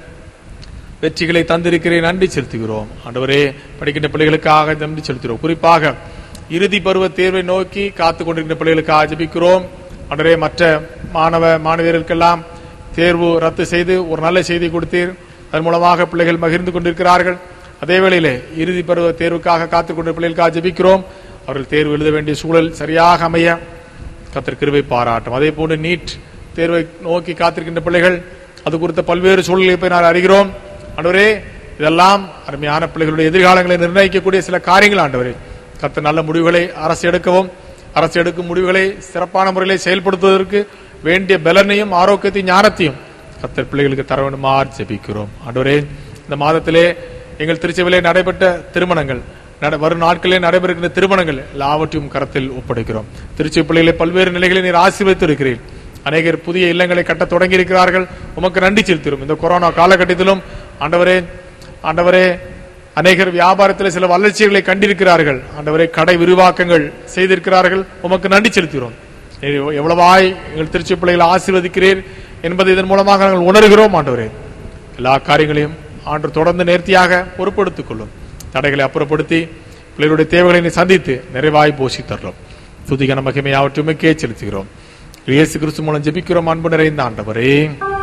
வெற்றிகளை தந்திருக்கிறேன் நன்றி செலுத்துகிறோம் ஆண்டவரே படிக்கின்ற பிள்ளைகளுக்காக நன்றி செலுத்துகிறோம் குறிப்பாக இறுதி பருவ தேர்வை நோக்கி காத்துக் கொண்டிருக்கின்ற பிள்ளைகளுக்காக ஜெபிக்கிறோம் ஆண்டவரே மற்ற மாணவ மாணவியர்களுக்கெல்லாம் தேர்வு ரத்து செய்து ஒரு நல்ல செய்தி கொடுத்தீர் அதன் மூலமாக பிள்ளைகள் மகிழ்ந்து கொண்டிருக்கிறார்கள் அதே வேளையிலே இறுதி பருவ தேர்வுக்காக காத்துக் கொண்ட பிள்ளைகளுக்காக ஜெபிக்கிறோம் அவர்கள் தேர்வு எழுத வேண்டிய சூழல் சரியாக அமைய கத்தர் கிருபை பாராட்டும் அதே போன்று நீட் தேர்வை நோக்கி காத்திருக்கின்ற பிள்ளைகள் அது குறித்த பல்வேறு சூழலை போய் நான் அறிகிறோம் ஆண்டவரே இதெல்லாம் அருமையான பிள்ளைகளுடைய எதிர்காலங்களை நிர்ணயிக்கக்கூடிய சில காரியங்கள் ஆண்டவரே கத்த நல்ல முடிவுகளை அரசு எடுக்கவும் அரசு எடுக்கும் முடிவுகளை சிறப்பான முறையிலே செயல்படுத்துவதற்கு வேண்டிய பலனையும் ஆரோக்கியத்தையும் ஞானத்தையும் கத்தர் பிள்ளைகளுக்கு தர வேண்டுமா ஜெபிக்கிறோம் ஆண்டவரே இந்த மாதத்திலே எங்கள் திருச்சபையிலே நடைபெற்ற திருமணங்கள் நட- வரும் நாட்களிலே நடைபெறுகின்ற திருமணங்கள் எல்லாவற்றையும் கரத்தில் ஒப்படைக்கிறோம் திருச்சி பிள்ளைகளை பல்வேறு நிலைகளில் நீர் ஆசீர்வதித்து இருக்கிறேன் அநேகர் புதிய இல்லங்களை கட்ட தொடங்கி இருக்கிறார்கள் உமக்கு நன்றி செலுத்துகிறோம் இந்த கொரோனா காலகட்டத்திலும் ஆண்டவரே ஆண்டவரே அநேகர் வியாபாரத்தில் சில வளர்ச்சிகளை கண்டிருக்கிறார்கள் ஆண்டவரை கடை விரிவாக்கங்கள் செய்திருக்கிறார்கள் உமக்கு நன்றி செலுத்துகிறோம் எ- எவ்வளவாய் எங்கள் திருச்சி பிள்ளைகளை ஆசீர்வதிக்கிறீர் என்பதை இதன் மூலமாக நாங்கள் உணர்கிறோம் ஆண்டவரே எல்லா காரியங்களையும் ஆண்டு தொடர்ந்து நேர்த்தியாக பொறுப்படுத்திக் கொள்ளும் தடைகளை அப்புறப்படுத்தி பிள்ளைகளுடைய தேவைகளை நீ சந்தித்து நிறைவாய் போஷி தரலாம் துதிகன மகிமையாவற்றுமே செலுத்துகிறோம் இயேசு கிறிஸ்து மூலம் ஜெபிக்கிறோம் அன்பு நிறைந்த ஆண்டவரே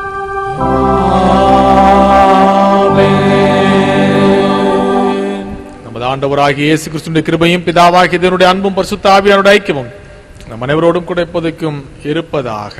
நமது ஆண்டவராகிய இயேசு கிறிஸ்துவின் கிருபையும் பிதாவாகிய தேவனுடைய அன்பும் பரிசுத்த ஆவியானுடைய ஐக்கியமும் நம் அனைவரோடும் கூட இப்போதைக்கும் இருப்பதாக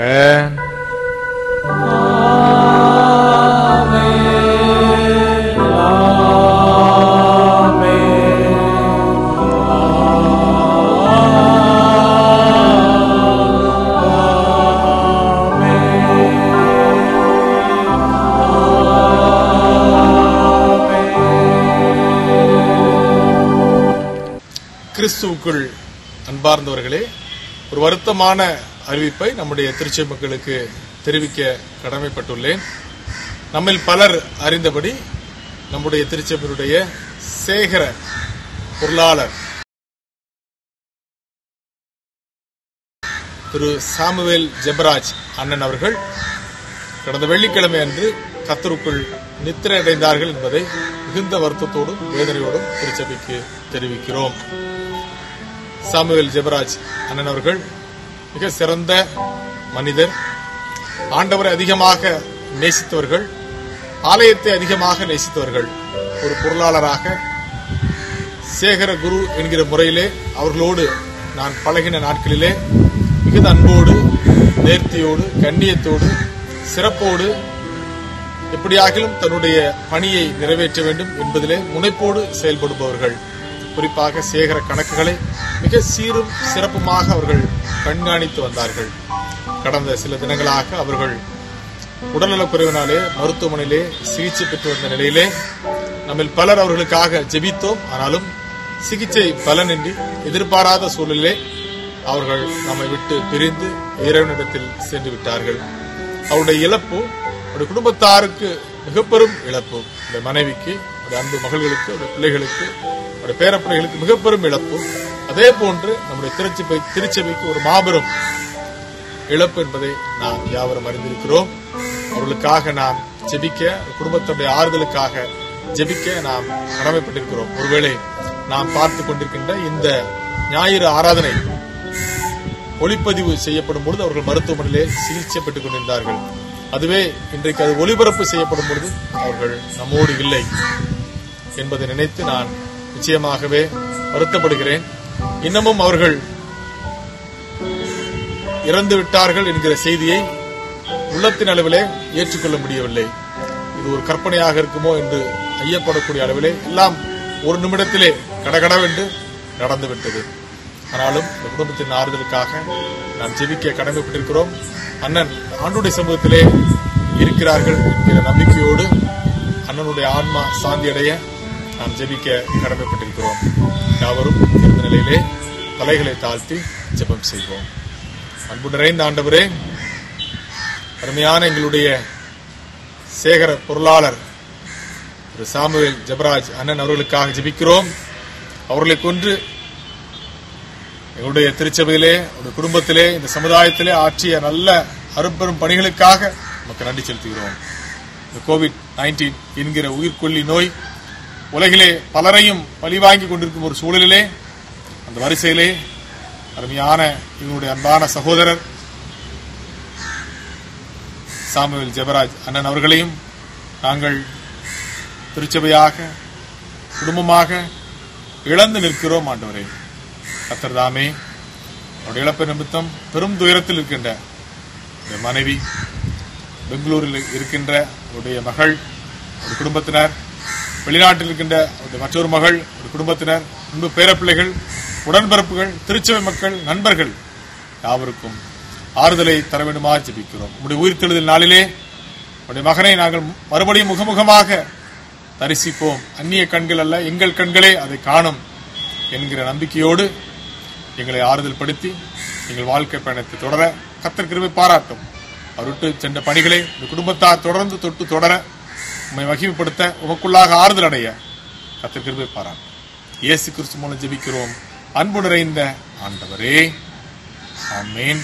கிறிஸ்துவுக்குள் அன்பார்ந்தவர்களே ஒரு வருத்தமான அறிவிப்பை நம்முடைய திருச்சி மக்களுக்கு தெரிவிக்க கடமைப்பட்டுள்ளேன் நம்மில் பலர் அறிந்தபடி நம்முடைய திருச்சபையுடைய சேகர பொருளாளர் திரு சாமுவேல் ஜெபராஜ் அண்ணன் அவர்கள் கடந்த வெள்ளிக்கிழமை அன்று கத்தருக்குள் நித்திரை அடைந்தார்கள் என்பதை மிகுந்த வருத்தத்தோடும் வேதனையோடும் திருச்சபைக்கு தெரிவிக்கிறோம் சாமுவேல் ஜெபராஜ் அண்ணன் அவர்கள் மிக சிறந்த மனிதர் ஆண்டவரை அதிகமாக நேசித்தவர்கள் ஆலயத்தை அதிகமாக நேசித்தவர்கள் ஒரு பொருளாளராக சேகர குரு என்கிற முறையிலே அவர்களோடு நான் பழகின நாட்களிலே மிகுந்த அன்போடு நேர்த்தியோடு கண்ணியத்தோடு சிறப்போடு எப்படியாகிலும் தன்னுடைய பணியை நிறைவேற்ற வேண்டும் என்பதிலே முனைப்போடு செயல்படுபவர்கள் குறிப்பாக சேகர கணக்குகளை மிக சீரும் சிறப்புமாக அவர்கள் கண்காணித்து வந்தார்கள் கடந்த சில தினங்களாக அவர்கள் உடல்நலக் குறைவினாலே மருத்துவமனையிலே சிகிச்சை பெற்று வந்த நிலையிலே நம்மில் பலர் அவர்களுக்காக ஜெபித்தோம் ஆனாலும் சிகிச்சை பலனின்றி எதிர்பாராத சூழலிலே அவர்கள் நம்மை விட்டு பிரிந்து இறைவனிடத்தில் சென்று விட்டார்கள் அவருடைய இழப்பு அவருடைய குடும்பத்தாருக்கு மிக பெரும் இழப்பு அவருடைய மனைவிக்கு அவருடைய அன்பு மகள்களுக்கு அவருடைய பிள்ளைகளுக்கு அவருடைய பேரப்பிள்ளைகளுக்கு மிக பெரும் இழப்பு அதே போன்று நம்முடைய திருச்சபை திருச்சபைக்கு ஒரு மாபெரும் இழப்பு என்பதை நாம் யாவரும் அறிந்திருக்கிறோம் அவர்களுக்காக நாம் ஜெபிக்க குடும்பத்துடைய ஆறுதலுக்காக ஜெபிக்க நாம் கடமைப்பட்டிருக்கிறோம் ஒருவேளை நாம் பார்த்து கொண்டிருக்கின்ற இந்த ஞாயிறு ஆராதனை ஒளிப்பதிவு செய்யப்படும் பொழுது அவர்கள் மருத்துவமனையிலே சிகிச்சை பெற்றுக் கொண்டிருந்தார்கள் அதுவே இன்றைக்கு அது ஒளிபரப்பு செய்யப்படும் பொழுது அவர்கள் நம்மோடு இல்லை என்பதை நினைத்து நான் நிச்சயமாகவே வருத்தப்படுகிறேன் இன்னமும் அவர்கள் இறந்து விட்டார்கள் என்கிற செய்தியை உள்ளத்தின் அளவிலே ஏற்றுக்கொள்ள முடியவில்லை இது ஒரு கற்பனையாக இருக்குமோ என்று ஐயப்படக்கூடிய அளவிலே எல்லாம் ஒரு நிமிடத்திலே கடகடவென்று நடந்துவிட்டது ஆனாலும் இந்த குடும்பத்தின் ஆறுதலுக்காக நாம் ஜெபிக்க கடமைப்பட்டிருக்கிறோம் அண்ணன் ஆண்டுடைய சமூகத்திலே இருக்கிறார்கள் என்கிற நம்பிக்கையோடு அண்ணனுடைய ஆன்மா சாந்தி அடைய நாம் ஜெபிக்க கடமைப்பட்டிருக்கிறோம் யாவரும் இருந்த நிலையிலே தலைகளை தாழ்த்தி ஜெபம் செய்வோம் அன்பு நிறைந்த ஆண்டவரே அருமையான எங்களுடைய சேகர பொருளாளர் திரு சாமுவேல் ஜெபராஜ் அண்ணன் அவர்களுக்காக ஜெபிக்கிறோம் அவர்களை கொன்று எங்களுடைய திருச்சபையிலே அவருடைய குடும்பத்திலே இந்த சமுதாயத்திலே ஆற்றிய நல்ல அரும்பெரும் பணிகளுக்காக நமக்கு நன்றி செலுத்துகிறோம் இந்த கோவிட் நைன்டீன் என்கிற உயிர்கொல்லி நோய் உலகிலே பலரையும் பழிவாங்கி கொண்டிருக்கும் ஒரு சூழலிலே அந்த வரிசையிலே அருமையான எங்களுடைய அன்பான சகோதரர் சாமுவேல் ஜெபராஜ் அண்ணன் அவர்களையும் நாங்கள் திருச்சபையாக குடும்பமாக இழந்து நிற்கிறோம் ஆண்டவரே கத்தர் தாமே அவருடைய இழப்பு நிமித்தம் பெரும் துயரத்தில் இருக்கின்ற இந்த மனைவி பெங்களூரில் இருக்கின்ற அவருடைய மகள் அவருடைய குடும்பத்தினர் வெளிநாட்டில் இருக்கின்ற அவருடைய மற்றொரு மகள் ஒரு குடும்பத்தினர் அன்பு பேரப்பிள்ளைகள் உடன்பிறப்புகள் திருச்சபை மக்கள் நண்பர்கள் யாவருக்கும் ஆறுதலை தர வேண்டுமா ஜெபிக்கிறோம் உங்களுடைய உயிர்த்தெழுதல் நாளிலே உடைய மகனை நாங்கள் மறுபடியும் முகமுகமாக தரிசிப்போம் அந்நிய கண்கள் அல்ல எங்கள் கண்களே அதை காணும் என்கிற நம்பிக்கையோடு எங்களை ஆறுதல் படுத்தி எங்கள் வாழ்க்கை பயணத்தை தொடர கத்தர் கிருபை பாராட்டும் அவர் விட்டு சென்ற பணிகளை இந்த குடும்பத்தார் தொடர்ந்து தொட்டு தொடர உம்மை மகிமைப்படுத்த உமக்குள்ளாக ஆறுதல் அடைய கர்த்தர் கிருபை பாராட்டு இயேசு கிறிஸ்து மூலம் ஜெபிக்கிறோம் அன்பு நிறைந்த ஆண்டவரே ஆமென்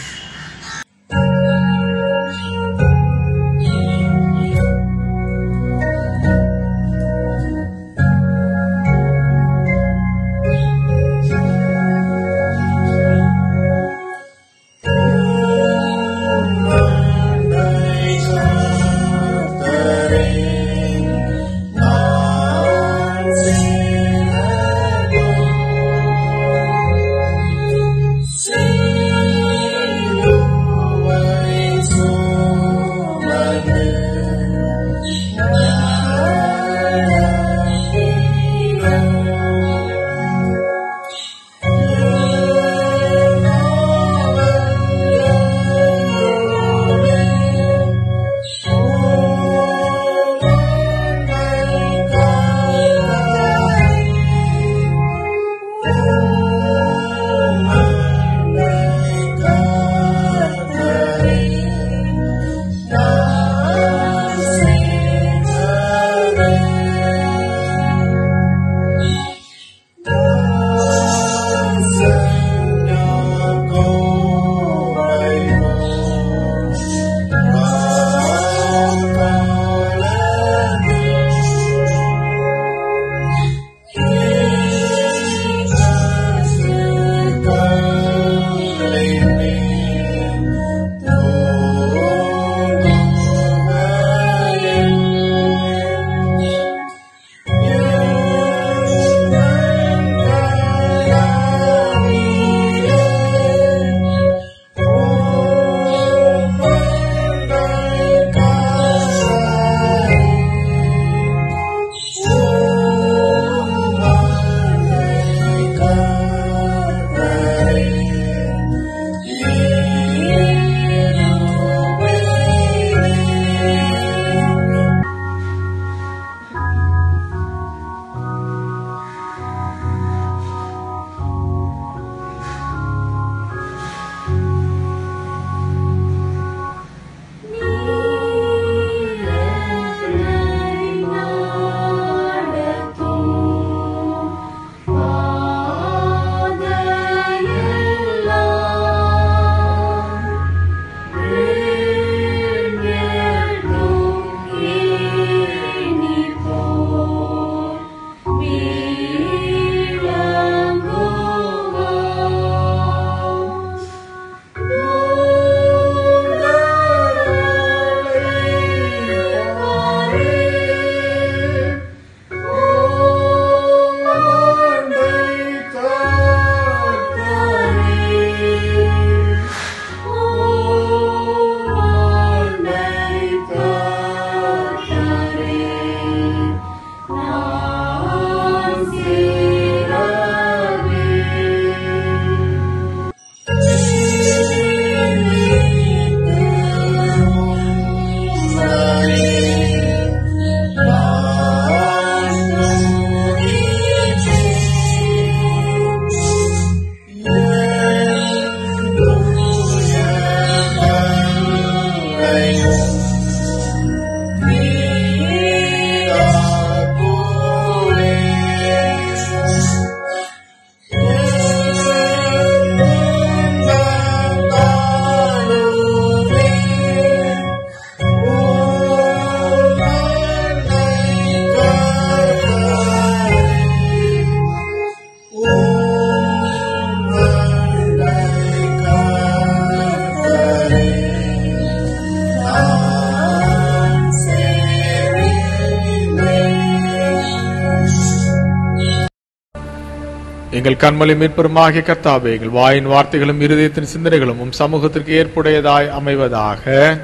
எங்கள் கண்மலை மீட்பெருமாகிய கர்த்தாவே எங்கள் வாயின் வார்த்தைகளும் இருதயத்தின் சிந்தனைகளும் உம் சமூகத்திற்கு ஏற்புடையதாய் அமைவதாக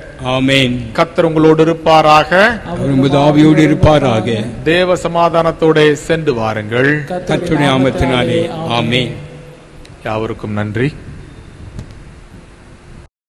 ஆமென் கர்த்தர் உங்களோடு இருப்பாராக அவர் உமது ஆவியோடு இருப்பாராக தேவ சமாதானத்தோட சென்று வாருங்கள் கர்த்தருடைய நாமத்தினாலே ஆமென் யாவருக்கும் நன்றி